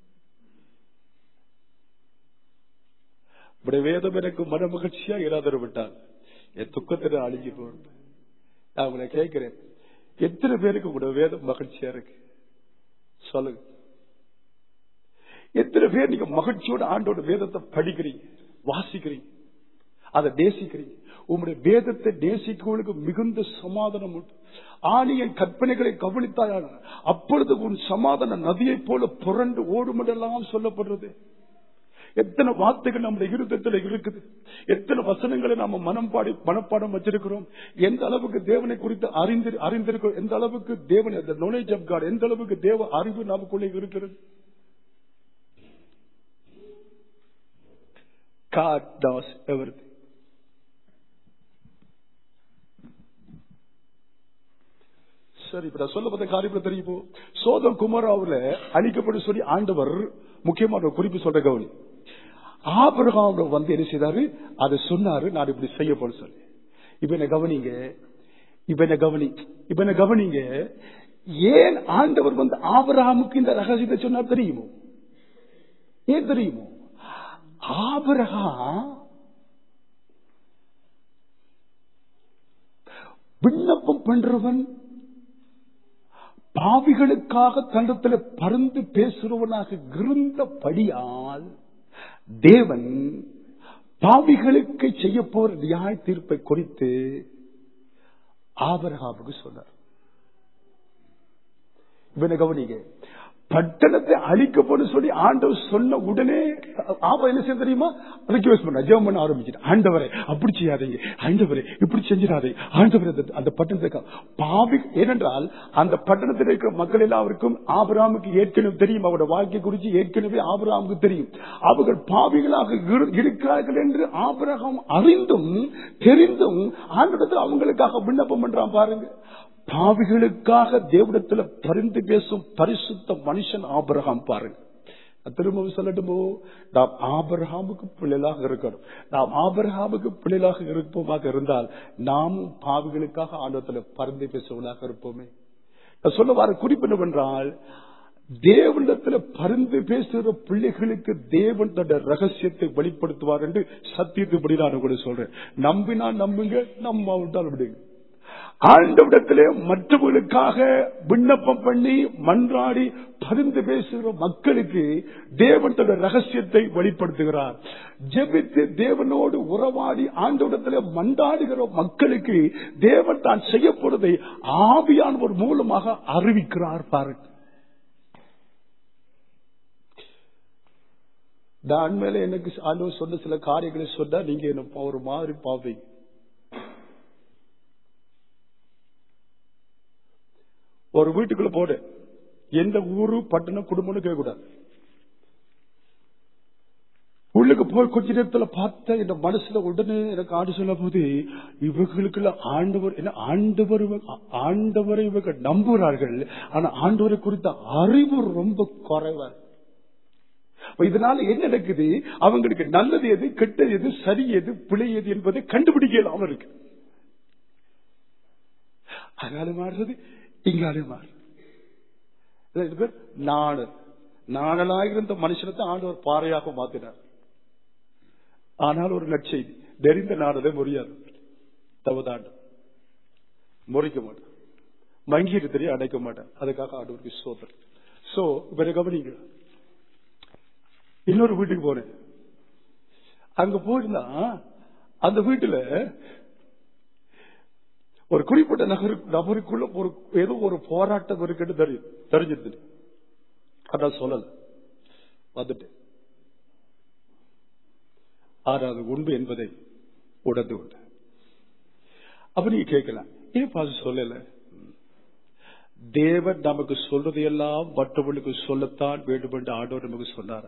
இப்படி வேதம் எனக்கு மன மகிழ்ச்சியா இராதர விட்டால் என் துக்கத்தில் அழிஞ்சு போறது நான் உங்களை கேட்கிறேன் எத்தனை பேருக்கு உங்களோட வேதம் மகிழ்ச்சியா இருக்கு சொல்லுங்க எத்தனை பேர் நீங்க மகிழ்ச்சியோட ஆண்டோட வேதத்தை படிக்கிறீங்க வாசிக்கிறீங்க அதை நேசிக்கிறீங்க உங்களுடைய வேதத்தை நேசிக்கிறவங்களுக்கு மிகுந்த சமாதானம் உண்டு ஆணியன் கற்பனைகளை கவனித்தாயான அப்பொழுது உன் சமாதான நதியைப் போல புரண்டு ஓடுமெல்லாம் சொல்லப்படுறது எத்தனை வார்த்தைகள் நம்முடைய இருதயத்தில் இருக்குது எத்தனை வசனங்களை நாம மனம் பாடி மனப்பாடம் வச்சிருக்கிறோம் எந்த அளவுக்கு தேவனை குறித்து அறிந்து அறிந்திருக்கிறோம் எந்த அளவுக்கு தேவனை நாலேஜ் ஆஃப் காட் எந்த அளவுக்கு தேவ அறிவு நமக்குள்ளே இருக்கிறது God does everything. சரி இப்ப நான் சொல்ல பார்த்த காரியம் தெரியுமோ சோதம் குமாராவுல அழிக்கப்படும் சொல்லி ஆண்டவர் முக்கியமான ஒரு குறிப்பு சொல்ற கவனி ஆபிரகாம் வந்து என்ன செய்தாரு அதை சொன்னாரு நான் இப்படி செய்ய போறேன் சொல்லி இப்ப என்ன கவனிங்க இப்ப என்ன கவனி இப்ப என்ன கவனிங்க ஏன் ஆண்டவர் வந்து ஆபிரகாமுக்கு இந்த ரகசியத்தை சொன்னார் தெரியுமோ ஏன் தெரியுமோ ஆபிரகாம் விண்ணப்பம் பண்றவன் பாவிகளுக்காக தண்டத்தில் பறந்து பேசுறவனாக இருந்தபடியால் தேவன் பாவிகளுக்கு செய்ய போற நியாய தீர்ப்பை குறித்து ஆபரகாமுக்கு சொன்னார் இவனை கவனிங்க பட்டணத்தை அழிக்கப்படும் சொல்லி ஆண்டவர் சொன்ன உடனே ஆபா என்ன செய்ய தெரியுமா ரிக்வெஸ்ட் பண்ண ஜெபம் பண்ண ஆரம்பிச்சிட்டு ஆண்டவரே அப்படி செய்யாதீங்க ஆண்டவரே இப்படி செஞ்சிடாதீங்க ஆண்டவரே அந்த- அந்த பட்டணத்தை பாவி ஏனென்றால் அந்த பட்டணத்தில் இருக்கிற மக்கள் எல்லாருக்கும் ஆபிரகாமுக்கு ஏற்கனவே தெரியும் அவருடைய வாழ்க்கை குறித்து ஏற்கனவே ஆபிரகாமுக்கு தெரியும் அவர்கள் பாவிகளாக இரு- இருக்கிறார்கள் என்று ஆபிரகாம் அறிந்தும் தெரிந்தும் ஆண்டிடத்தில் அவங்களுக்காக விண்ணப்பம் பண்றான் பாருங்க பாவிகளுக்காக தேவடத்துல பரிந்து பேசும் பரிசுத்த மனுஷன் ஆபிரகாம் பாருங்க நான் திரும்பவும் சொல்லட்டுமோ நாம் ஆபிரகாமுக்கு பிள்ளைகளாக இருக்கணும் நாம் ஆபிரகாமுக்கு பிள்ளைகளாக இருப்போமாக இருந்தால் நாமும் பாவிகளுக்காக ஆண்டத்துல பரிந்து பேசுவதாக இருப்போமே நான் சொல்ல வர குறிப்பு என்னவென்றால் தேவனிடத்துல பரிந்து பேசுகிற பிள்ளைகளுக்கு தேவன் தன்னுடைய ரகசியத்தை வெளிப்படுத்துவார் என்று சத்தியத்துப்படி நான் உங்களுக்கு சொல்றேன் நம்பினா நம்புங்க நம்ம விட்டால் விடுங்க ஆண்டவிடத்திலே மற்றவர்களுக்காக விண்ணப்பம் பண்ணி மன்றாடி பரிந்து பேசுகிற மக்களுக்கு தேவன் தன்னுடைய ரகசியத்தை வெளிப்படுத்துகிறார் ஜெபித்து தேவனோடு உறவாடி ஆண்டவிடத்திலே மன்றாடுகிற மக்களுக்கு தேவன் தான் செய்யப்படுவதை ஆவியானவர் மூலமாக அறிவிக்கிறார் பாருங்க நான் மேல எனக்கு ஆண்டவர் சொன்ன சில காரியங்களை சொன்னா நீங்க என்ன ஒரு மாதிரி பாவீங்க ஒரு வீட்டுக்குள்ள போடு எந்த ஊரு பட்டணம் குடும்பம்னு கேட்க கூடாது உள்ளுக்கு போய் கொஞ்ச நேரத்துல பார்த்த இந்த மனசுல உடனே எனக்கு ஆண்டு சொல்ல போது இவர்களுக்குள்ள ஆண்டவர் என்ன ஆண்டவர் இவங்க- ஆண்டவரை இவங்க நம்புகிறார்கள் ஆனா ஆண்டவரை குறித்த அறிவு ரொம்ப குறைவா இருக்கு. அப்ப இதனால என்ன நடக்குது அவங்களுக்கு நல்லது எது கெட்டது எது சரி எது பிழை எது என்பதை கண்டுபிடிக்க இல்லாம இருக்கு அங்காலே மாறுறது இங்காலே மாறு இது பேர் நாணல் நாணலாக இருந்த மனுஷனத்தை ஆண்டவர் பாறையாக மாத்தினார் ஆனால் ஒரு நற்செய்தி தெரிந்த நாடலை முறியாது தவதாண்டு முறிக்க மாட்டான் மங்கிட்டு தெரிய அடைக்க மாட்டான் அதுக்காக ஆண்டவருக்கு சோதனை சோ இப்ப கவனிங்க இன்னொரு வீட்டுக்கு போனேன் அங்க போயிருந்தா அந்த வீட்டுல ஒரு குறிப்பிட்ட நகரு நபருக்குள்ள ஒரு ஏதோ ஒரு போராட்டம் இருக்குன்னு தெரியும் தெரிஞ்சிருந்தது அதான் சொல்லல வந்துட்டு ஆறாவது உண்மை என்பதை உணர்ந்து கொண்டு அப்ப நீங்க கேட்கலாம் ஏன் பாச சொல்லல தேவன் நமக்கு சொல்றதையெல்லாம் மற்றவர்களுக்கு சொல்லத்தான் வேண்டும் என்று ஆண்டவர் நமக்கு சொன்னாரா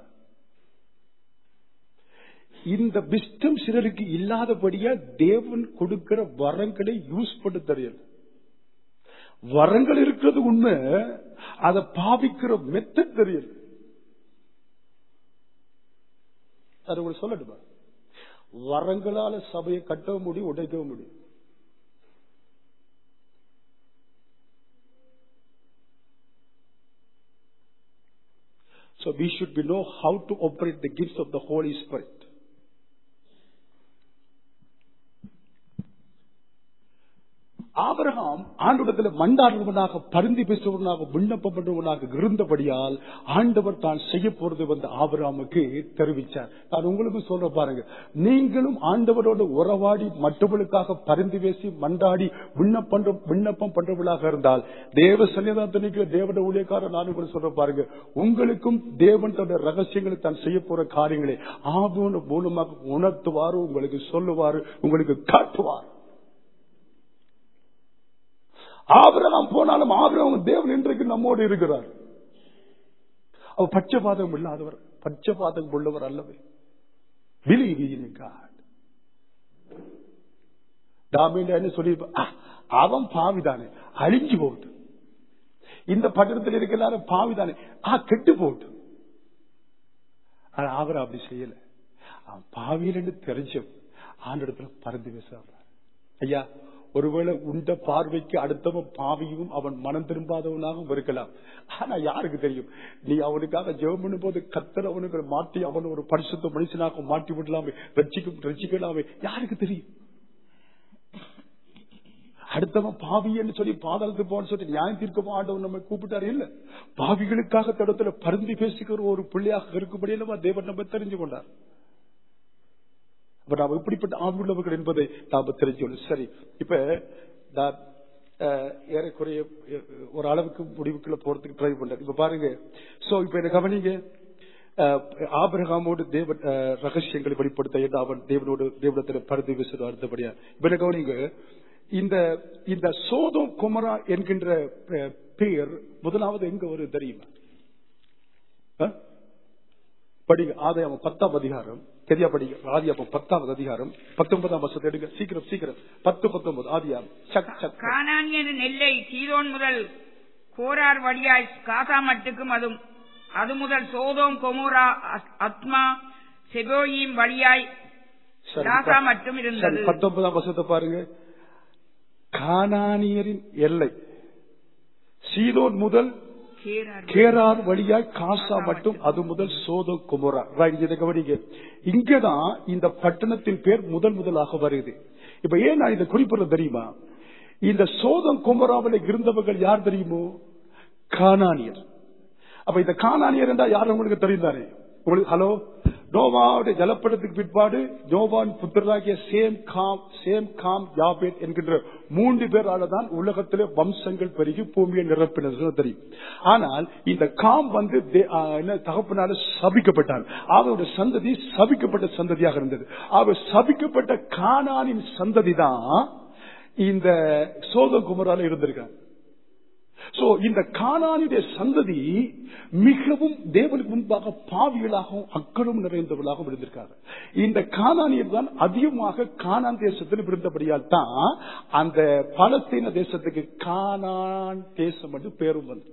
இந்த விஸ்டம் சிலருக்கு இல்லாதபடியா தேவன் கொடுக்கிற வரங்களை யூஸ் பண்ண தெரியல வரங்கள் இருக்கிறது உண்மை அதை பாவிக்கிற மெத்தட் தெரியல அது உங்களுக்கு சொல்லட்டுமா வரங்களால சபையை கட்டவும் முடியும் உடைக்கவும் முடியும் So we should be know how to operate the gifts of the Holy Spirit. Abraham ஆண்டவரத்தில் மண்டாடுவனாக பருந்தி பேசுவனாக விண்ணப்பம் பண்ணுவனாக இருந்தபடியால் ஆண்டவர் தான் செய்ய போறது வந்து ஆபிரகாமுக்கு தெரிவித்தார் நான் உங்களுக்கு சொல்ற பாருங்க நீங்களும் ஆண்டவரோடு உறவாடி மற்றவர்களுக்காக பரிந்து பேசி மண்டாடி விண்ணப்பம் விண்ணப்பம் பண்றவர்களாக இருந்தால் தேவ சன்னிதானத்திற்கு தேவட ஊழியக்காரர் நான் கூட சொல்ற பாருங்க உங்களுக்கும் தேவன் தன்னுடைய ரகசியங்களை தான் செய்ய போற காரியங்களை ஆபோன மூலமாக உணர்த்துவாரு உங்களுக்கு சொல்லுவாரு உங்களுக்கு காட்டுவார் ஆபிரகாம் போனாலும் ஆபிரகாம் தேவன் இன்றைக்கு நம்மோடு இருக்கிறார் அவர் பட்சபாதம் இல்லாதவர் பட்சபாதம் உள்ளவர் அல்லவே believe in God. தாவீது என்ன சொல்லி அவன் பாவிதானே அழிஞ்சு போகுது இந்த பட்டணத்தில் இருக்க எல்லாரும் பாவிதானே ஆ கெட்டு போகுது ஆனா அவர் அப்படி செய்யல அவன் பாவியில் தெரிஞ்ச ஆண்டிடத்துல பறந்து பேசுறார் ஐயா ஒருவேளை உண்ட பார்வைக்கு அடுத்தவன் பாவியும் அவன் மனம் திரும்பாதவனாகவும் இருக்கலாம் ஆனா யாருக்கு தெரியும் நீ அவனுக்காக ஜெபம் பண்ணும் போது கத்தர் அவனுக்கு மாற்றி அவன் ஒரு பரிசுத்த மனுஷனாக மாற்றி விடலாமே ரட்சிக்கும் ரட்சிக்கலாமே யாருக்கு தெரியும் அடுத்தவன் பாவின்னு சொல்லி பாதாளத்துக்கு போன்னு சொல்லி நியாயம் தீர்க்க ஆண்டவன் நம்ம கூப்பிட்டாரு இல்ல பாவிகளுக்காக தடத்துல பருந்தி பேசுகிற ஒரு பிள்ளையாக இருக்கும்படி அல்லவா தேவன் நம்ம தெரிஞ்சு கொண்டார் அப்ப நாம் இப்படிப்பட்ட ஆண்டுள்ளவர்கள் என்பதை நாம தெரிஞ்சுக்கணும் சரி இப்ப நான் அஹ், ஏறக்குறைய அஹ், ஒரு அளவுக்கு முடிவுக்குள்ள போறதுக்கு ட்ரை பண்றேன் இப்ப பாருங்க சோ இப்ப என்ன கவனிங்க அஹ், ஆபிரகாமோடு தேவன் அஹ், ரகசியங்களை வெளிப்படுத்த என்று அவன் தேவனோடு தேவனத்தில் பருதி பேசுவது அடுத்தபடியா இப்ப என்ன கவனிங்க இந்த இந்த சோதம் குமரா என்கின்ற அஹ், பெயர் முதலாவது எங்க வரும் தெரியுமா அஹ்? படிங்க ஆதாயம் பத்தாம் அதிகாரம் தெரியா படிங்க ஆதியாபம் பத்தாவது அதிகாரம் பத்தொன்பதாம் வருஷத்தை எடுங்க சீக்கிரம் சீக்கிரம் பத்து பத்தொன்பது ஆதியாம் சக் சக் கானானியர் நெல்லை சீதோன் முதல் கோரார் வழியாய் காசா மட்டுக்கும் அது அது முதல் சோதோம் கொமோரா அஸ்- அத்மா செபோயிம் வழியாய் சரி, லாசா மட்டும் சரி, இருந்தது பத்தொன்பதாம் வருஷத்தை பாருங்க கானானியரின் எல்லை சீதோன் முதல் கேரார் கேரார் வழியாய் காசா மட்டும் அது முதல் சோதம் குமரா ரைட் இதை கவனிங்க இங்கதான் இந்த பட்டணத்தின் பேர் முதல் முதலாக வருது இப்ப ஏன் நான் இதை குறிப்பிடுறது தெரியுமா இந்த சோதம் குமராவில் இருந்தவர்கள் யார் தெரியுமோ கானானியர் அப்ப இந்த கானானியர் என்றா யார் உங்களுக்கு தெரிந்தாரே உங்களுக்கு ஹலோ நோவாவுடைய ஜலப்படத்துக்கு பிற்பாடு நோவான் புத்திரராகிய Shem Ham Shem Ham Japheth என்கின்ற மூன்று பேரால தான் உலகத்திலே வம்சங்கள் பெருகி பூமியை நிரப்பினது தெரியும் ஆனால் இந்த காம் வந்து தே- ஆ, என்ன தகப்பனால சபிக்கப்பட்டார் அவருடைய சந்ததி சபிக்கப்பட்ட சந்ததியாக இருந்தது அவர் சபிக்கப்பட்ட கானானின் சந்ததி தான் இந்த சோதகுமரால இருந்திருக்காங்க சோ இந்த கானானுடைய சந்ததி மிகவும் தேவனுக்கு முன்பாக பாவிகளாகவும் அக்கடும் நிறைந்தவர்களாகவும் இருந்திருக்காங்க இந்த கானானியர் தான் அதிகமாக கானான் தேசத்தில் இருந்தபடியால் தான் அந்த பலஸ்தீன தேசத்துக்கு கானான் தேசம் என்று பேரும் வந்து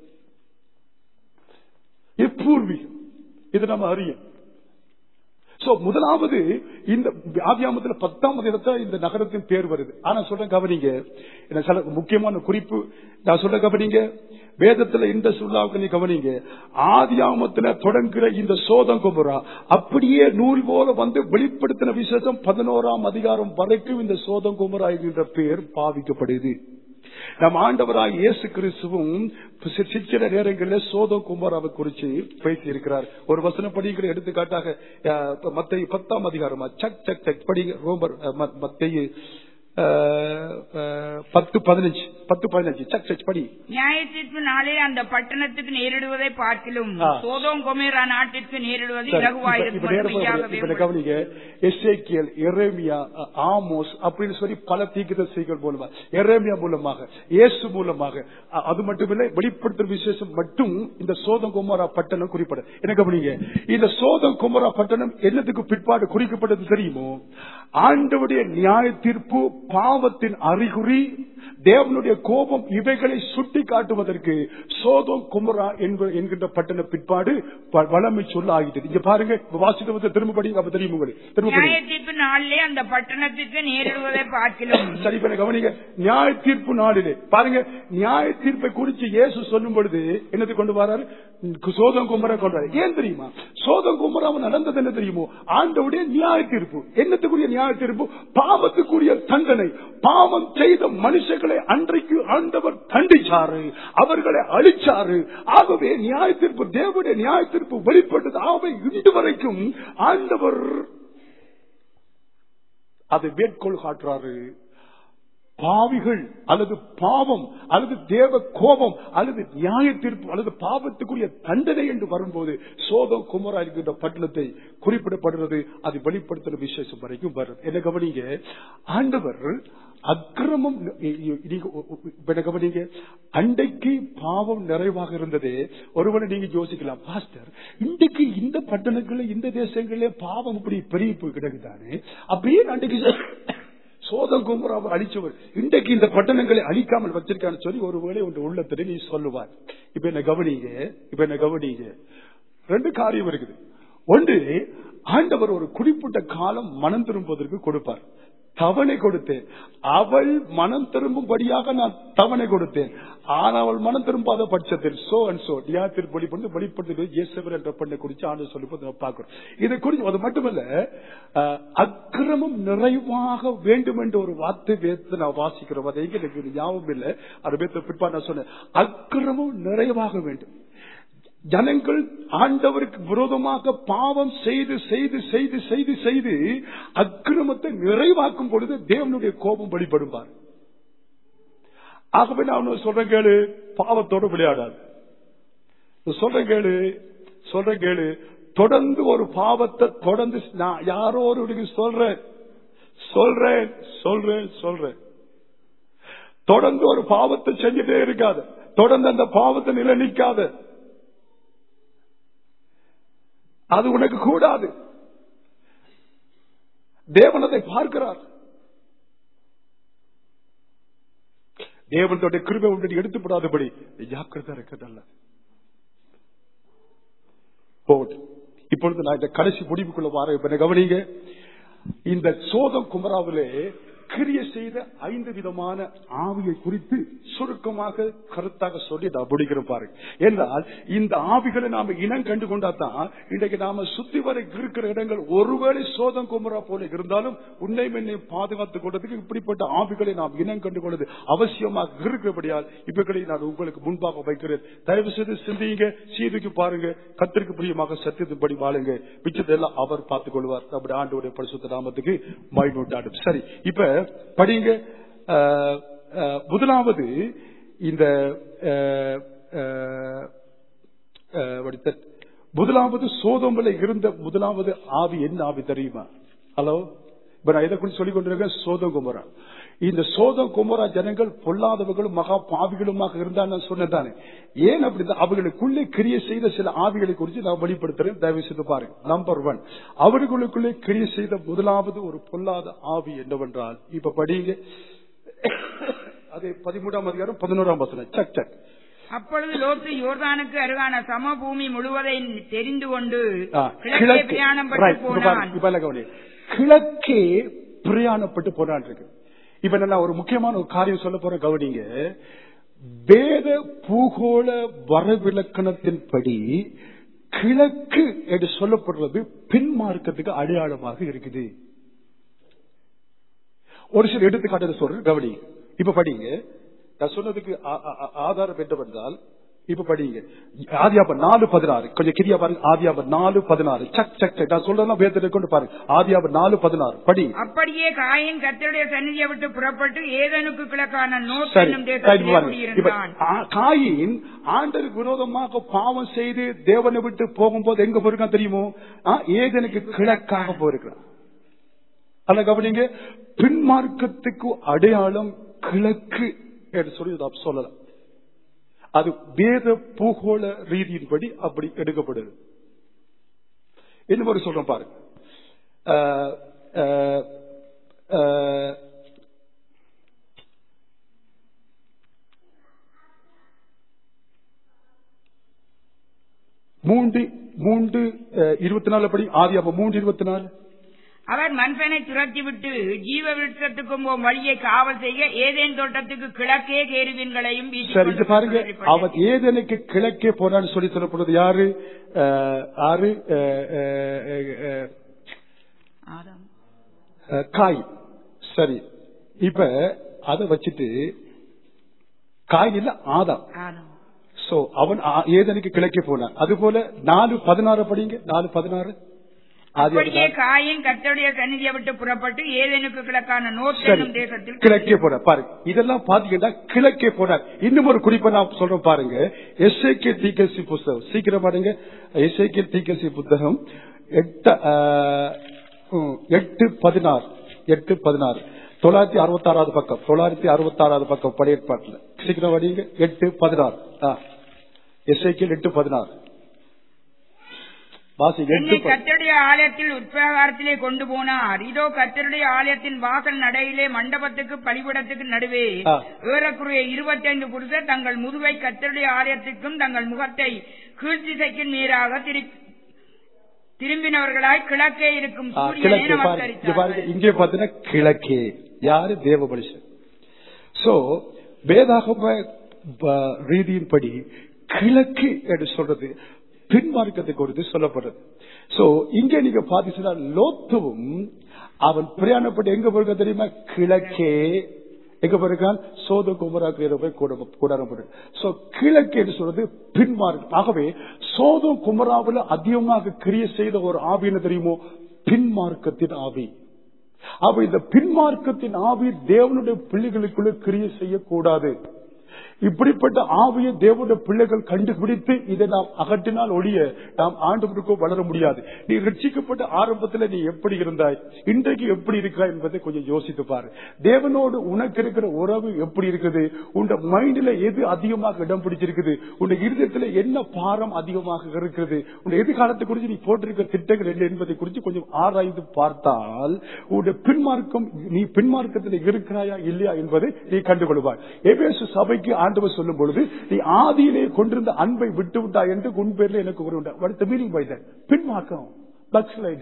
இது பூர்வீகம் இது நம்ம அறியும் சோ முதலாவது இந்த ஆதியாமத்தில் பத்தாம் இடத்துல இந்த நகரத்தின் பேர் வருது ஆனா சொல்றேன் கவனிங்க என்ன சில முக்கியமான குறிப்பு நான் சொல்ற கவனிங்க வேதத்துல இந்த சொல்லாவுக்கு நீ கவனிங்க ஆதியாமத்துல தொடங்குற இந்த சோதம் குமுறா அப்படியே நூல் போல வந்து வெளிப்படுத்தின விசேஷம் பதினோராம் அதிகாரம் வரைக்கும் இந்த சோதம் குமுறா என்கின்ற பேர் பாவிக்கப்படுது நம் ஆண்டவராக இயேசு கிறிஸ்துவும் சி- சில நேரங்களில் சோதம் குமாராவை குறித்து பேசி இருக்கிறார் ஒரு வசனம் படிக்கிற எடுத்துக்காட்டாக அஹ், மத்தேயு பத்தாம் அதிகாரமா சக் சக் சக் படிங்க ரோமர் அஹ், ம- மத்தேயு அஹ், அஹ், பத்து பதினஞ்சு பத்து பதினஞ்சு சக் சக் படி நியாயத்தீர்ப்பு நாளே அந்த பட்டணத்துக்கு நேரிடுவதை பார்க்கிலும் ஆ. சோதோம் கொமேரா நாட்டிற்கு நேரிடுவது சரி, இப்ப- இலகுவாயிருக்கும் இப்ப என்று நேரா மெய்யாகவே இப்ப என்ன கவனிங்க எஸ்ஏக்கியல் எரேமியா அ- ஆமோஸ் அப்படின்னு சொல்லி பல தீர்க்கதரிசிகள் மூலமா எரேமியா மூலமாக இயேசு மூலமாக அ- அது மட்டுமில்லை வெளிப்படுத்தும் விசேஷம் மட்டும் இந்த சோதம் குமாரா பட்டணம் குறிப்பிட என்ன கவனிங்க இந்த சோதம் குமாரா பட்டணம் என்னத்துக்கு பிற்பாடு குறிக்கப்பட்டது தெரியுமோ ஆண்டவுடைய நியாய தீர்ப்பு பாவத்தின் அறிகுறி தேவனுடைய கோபம் இவைகளை சுட்டி காட்டுவதற்கு சோதம் குமரா என்ப- என்கின்ற பட்டண பிற்பாடு வ- வளமை சொல்ல ஆகிட்டது இங்க பாருங்க இப்ப வாசிட்டு வந்து திரும்ப படிங்க அப்ப தெரியும் உங்களுக்கு திரும்ப படிங்க நியாயத்தீர்ப்பு நாளிலே அந்த பட்டணத்துக்கு நேரிடுவதை பார்க்கிலும் சரி இப்ப எனக்கு கவனிங்க நியாய தீர்ப்பு நாளிலே பாருங்க நியாய தீர்ப்பை குறித்து இயேசு சொல்லும் பொழுது என்னது கொண்டு வராரு சோதம் குமரா கொண்டு வராரு ஏன் தெரியுமா சோதம் குமராம நடந்தது என்ன தெரியுமோ ஆண்டவுடைய நியாய தீர்ப்பு என்னத்துக்குரிய நியாய தீர்ப்பு பாவத்துக்குரிய தண்டனை பாவம் செய்த மனுஷர்களை அன்றைக்கு ஆண்டவர் தண்டிச்சாரு அவர்களை அழிச்சாரு ஆகவே நியாய தீர்ப்பு தேவனுடைய நியாய தீர்ப்பு வெளிப்பட்டது ஆகவே இன்று வரைக்கும் ஆண்டவர் அதை மேற்கோள் காட்டுறாரு பாவிகள் அல்லது பாவம் அல்லது தேவ கோபம் அல்லது நியாய தீர்ப்பு அல்லது பாவத்துக்குரிய தண்டனை என்று வரும்போது சோதம் குமரா என்கின்ற பட்டணத்தை குறிப்பிடப்படுறது அது வெளிப்படுத்துற விசேஷம் வரைக்கும் வருது என்ன கவனிங்க ஆண்டவர் அக்கிரமம் நீங்க இப்ப என்ன கவனிங்க அண்டைக்கு பாவம் நிறைவாக இருந்ததே ஒருவனை நீங்க யோசிக்கலாம் பாஸ்டர் இன்றைக்கு இந்த பட்டணங்கள்ல இந்த தேசங்களே பாவம் இப்படி பெரிய போய் கிடக்குதானே அப்படியே அன்றைக்கு சோதம் குமராவை அழிச்சவர் இன்றைக்கு இந்த பட்டணங்களை அழிக்காமல் வச்சிருக்கான்னு சொல்லி ஒருவேளை உங்க உள்ளத்துல நீ சொல்லுவார் இப்ப என்ன கவனிங்க இப்ப என்ன கவனிங்க ரெண்டு காரியம் இருக்குது ஒன்று ஆண்டவர் ஒரு குறிப்பிட்ட காலம் மனம் திரும்புவதற்கு கொடுப்பார் தவணை கொடுத்தேன் அவள் மனம் திரும்பும்படியாக நான் தவணை கொடுத்தேன் ஆனால் அவள் மனம் திரும்பாத பட்சத்தில் சோ அண்ட் சோ நியாயத்தில் வெளிப்பட்டு வெளிப்படுத்து இயேசுவர் என்ற பெண்ணை குறித்து ஆண்டு சொல்லி நம்ம பார்க்கிறோம் இதை குறித்து அது மட்டுமல்ல அஹ், அக்கிரமம் நிறைவாக வேண்டும் என்ற ஒரு வார்த்தை வேத்து நான் வாசிக்கிறோம் அதை எங்க எனக்கு ஞாபகம் இல்லை அது வேத்த பிற்பாடு நான் சொன்னேன் அக்கிரமம் நிறைவாக வேண்டும் ஜனங்கள் ஆண்டவருக்கு விரோதமாக பாவம் செய்து செய்து செய்து செய்து செய்து அக்கிரமத்தை நிறைவாக்கும் பொழுது தேவனுடைய கோபம் வெளிப்படுவார் ஆகவே நான் ஒண்ணு சொல்றேன் கேளு பாவத்தோடு விளையாடாது நான் சொல்றேன் கேளு சொல்றேன் கேளு தொடர்ந்து ஒரு பாவத்தை தொடர்ந்து நான் யாரோ ஒருவருக்கு சொல்றேன் சொல்றேன் சொல்றேன் சொல்றேன் தொடர்ந்து ஒரு பாவத்தை செஞ்சுட்டே இருக்காது தொடர்ந்து அந்த பாவத்தை நிலை நிற்காத அது உனக்கு கூடாது தேவன் அதை பார்க்கிறார் தேவனுடைய கிருபை உன்னை எடுத்துப்படாதபடி ஜாக்கிரதா இருக்க நல்லது போகட்டும் இப்பொழுது நான் இந்த கடைசி முடிவுக்குள்ள வார இப்ப என்ன கவனிங்க இந்த சோதம் குமராவிலே கிரிய செய்த ஐந்து விதமான ஆவியை குறித்து சுருக்கமாக கருத்தாக சொல்லி நான் முடிக்கிறேன் பாருங்க என்றால் இந்த ஆவிகளை நாம இனம் கண்டு கொண்டாதான் இன்றைக்கு நாம சுத்தி வர இருக்கிற இடங்கள் ஒருவேளை சோதம் குமரா போல இருந்தாலும் உன்னை மென்னை பாதுகாத்துக் கொண்டதுக்கு இப்படிப்பட்ட ஆவிகளை நாம் இனம் கண்டு கொண்டது அவசியமாக இருக்கிறபடியால் இவைகளை நான் உங்களுக்கு முன்பாக வைக்கிறேன் தயவு செய்து சிந்தியுங்க சீதுக்கு பாருங்க கத்திற்கு பிரியமாக சத்தியத்தின்படி வாழுங்க மிச்சதெல்லாம் அவர் பார்த்துக் கொள்வார் நம்முடைய ஆண்டோடைய பரிசுத்த நாமத்துக்கு மயனூட்டாடும் சரி இப்ப படிங்க அஹ், அஹ், முதலாவது இந்த அஹ், அஹ், அஹ், what is that? முதலாவது சோதோமில் இருந்த முதலாவது ஆவி என்ன ஆவி தெரியுமா ஹலோ இப்ப நான் எதை குறித்து சொல்லிக் கொண்டிருக்கேன் சோதம் குமரா இந்த சோதம் குமரா ஜனங்கள் பொல்லாதவர்களும் மகா பாவிகளுமாக இருந்தா நான் சொன்னதானே ஏன் அப்படி அவர்களுக்குள்ளே கிரிய செய்த சில ஆவிகளை குறித்து நான் வெளிப்படுத்துறேன் தயவு செய்து பாருங்க நம்பர் ஒன் அவர்களுக்குள்ளே கிரிய செய்த முதலாவது ஒரு பொல்லாத ஆவி என்னவென்றால் இப்ப படிங்க அதே பதிமூன்றாம் அதிகாரம் பதினோராம் வசனம் சக் சக் அப்பொழுது லோத்து யோர்தானுக்கு அருகான சமபூமி முழுவதை தெரிந்து கொண்டு ஆ, கிழக்கே கிழக்கு. பிரயாணம் Right, பட்டு இப்ப போனான் பாருங்க, இப்ப எல்லாம் கவனி. கிழக்கே பிரயாணப்பட்டு போனான் இருக்கு இப்ப நான் ஒரு முக்கியமான ஒரு காரியம் சொல்ல போற கவனிங்க வேத பூகோள வரவிலக்கணத்தின்படி கிழக்கு என்று சொல்லப்படுறது பின்மார்க்கத்துக்கு அடையாளமாக இருக்குது ஒரு சில எடுத்துக்காட்டு சொல்றேன் கவனி இப்ப படிங்க நான் சொன்னதுக்கு ஆ- ஆ- ஆ- ஆதாரம் என்னவென்றால் இப்ப படிங்க ஆதியாபர் நாலு பதினாறு கொஞ்சம் கிரியா பாருங்க ஆதியாபர் நாலு பதினாறு சக் சக் சக் நான் சொல்றதெல்லாம் வேதத்தை கொண்டு பாருங்க ஆதியாபர் நாலு பதினாறு படி அப்படியே காயின் கர்த்தருடைய சந்நிதியை விட்டு புறப்பட்டு ஏதனுக்கு கிழக்கான நோட் சரி என்னும் சரி, தேசத்திலே பாருங்க. இப்ப குடியிருந்தான் ஆ- காயின் ஆண்டருக்கு விரோதமாக பாவம் செய்து தேவனை விட்டு போகும்போது எங்க போயிருக்கான் தெரியுமோ ஆ, ஏதனுக்கு கிழக்காக போயிருக்கிறான் அல்ல கவனிங்க பின்மார்க்கத்துக்கு அடையாளம் கிழக்கு என்று சொல்லி நாம் சொல்லலாம் அது வேத பூகோள ரீதியின்படி அப்படி எடுக்கப்படுது இன்னும் ஒரு சொல்றேன் பாருங்க அஹ், அஹ், அஹ், மூன்று மூன்று அஹ், இருபத்தி நாலு படி ஆதி அப்ப மூன்று இருபத்தி நாலு அவர் மனுஷனை துரத்திவிட்டு ஜீவ விருட்சத்துக்கும் போகும் வழியை காவல் செய்ய ஏதேன் தோட்டத்துக்கு கிழக்கே கேருவின்களையும் வீசிக் சரி கொண்டு இது பாருங்க சொல்லப்பட்டது. அவன் ஏதனுக்கு கிழக்கே போனான்னு சொல்லி சொல்லப்படுறது யாரு அஹ், யாரு அஹ், அஹ், அஹ், ஆதாம். அஹ், காய் சரி இப்ப அதை வச்சுட்டு காய் இல்ல ஆதாம் ஆதாம். சோ அவன் ஆ- ஏதனுக்கு கிழக்கே போனான் அது போல நாலு பதினாறு படிங்க நாலு பதினாறு ஆதி அப்படியே காயின் கர்த்தருடைய சந்நிதியை விட்டு புறப்பட்டு ஏதேனுக்கு கிழக்கான நோட் சரி என்னும் தேசத்தில் கிழக்கே போனார் பாருங்க இதெல்லாம் பாத்தீங்கன்னா கிழக்கே போனார் இன்னும் ஒரு குறிப்பை நான் சொல்றேன் பாருங்க எஸ்ஐகே டிகசி புஸ்தகம் சீக்கிரம் பாருங்க எஸ்ஐகே டிகசி புத்தகம் எட்டு ஆஹ், ம், எட்டு பதினாறு எட்டு பதினாறு தொள்ளாயிரத்தி அறுபத்தி ஆறாவது பக்கம் தொள்ளாயிரத்தி அறுபத்தி ஆறாவது பக்கம் படையற்பாட்டுல சீக்கிரம் படிங்க எட்டு பதினாறு எஸ்ஐகே எட்டு பதினாறு வாசி எட்டு என்னை பதி- கர்த்தருடைய ஆலயத்தில் உட்பிரகாரத்திலே கொண்டு போனார் இதோ கர்த்தருடைய ஆலயத்தின் வாசல் நடையிலே மண்டபத்துக்கு பலிபீடத்துக்கு நடுவே ஆ. ஏறக்குறைய இருபத்தைந்து புருஷர் தங்கள் முதுவை கர்த்தருடைய ஆலயத்திற்கும் தங்கள் முகத்தை கீழ்த்திசைக்கும் நேராக திரு- திரும்பினவர்களாய் கிழக்கே இருக்கும் ஆ, சூரியனை கிழக்கே பாருங்க இங்க பாருங்க நமஸ்கரித்தார்கள் இங்கே பாத்தீங்கன்னா கிழக்கே யாரு தேவ மனுஷன் சோ வேதாகம ப- ரீதியின்படி கிழக்கு என்று சொல்றது பின்மார்க்கத்தை குறித்து சொல்லப்படுறது சோ இங்க நீங்க பாத்தீங்கன்னா லோத்துவும் அவன் பிரயாணப்பட்டு எங்க போயிருக்க தெரியுமா கிழக்கே எங்க போயிருக்கான் சோத குமரா போய் கூடாரம் சோ கிழக்கு என்று சொல்றது பின்மார்க்கம் ஆகவே சோதம் குமராவில் அதிகமாக கிரிய செய்த ஒரு ஆவி என்ன தெரியுமோ பின்மார்க்கத்தின் ஆவி அப்ப இந்த பின்மார்க்கத்தின் ஆவி தேவனுடைய பிள்ளைகளுக்குள்ள கிரிய செய்யக்கூடாது இப்படிப்பட்ட ஆவியை தேவனுடைய பிள்ளைகள் கண்டுபிடித்து இதை நாம் அகற்றினால் ஒழிய நாம் ஆண்டவருக்கோ வளர முடியாது நீ ரட்சிக்கப்பட்ட ஆரம்பத்தில் நீ எப்படி இருந்தாய் இன்றைக்கு எப்படி இருக்கிறாய் என்பதை கொஞ்சம் யோசித்து பாரு தேவனோடு உனக்கு இருக்கிற உறவு எப்படி இருக்குது உன் மைண்ட்ல எது அதிகமாக இடம் பிடிச்சிருக்குது உன் இருதயத்துல என்ன பாரம் அதிகமாக இருக்கிறது உன் எதிர்காலத்தை குறித்து நீ போட்டிருக்கிற திட்டங்கள் என்ன என்பதை குறித்து கொஞ்சம் ஆராய்ந்து பார்த்தால் உன்னுடைய பின்மார்க்கம் நீ பின்மார்க்கத்தில் இருக்கிறாயா இல்லையா என்பதை நீ கண்டுகொள்வாய் எபேசு சபைக்கு ஆண்டவர் சொல்லும் பொழுது நீ ஆதியிலே கொண்டிருந்த அன்பை விட்டு விட்டாய் என்று உன் பேர்ல எனக்கு ஒரு மீனிங் பை பின்மார்க்கம் backsliding.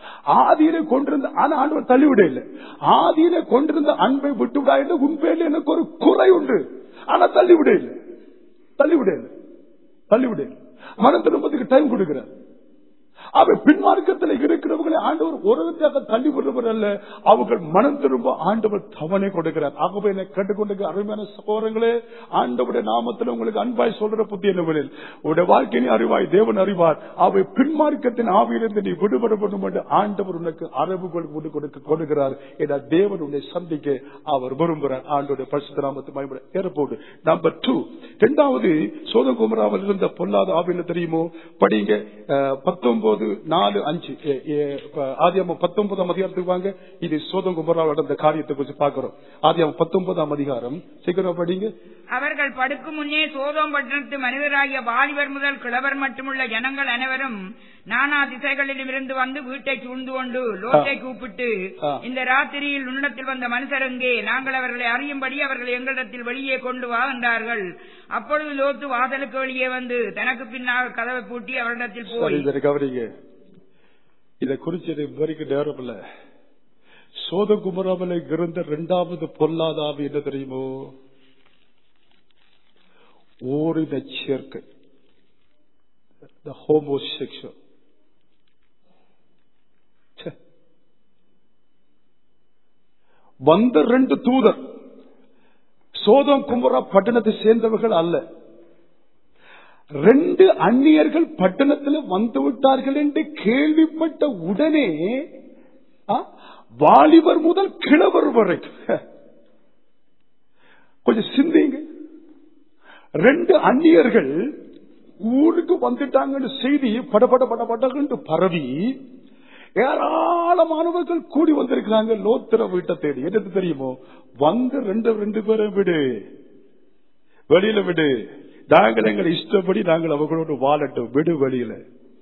ஆதியில கொண்டிருந்த ஆனா ஆண்டவர் தள்ளிவிட இல்லை ஆதியில கொண்டிருந்த அன்பை விட்டு விடா என்று உண்மையில எனக்கு ஒரு குறை உண்டு ஆனா தள்ளிவிட இல்லை தள்ளிவிட இல்லை தள்ளிவிட இல்லை மனம் திரும்பத்துக்கு டைம் கொடுக்கிறார் அவை பின்மார்க்கத்தில் இருக்கிறவர்களை ஆண்டவர் உலகத்தாக தள்ளி விடுறவர் அல்ல அவர்கள் மனம் திரும்ப ஆண்டவர் தவணை கொடுக்கிறார் ஆகவே என்னை கேட்டுக்கொண்டு அருமையான சகோதரங்களே ஆண்டவருடைய நாமத்தில் உங்களுக்கு அன்பாய் சொல்ற புத்தி என்னவெனில் உடைய வாழ்க்கையை அறிவாய் தேவன் அறிவார் அவை பின்மார்க்கத்தின் ஆவியிலிருந்து நீ விடுபட வேண்டும் என்று ஆண்டவர் உனக்கு அறிவுகள் கொண்டு கொடுக்க கொடுக்கிறார் என தேவன் உன்னை சந்திக்க அவர் விரும்புகிறார் ஆண்டோட பரிசுத்த நாமத்தை பயன்பட ஏறப்போடு நம்பர் டூ இரண்டாவது சோதகுமராவில் இருந்த பொல்லாத ஆவியில் தெரியுமோ படிங்க அஹ், பத்தொன்பது நாலு அஞ்சு எ- எ- ப- ஆதியாமம் பத்தொன்பதாம் அதிகாரத்துக்கு வாங்க இது சோதகுமராவில் நடந்த காரியத்தை குறித்து பார்க்கிறோம் ஆதியாமம் பத்தொன்பதாம் அதிகாரம் சீக்கிரம் படிங்க அவர்கள் படுக்கும் முன்னே சோதோம் பட்டணத்து மனிதராகிய வாலிபர் முதல் கிழவர் மட்டுமுள்ள ஜனங்கள் அனைவரும் நானா திசைகளிலும் இருந்து வந்து வீட்டை சூழ்ந்து கொண்டு லோட்டை கூப்பிட்டு ஆ. இந்த ராத்திரியில் உன்னிடத்தில் வந்த மனுஷர் எங்கே நாங்கள் அவர்களை அறியும்படி அவர்கள் எங்களிடத்தில் வெளியே கொண்டு வா என்றார்கள் அப்பொழுது லோத்து வாசலுக்கு வெளியே வந்து தனக்கு பின்னால் கதவை பூட்டி அவரிடத்தில் சரி போய் இதை கவனிங்க இதை குறிச்சு எனக்கு விவரிக்க நேரம் இல்ல சோதகுமராவில் இருந்த இரண்டாவது பொல்லாத ஆவி என்ன தெரியுமோ ஓரின சேர்க்கை the homosexual ச்சே. வந்த ரெண்டு தூதர் சோதம் குமரா பட்டணத்தை சேர்ந்தவர்கள் அல்ல ரெண்டு அந்நியர்கள் பட்டணத்தில் வந்து விட்டார்கள் என்று கேள்விப்பட்ட உடனே ஆ, வாலிபர் முதல் கிழவர் வரைக்கும் கொஞ்சம் சிந்திங்க ரெண்டு அந்நியர்கள் ஊருக்கு வந்துட்டாங்கன்னு செய்தி படபட படபடன்னு பரவி ஏராளமானவர்கள் கூடி வந்திருக்கிறாங்க லோத்திர வீட்டை தேடி எது தெரியுமோ வந்து ரெண்டு ரெண்டு பேரை விடு வெளியில விடு நாங்கள் எங்கள் இஷ்டப்படி நாங்கள் அவர்களோடு வாழட்டும் விடு வெளியில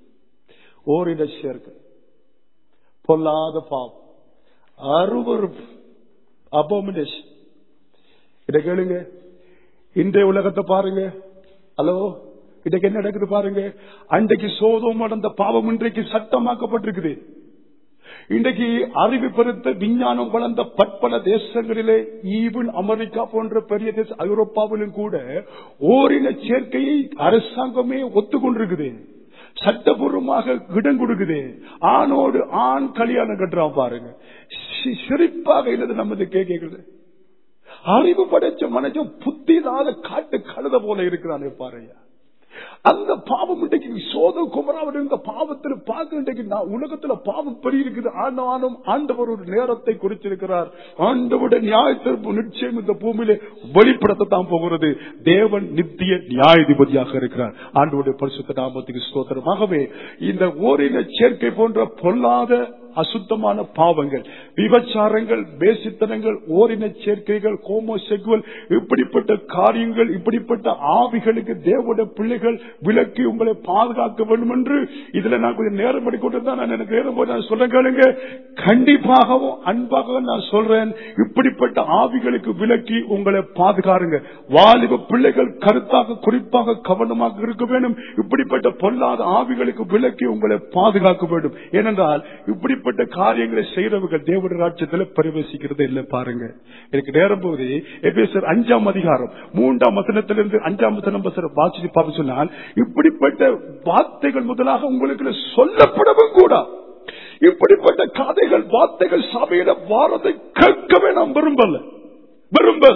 ஓரிட சேர்க்கை பொல்லாத பாவம் அருவருப்பு அபோமினேஷன் இதை கேளுங்க இன்றைய உலகத்தை பாருங்க ஹலோ இன்னைக்கு என்ன நடக்குது பாருங்க அன்றைக்கு சோதம் நடந்த பாவம் இன்றைக்கு சட்டமாக்கப்பட்டிருக்குது இன்றைக்கு அறிவு பெருத்த விஞ்ஞானம் வளர்ந்த பற்பல தேசங்களிலே ஈவன் அமெரிக்கா போன்ற பெரிய தேச ஐரோப்பாவிலும் கூட ஓரின சேர்க்கையை அரசாங்கமே ஒத்துக்கொண்டிருக்குது சட்டபூர்வமாக இடம் கொடுக்குது ஆணோடு ஆண் கல்யாணம் கட்டுறான் பாருங்க சி- சிரிப்பாக இல்லது நமது கேட்கிறது அறிவு படைச்ச மனுஷன் புத்தி இல்லாத காட்டு கழுத போல இருக்கிறானே பாருங்க அந்த பாவம் இன்றைக்கு சோதம் குமராவில் இருந்த பாவத்தில் பார்க்க இன்றைக்கு நான் உலகத்துல பாவம் பெரிய இருக்குது ஆனாலும் ஆண்டவர் ஒரு நேரத்தை குறிச்சிருக்கிறார் ஆண்டவருடைய நியாய தீர்ப்பு நிச்சயம் இந்த பூமியிலே வெளிப்படுத்தத்தான் போகிறது தேவன் நித்திய நியாயாதிபதியாக இருக்கிறார் ஆண்டவருடைய பரிசுத்த நாமத்துக்கு ஸ்தோத்திரமாகவே இந்த ஓரின சேர்க்கை போன்ற பொல்லாத அசுத்தமான பாவங்கள் விபச்சாரங்கள் பேசித்தனங்கள் ஓரின சேர்க்கைகள் கோமோசெக்குவல் இப்படிப்பட்ட காரியங்கள் இப்படிப்பட்ட ஆவிகளுக்கு தேவனுடைய பிள்ளைகள் விலக்கி உங்களை பாதுகாக்க வேண்டும் என்று இதுல நான் கொஞ்சம் நேரம் எடுக்கொண்டு நான் எனக்கு நேரம் போது நான் சொல்றேன் கேளுங்க கண்டிப்பாகவும் அன்பாகவும் நான் சொல்றேன் இப்படிப்பட்ட ஆவிகளுக்கு விலக்கி உங்களை பாதுகாருங்க வாலிப பிள்ளைகள் கருத்தாக குறிப்பாக கவனமாக இருக்க வேண்டும் இப்படிப்பட்ட பொல்லாத ஆவிகளுக்கு விலக்கி உங்களை பாதுகாக்க வேண்டும் ஏனென்றால் இப்படிப்பட்ட காரியங்களை செய்யறவர்கள் தேவட ராஜ்யத்தில் பிரவேசிக்கிறது இல்லை பாருங்க எனக்கு நேரம் போது எபேசர் அஞ்சாம் அதிகாரம் மூன்றாம் வசனத்திலிருந்து அஞ்சாம் வசனம் வசனம் வாசித்து பார்க்க சொன்னால் இப்படிப்பட்ட வார்த்தைகள் முதலாக உங்களுக்கு சொல்லப்படவும் கூட இப்படிப்பட்ட கதைகள் வார்த்தைகள் சபையில வாரத்தை கேட்கவே நாம் விரும்பல விரும்பல்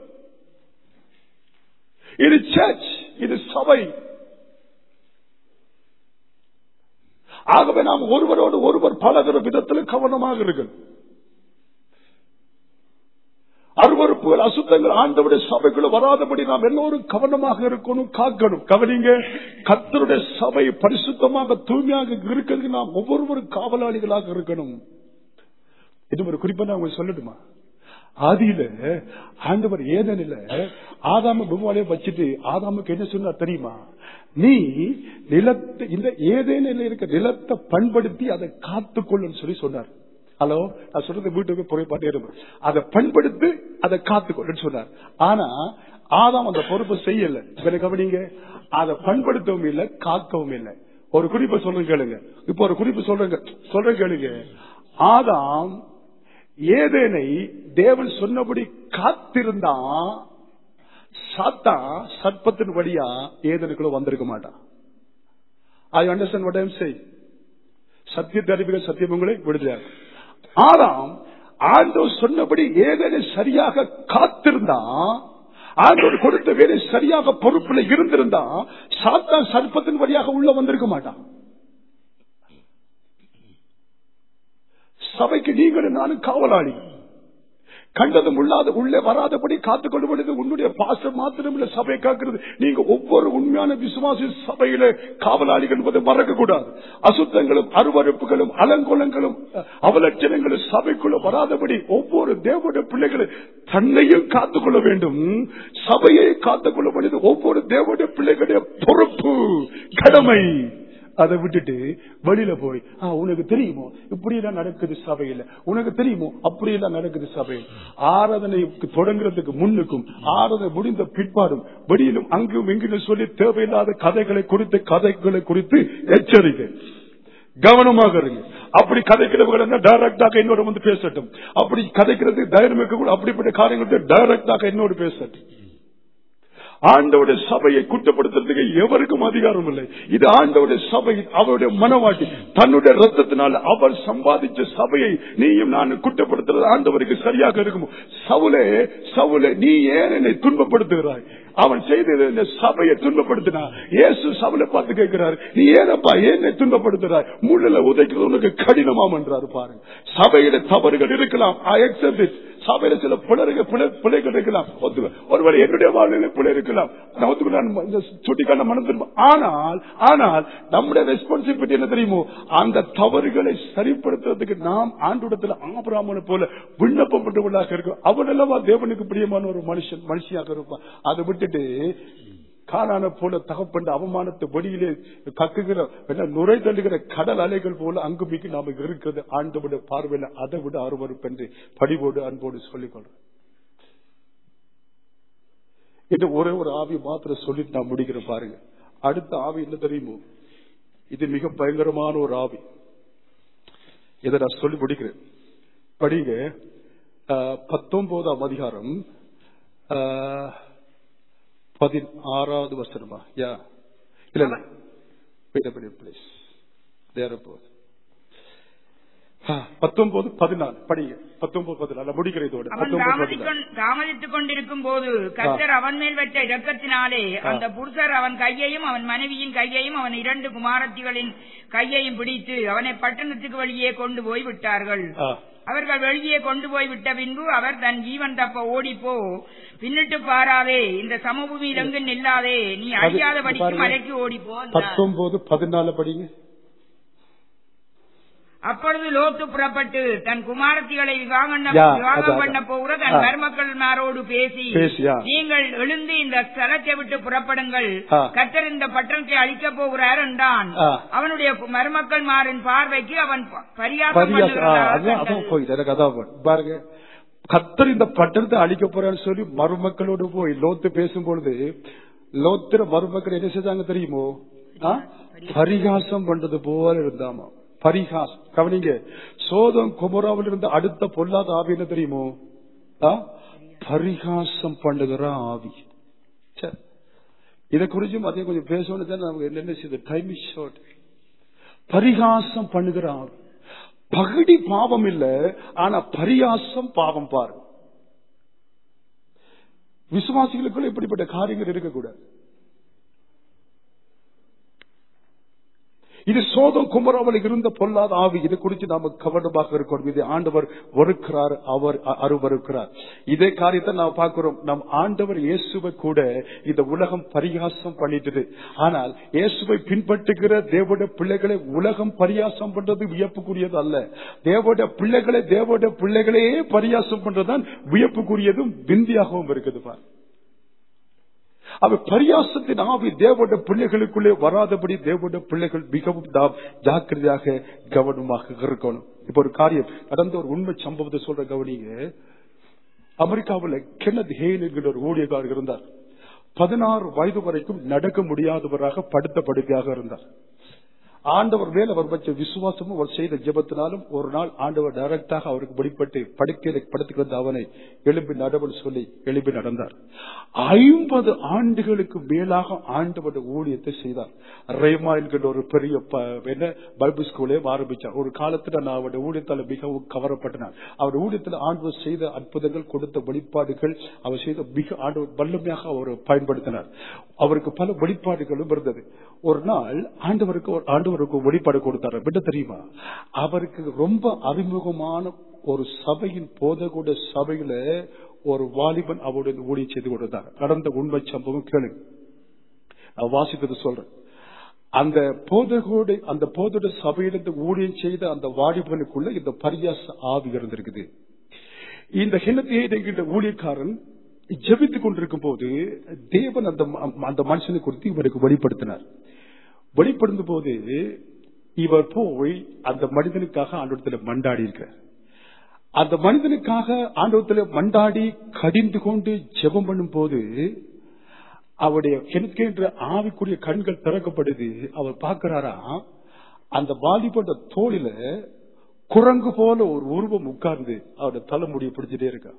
இது சர்ச் இது சபை ஆகவே நாம் ஒருவரோடு ஒருவர் பழகிற விதத்தில் கவனமாக இருக்கணும் அருவறுப்புகள் அசுத்தங்கள் ஆண்டவுடைய சபைக்குள்ள வராதபடி நாம் எல்லோரும் கவனமாக இருக்கணும் காக்கணும் கவனிங்க கத்தருடைய சபை பரிசுத்தமாக தூய்மையாக இருக்கிறதுக்கு நாம் ஒவ்வொருவரும் காவலாளிகளாக இருக்கணும் இது ஒரு குறிப்பா நான் உங்களுக்கு சொல்லட்டுமா ஆதியில ஆண்டவர் ஏதனில ஆதாம பூமாலைய வச்சுட்டு ஆதாமுக்கு என்ன சொன்னார் தெரியுமா நீ நிலத்தை இந்த ஏதேனில் இருக்க நிலத்தை பண்படுத்தி அதை காத்துக்கொள்ளுன்னு சொல்லி சொன்னார் ஹலோ நான் சொல்றது வீட்டுக்கு புகைப்பாட்டே இருக்கும் அதை பண்படுத்தி அதை காத்துக்கொள்ளுன்னு சொன்னார் ஆனா ஆதாம் அந்த பொறுப்பை செய்யல இவரை கவனிங்க அதை பண்படுத்தவும் இல்லை காக்கவும் இல்லை ஒரு குறிப்பை சொல்றேன் கேளுங்க இப்ப ஒரு குறிப்பு சொல்றேங்க சொல்றேன் கேளுங்க ஆதாம் ஏதேனை தேவன் சொன்னபடி காத்திருந்தான் சாத்தா சர்ப்பத்தின் வழியா ஏதனுக்குள்ள வந்திருக்க மாட்டான் I understand what I'm say சத்தியத்தை அறிவிக்க சத்தியம் உங்களை விடுதலையாக ஆதாம் ஆண்டவர் சொன்னபடி ஏதேனை சரியாக காத்திருந்தா ஆண்டவர் கொடுத்த வேலை சரியாக பொறுப்புல இருந்திருந்தா சாத்தான் சர்ப்பத்தின் வழியாக உள்ள வந்திருக்க மாட்டான் சபைக்கு நீங்களும் நானும் காவலாளி கண்டதும் உள்ளாத உள்ளே வராதபடி காத்துக் கொள்வது உன்னுடைய பாசம் மாத்திரம் இல்ல சபையை காக்கிறது நீங்க ஒவ்வொரு உண்மையான விசுவாசி சபையில காவலாளிகள் என்பதை மறக்க கூடாது அசுத்தங்களும் அருவறுப்புகளும் அலங்கோலங்களும் அவலட்சணங்களும் சபைக்குள்ள வராதபடி ஒவ்வொரு தேவனுடைய பிள்ளைகளும் தன்னையும் காத்துக்கொள்ள வேண்டும் சபையை காத்துக்கொள்ள வேண்டியது ஒவ்வொரு தேவனுடைய பிள்ளைகளுடைய பொறுப்பு கடமை அதை விட்டுட்டு வெளியில போய் "ஆ, உனக்கு தெரியுமோ இப்படி எல்லாம் நடக்குது சபையில உனக்கு தெரியுமோ அப்படி எல்லாம் நடக்குது சபையில் ஆராதனை தொடங்குறதுக்கு முன்னுக்கும் ஆராதனை முடிந்த பிற்பாடும் வெளியிலும் அங்கும் இங்கும் சொல்லி தேவையில்லாத கதைகளை குறித்து கதைகளை குறித்து எச்சரிக்கை கவனமாக இருங்க அப்படி கதைக்கிறவங்க டைரக்டாக என்னோட வந்து பேசட்டும் அப்படி கதைக்கிறது தைரியம் இருக்க கூட அப்படிப்பட்ட காரியங்கள் டைரக்டாக என்னோடு பேசட்டும் ஆண்டவுடைய சபையை குற்றப்படுத்துறதுக்கு எவருக்கும் அதிகாரம் இல்லை இது ஆண்டவுடைய சபை அவருடைய மனவாட்டி தன்னுடைய ரத்தத்தினால் அவர் சம்பாதிச்ச சபையை நீயும் நான் குற்றப்படுத்துறது ஆண்டவருக்கு சரியாக இருக்கும் சவுலே சவுலே நீ ஏன் என்னை துன்பப்படுத்துகிறாய் அவன் செய்தது இந்த சபையை துன்பப்படுத்தினா இயேசு சவுலை பார்த்து கேட்கிறார் நீ ஏனப்பா என்னை துன்பப்படுத்துறாய் முள்ளில உதைக்கிறது உனக்கு கடினமாம் என்றார் பாருங்க சபையில தவறுகள் இருக்கலாம் ஐ அக்செப்ட் இட் சபையில சில பிளர்கள் பிள்ளைகள் இருக்கலாம் ஒத்துக்க ஒருவேளை என்னுடைய வாழ்நிலை பிள்ளை இருக்கலாம் நான் ஒத்துக்க நான் இந்த சுட்டிக்கான மனம் திரும்ப ஆனால் ஆனால் நம்முடைய ரெஸ்பான்சிபிலிட்டி என்ன தெரியுமோ அந்த தவறுகளை சரிப்படுத்துறதுக்கு நாம் ஆண்டுடத்துல ஆபராமனை போல விண்ணப்பம் பெற்றவர்களாக இருக்கும் அவனல்லவா தேவனுக்கு பிரியமான ஒரு மனுஷன் மனுஷியாக இருப்பான் அதை விட்டுட்டு காணான போல தகப்பண்ட அவமானத்தை வெளியிலே கக்குகிற என்ன நுரை தள்ளுகிற கடல் அலைகள் போல அங்குமிக்கு நாம இருக்கிறது ஆண்டோட பார்வையில அதை விட அருவறுப்பென்று படிவோடு அன்போடு சொல்லிக் கொள்றேன் இது ஒரே ஒரு ஆவி மாத்திரம் சொல்லிட்டு நான் முடிக்கிறேன் பாருங்க அடுத்த ஆவி என்ன தெரியுமோ இது மிக பயங்கரமான ஒரு ஆவி இதை நான் சொல்லி முடிக்கிறேன் படிங்க ஆஹ், பத்தொன்பதாம் அதிகாரம் ஆஹ், பதினாறாவது வசனமா யா இல்ல இல்ல Wait a minute, please. There above. ஆ, பத்தொன்பது பதினாலு படிங்க பத்தொன்பது பதினாலு முடிக்கிற இதோட அவன் பத்தொன்பது பதினாலு தாமதிக்கொண்- தாமதித்துக் கொண்டிருக்கும் போது கர்த்தர் அவன் மேல் வைத்த இரக்கத்தினாலே அந்த புருஷர் அவன் கையையும் அவன் மனைவியின் கையையும் அவன் இரண்டு குமாரத்திகளின் கையையும் பிடித்து அவனை பட்டணத்துக்கு வெளியே கொண்டு போய் விட்டார்கள் ஆ, அவர்கள் வெளியே கொண்டு போய் விட்ட பின்பு அவர் தன் ஜீவன் தப்ப ஓடிப்போ பின்னிட்டு பாராதே இந்த சமபூமியில் எங்கு நில்லாதே நீ அது- அழியாதபடிக்கு பாருங்க. மலைக்கு ஓடிப்போ என்றார். பத்தொன்பது பதினாலு படிங்க அப்பொழுது லோத்து புறப்பட்டு தன் குமாரத்திகளை விவாகம் யா, அது, விவாகம் அது. பண்ண போகிற தன் ஆ. மருமக்கள்மாரோடு பேசி பேசியா? நீங்கள் எழுந்து இந்த ஸ்தலத்தை விட்டு புறப்படுங்கள் ஆ. கர்த்தர் இந்த பட்டணத்தை அழிக்கப் போகிறார் என்றான் ஆ. அவனுடைய மருமக்கள்மாரின் பார்வைக்கு அவன் ப- பரியாசம் பரியாசம் ஆ, பண்ணுகிறதாக அதான் அதான் கண்டது. போய் எனக்கு அதான் போய். பாருங்க கத்தர் இந்த பட்டணத்தை அழிக்க போறான்னு சொல்லி மருமக்களோடு போய் லோத்து பேசும்பொழுது லோத்திர மருமக்கள் என்ன செஞ்சாங்க தெரியுமோ ஆ? பரிகாசம் பண்றது போல இருந்தாமா பரிகாசம் கவனிங்க சோதம் குமராவில் இருந்த அடுத்த பொல்லாத ஆவி என்ன தெரியுமோ ஆ? பரிகாசம் பண்ணுகிற ஆவி சரி. இதை குறிச்சும் அதே கொஞ்சம் பேசணும் தான் நமக்கு என்ன செய்யுது டைம் இஸ் ஷார்ட் பரிகாசம் பண்ணுகிற ஆவி பகுடி பாவம் இல்ல ஆனா பரியாசம் பாவம் பாரு விசுவாசிகளுக்குள்ள இப்படிப்பட்ட காரியங்கள் இருக்கக்கூடாது இது சோதம் குமராவல் இருந்த பொல்லாத ஆவி இதை குறித்து நாம கவனமாக இருக்கணும் இது ஆண்டவர் வெறுக்கிறார் அவர் அ- அருவருக்கிறார் இதே காரியத்தை நாம் பார்க்கிறோம் நம் ஆண்டவர் இயேசுவை கூட இந்த உலகம் பரிகாசம் பண்ணிட்டது ஆனால் இயேசுவை பின்பற்றுகிற தேவட பிள்ளைகளை உலகம் பரியாசம் பண்றது வியப்புக்குரியது அல்ல தேவட பிள்ளைகளை தேவட பிள்ளைகளையே பரியாசம் பண்றதுதான் வியப்புக்குரியதும் விந்தியாகவும் இருக்குது பார் அவ பரியாசத்தின் ஆவி தேவட பிள்ளைகளுக்குள்ளே வராதபடி தேவட பிள்ளைகள் மிகவும் நாம் ஜாக்கிரதையாக கவனமாக இருக்கணும் இப்ப ஒரு காரியம் நடந்த ஒரு உண்மை சம்பவத்தை சொல்ற கவனிங்க அமெரிக்காவில் கென்னத் ஹேன் என்கிற ஒரு ஊழியக்காரர் இருந்தார் பதினாறு வயது வரைக்கும் நடக்க முடியாதவராக படுத்த படுக்கையாக இருந்தார் ஆண்டவர் மேல் அவர் வச்ச விசுவாசமும் அவர் செய்த ஜெபத்தினாலும் ஒரு நாள் ஆண்டவர் டைரக்டாக அவருக்கு வெளிப்பட்டு படுக்கையில படுத்துக்கு வந்து அவனை எழுப்பி நடவல் சொல்லி எழுப்பி நடந்தார் ஐம்பது ஆண்டுகளுக்கு மேலாக ஆண்டவர் ஊழியத்தை செய்தார் ரேமா என்கின்ற ஒரு பெரிய ப- என்ன பைபிள் ஸ்கூலே ஆரம்பிச்சார் ஒரு காலத்துல நான் அவருடைய ஊழியத்தால மிகவும் கவரப்பட்டனார் அவர் ஊழியத்தில் ஆண்டவர் செய்த அற்புதங்கள் கொடுத்த வெளிப்பாடுகள் அவர் செய்த மிக ஆண்டவர் வல்லமையாக அவர் பயன்படுத்தினார் அவருக்கு பல வெளிப்பாடுகளும் இருந்தது ஒரு நாள் ஆண்டவருக்கு ஒரு ஆண்டவருக்கு ஒரு வெளிப்பாடு கொடுத்தார் என்ன தெரியுமா அவருக்கு ரொம்ப அறிமுகமான ஒரு சபையின் போதகூட சபையில ஒரு வாலிபன் அவருடைய ஊழியம் செய்து கொடுத்தார் நடந்த உண்மை சம்பவம் கேளுங்க நான் வாசித்தது சொல்றேன் அந்த போதகோடு அந்த போதோட சபையிலிருந்து ஊழியம் செய்த அந்த வாலிபனுக்குள்ள இந்த பரியாச ஆவி இருந்திருக்குது இந்த ஹினத்தையை என்கின்ற ஊழியக்காரன் ஜெபித்துக் கொண்டிருக்கும் போது தேவன் அந்த ம- அந்த மனுஷனை குறித்து இவருக்கு வெளிப்படுத்தினார் வெளிப்படுத்தும் போது இவர் போய் அந்த மனிதனுக்காக ஆண்டவரத்தில் மண்டாடி இருக்கிறார் அந்த மனிதனுக்காக ஆண்டவத்தில் மண்டாடி கடிந்து கொண்டு ஜெபம் பண்ணும் போது அவருடைய கிணக்கின்ற ஆவிக்குரிய கண்கள் திறக்கப்படுது அவர் பார்க்கிறாரா அந்த வாலிபோட தோளில குரங்கு போல ஒரு உருவம் உட்கார்ந்து அவருடைய தலைமுடியை பிடிச்சிட்டே இருக்கா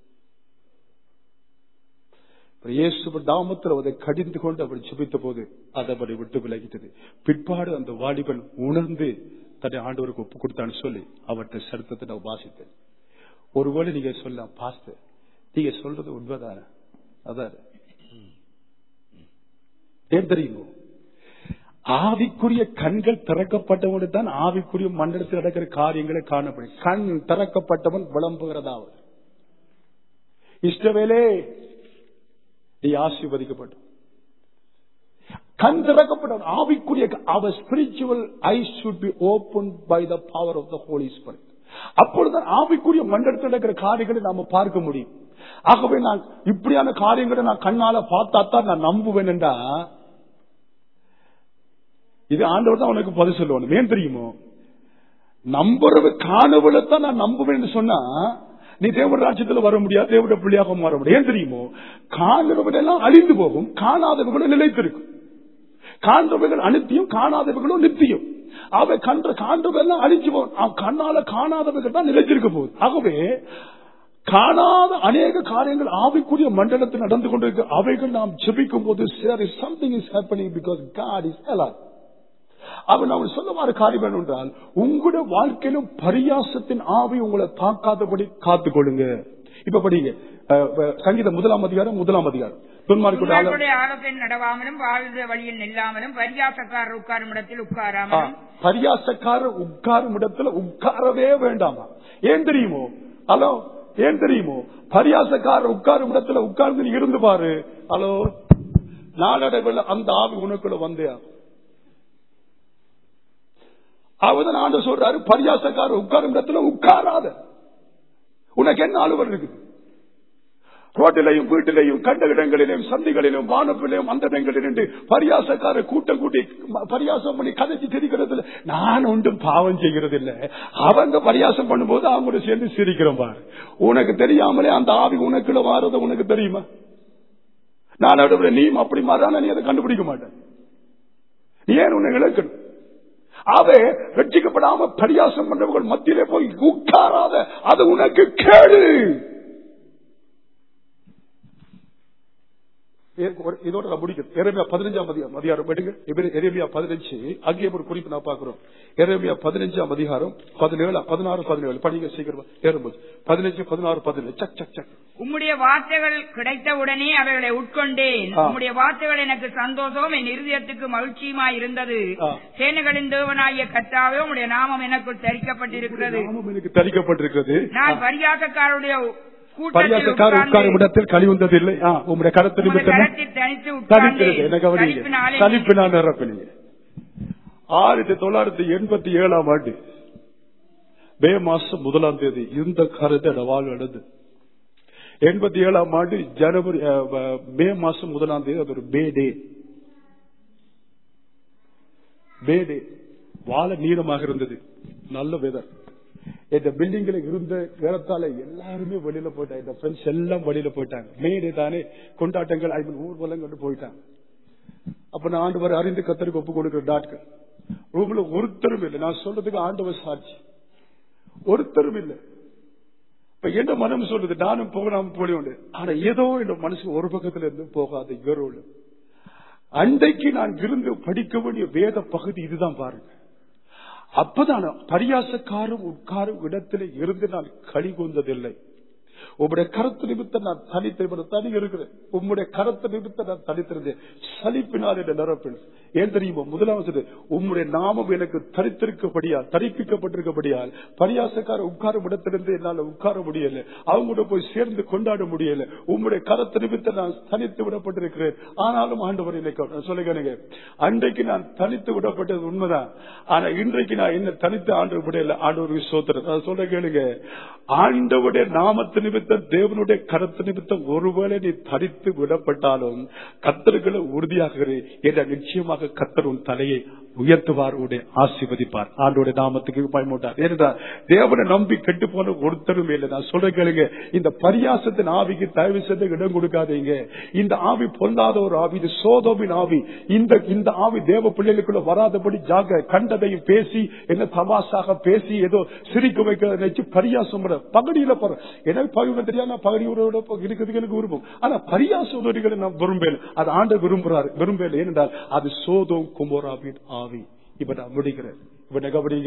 இயேசு தாமத்தில் அதை கடிந்து கொண்டு அவர் சுபித்த போது அதை அவரை விட்டு விலகிட்டது பிற்பாடு அந்த வாலிபன் உணர்ந்து தன்னை ஆண்டவருக்கு ஒப்பு கொடுத்தான்னு சொல்லி அவர்கிட்ட சரித்தத்தை நான் வாசித்தேன் ஒருவேளை நீங்க சொல்லலாம் பாஸ்டர் நீங்க சொல்றது உண்மைதான அதான் ஏன் தெரியுமோ ஆவிக்குரிய கண்கள் திறக்கப்பட்டவனு தான் ஆவிக்குரிய மண்டலத்தில் நடக்கிற காரியங்களை காணப்படும் கண் திறக்கப்பட்டவன் விளம்புகிறதாவது இஷ்டவேலே நீ ஆசீர்வதிக்கப்பட்ட கண் திறக்கப்பட்டவன் ஆவிக்குரிய அவர் spiritual I should be opened by the power of the holy spirit அப்பொழுதுதான் ஆவிக்குரிய மண்டலத்தில் நடக்கிற காரியங்களை நாம பார்க்க முடியும் ஆகவே நான் இப்படியான காரியங்களை நான் கண்ணால பார்த்தா தான் நான் நம்புவேன் என்றா இது ஆண்டவர் தான் உனக்கு பதில் சொல்லுவான் ஏன் தெரியுமோ நம்புறது காணவளை தான் நான் நம்புவேன்னு சொன்னா நீ தேவட ராஜ்யத்துல வர முடியாது தேவட பிள்ளையாக மாற முடியாது ஏன் தெரியுமோ காண்கிறவர்கள் எல்லாம் அழிந்து போகும் காணாதவர்களும் நிலைத்திருக்கும் காண்றவர்கள் அனித்தியம் காணாதவர்களும் நித்தியம் அவை கன்ற காண்றவெல்லாம் அழிச்சு போகும் அவன் கண்ணால காணாதவர்கள் தான் நிலைத்திருக்க போகுது ஆகவே காணாத அநேக காரியங்கள் ஆவிக்குரிய மண்டலத்தில் நடந்து கொண்டிருக்கு அவைகள் நாம் ஜெபிக்கும் போது something is happening because God is a lot அவன் அவன் சொல்லுவாரு காரியம் என்றால் உங்களுடைய வாழ்க்கையிலும் பரியாசத்தின் ஆவி உங்களை தாக்காதபடி காத்துக்கொள்ளுங்க இப்ப படிங்க அஹ், அஹ், சங்கீதம் முதலாம் அதிகாரம் முதலாம் அதிகாரம் துன்மார்க்குடைய ஆள- துன்மார்க்குடைய ஆலோசனை நடவாமலும் வாழ்ந்த வழியில் நில்லாமலும் பரியாசக்காரர் உட்காரும் இடத்தில் ஆ, உட்காராமலும் பரியாசக்காரர் உட்காரும் இடத்துல உட்காரவே வேண்டாமா ஏன் தெரியுமோ ஹலோ ஏன் தெரியுமோ பரியாசக்காரர் உட்காரும் இடத்துல உட்கார்ந்து நீ இருந்து பாரு ஹலோ நாளடைவில் அந்த ஆவி உனக்குள்ள வந்தே ஆகும். அவதான் ஆண்டு சொல்றாரு பரியாசக்காரர் உட்காரும் இடத்துல உட்காராத உனக்கு என்ன அலுவல் இருக்குது ரோட்டிலையும் வீட்டிலையும் கண்ட இடங்களிலும் சந்திகளிலும் வானப்பிலையும் அந்த இடங்களிலும் பரியாசக்கார கூட்டம் கூட்டி ம- பரியாசம் பண்ணி கதைச்சு திரிக்கிறதுல நான் ஒன்றும் பாவம் செய்கிறது இல்ல அவங்க பரியாசம் பண்ணும்போது அவங்க சேர்ந்து சிரிக்கிறோம் பாரு உனக்கு தெரியாமலே அந்த ஆவி உனக்குள்ள மாறுறது உனக்கு தெரியுமா நான் நடுவுல நீயும் அப்படி மாறான நீ அதை கண்டுபிடிக்க மாட்டேன் நீ ஏன் உன்னை இழக்கணும் அவை ரட்சிக்கப்படாம பரியாசம் பண்றவர்கள் மத்தியிலே போய் உட்காராத அது உனக்கு கேடு ஒரு- இதோட நான் முடிக்கிறேன் எரேமியா பதினஞ்சாம் அதிகாரம் அதிகாரம் எடுங்க எபிரே- எரேமியா பதினஞ்சு அங்கே ஒரு குறிப்பு நான் பார்க்கிறோம் எரேமியா பதினஞ்சாம் அதிகாரம் பதினேழு பதினாறு பதினேழு படிங்க சீக்கிரமா ஏறும்போது பதினஞ்சு பதினாறு பதினேழு சக் சக் சக் உம்முடைய வார்த்தைகள் கிடைத்தவுடனே அவைகளை உட்கொண்டேன் ஆ. உம்முடைய வார்த்தைகள் எனக்கு சந்தோஷம் என் இருதயத்துக்கு மகிழ்ச்சியுமா இருந்தது ஆ. சேனைகளின் தேவனாகிய கர்த்தாவே உம்முடைய நாமம் எனக்குள் தரிக்கப்பட்டிருக்கிறது நாமம் எனக்கு தரிக்கப்பட்டிருக்கிறது நான் பரியாசக்காரருடைய கூட்டத்தில் பரியாசக்கார உட்காரும் உட்கார்ந்து இடத்தில் கழிவுந்தது இல்லை ஆ, உம்முடைய கருத்து உமது நிமித்தம் கரத்தில் தனித்து உட்கார்ந்து தனிக்கிறது என்ன கவனிங்க தனிப்பினாலே தனிப்பினால் நிரப்பினீங்க ஆயிரத்தி தொள்ளாயிரத்தி எண்பத்தி ஏழாம் ஆண்டு மே மாசம் முதலாம் தேதி இந்த கருத்தை வாழ் நடந்து எண்பத்தி ஏழாம் ஆண்டு ஜனவரி அஹ், அஹ், மே மாசம் முதலாம் தேதி அது ஒரு மே டே மே டே வாழ நீளமாக இருந்தது நல்ல வெதர் இந்த பில்டிங்ல இருந்த நேரத்தால எல்லாருமே வெளியில போயிட்டாங்க இந்த ஃப்ரெண்ட்ஸ் எல்லாம் வெளியில போயிட்டாங்க மேடே தானே கொண்டாட்டங்கள் ஐ மீன் ஊர்வலம் கொண்டு போயிட்டாங்க அப்ப நான் ஆண்டு வரை அறிந்து கத்தருக்கு ஒப்பு கொடுக்கிற டாக்டர் ரூம்ல ஒருத்தரும் இல்லை நான் சொல்றதுக்கு ஆண்டவர் சாட்சி ஒருத்தரும் இல்லை இப்ப என்ன மனம் சொல்றது நானும் போகலாம் போலியோண்டு ஆனா ஏதோ என் மனசு ஒரு பக்கத்துல இருந்து போகாத இவரோடு அன்றைக்கு நான் இருந்து படிக்க வேண்டிய வேத பகுதி இதுதான் பாருங்க அப்பதான் பரியாசக்காரும் உட்காரும் இடத்துல இருந்து நான் களி கொண்டதில்லை உம்முடைய கருத்து நிமித்தம் நான் தனித்து தனி இருக்கிறேன் உம்முடைய கருத்து நிமித்தம் நான் தனித்திருந்தேன் சலிப்பினால் என்ற நிரப்பில் ஏன் தெரியுமா முதலாவது உம்முடைய நாமம் எனக்கு தரித்திருக்கபடியால் தரிப்பிக்கப்பட்டிருக்கபடியால் பரியாசக்கார உட்காரும் இடத்திலிருந்து என்னால உட்கார முடியல அவங்களோட போய் சேர்ந்து கொண்டாட முடியல உம்முடைய கருத்து நிமித்தம் நான் தனித்து விடப்பட்டிருக்கிறேன் ஆனாலும் ஆண்டவர் என்னை சொல்லுங்க அன்றைக்கு நான் தனித்து விடப்பட்டது உண்மைதான் ஆனா இன்றைக்கு நான் என்ன தனித்து ஆண்டு விடையில ஆண்டவருக்கு சோத்திரம் சொல்ல கேளுங்க ஆண்டவுடைய நாமத்து நிமித்தம் தேவனுடைய கருத்து நிமித்தம் ஒருவேளை நீ தரித்து விடப்பட்டாலும் கத்தர்களை உறுதியாகிறேன் என்ற நிச்சயமாக கத்தர் உன் தலையை உயர்த்துவார் உடைய ஆசீர்வதிப்பார் ஆண்டோடைய நாமத்துக்கு பயமுட்டார் ஏனென்றால் தேவனை நம்பி கெட்டு போன ஒருத்தரும் இல்லை நான் சொல்ற கேளுங்க இந்த பரியாசத்தின் ஆவிக்கு தயவு செய்து இடம் கொடுக்காதீங்க இந்த ஆவி பொல்லாத ஒரு ஆவி இது சோதோவின் ஆவி இந்த இந்த ஆவி தேவ பிள்ளைகளுக்குள்ள வராதபடி ஜாக கண்டதையும் பேசி என்ன தமாசாக பேசி ஏதோ சிரிக்க வைக்க நினைச்சு பரியாசம் பகடியில போற எனக்கு பகுதி தெரியாது பகடி உறவோட இருக்கிறதுக்கு எனக்கு விரும்பும் ஆனா பரியாச உதவிகளை நான் விரும்பல அது ஆண்டு விரும்புறாரு விரும்பல ஏனென்றால் அது சோதோம் குமோராவின் ஆவி இப்ப நான் முடிக்கிறேன் இப்ப நகபடிங்க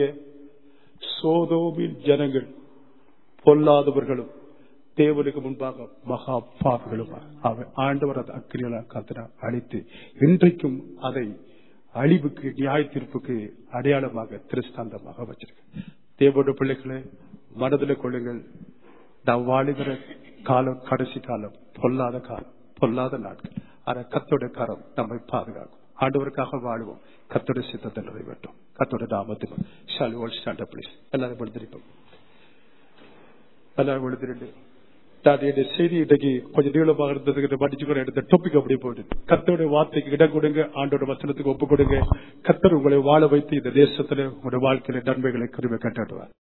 சோதோமின் ஜனங்கள் பொல்லாதவர்களும் தேவனுக்கு முன்பாக மகா பாவிகளும் அவன் ஆண்டவர் அதை அக்கிரிகளா காத்திர அழித்து இன்றைக்கும் அதை அழிவுக்கு நியாய தீர்ப்புக்கு அடையாளமாக திருஸ்தாந்தமாக வச்சிருக்க தேவனுடைய பிள்ளைகளை மனதில் கொள்ளுங்கள் நாம் வாழுகிற காலம் கடைசி காலம் பொல்லாத காலம் பொல்லாத நாட்கள் ஆனா கத்தோட கரம் நம்மை பாதுகாக்கும் ஆண்டவருக்காக வாழுவோம் கத்தோட சித்தத்தை நிறைவேற்றும் கத்தோட நாமத்தில் ஷாலி ஓல் ஸ்டாண்ட் பிளீஸ் எல்லாரும் எழுந்திருப்போம் எல்லாரும் எழுந்திருந்து நான் என்னுடைய செய்தி இன்னைக்கு கொஞ்சம் நீளமாக இருந்ததுக்கு படிச்சு கூட எடுத்த டாபிக் அப்படி போயிட்டு கத்தோட வார்த்தைக்கு இடம் கொடுங்க ஆண்டோட வசனத்துக்கு ஒப்பு கொடுங்க கத்தர் உங்களை வாழ வைத்து இந்த தேசத்துல உங்களுடைய வாழ்க்கையில நன்மைகளை கருவை கட்டிடுவார்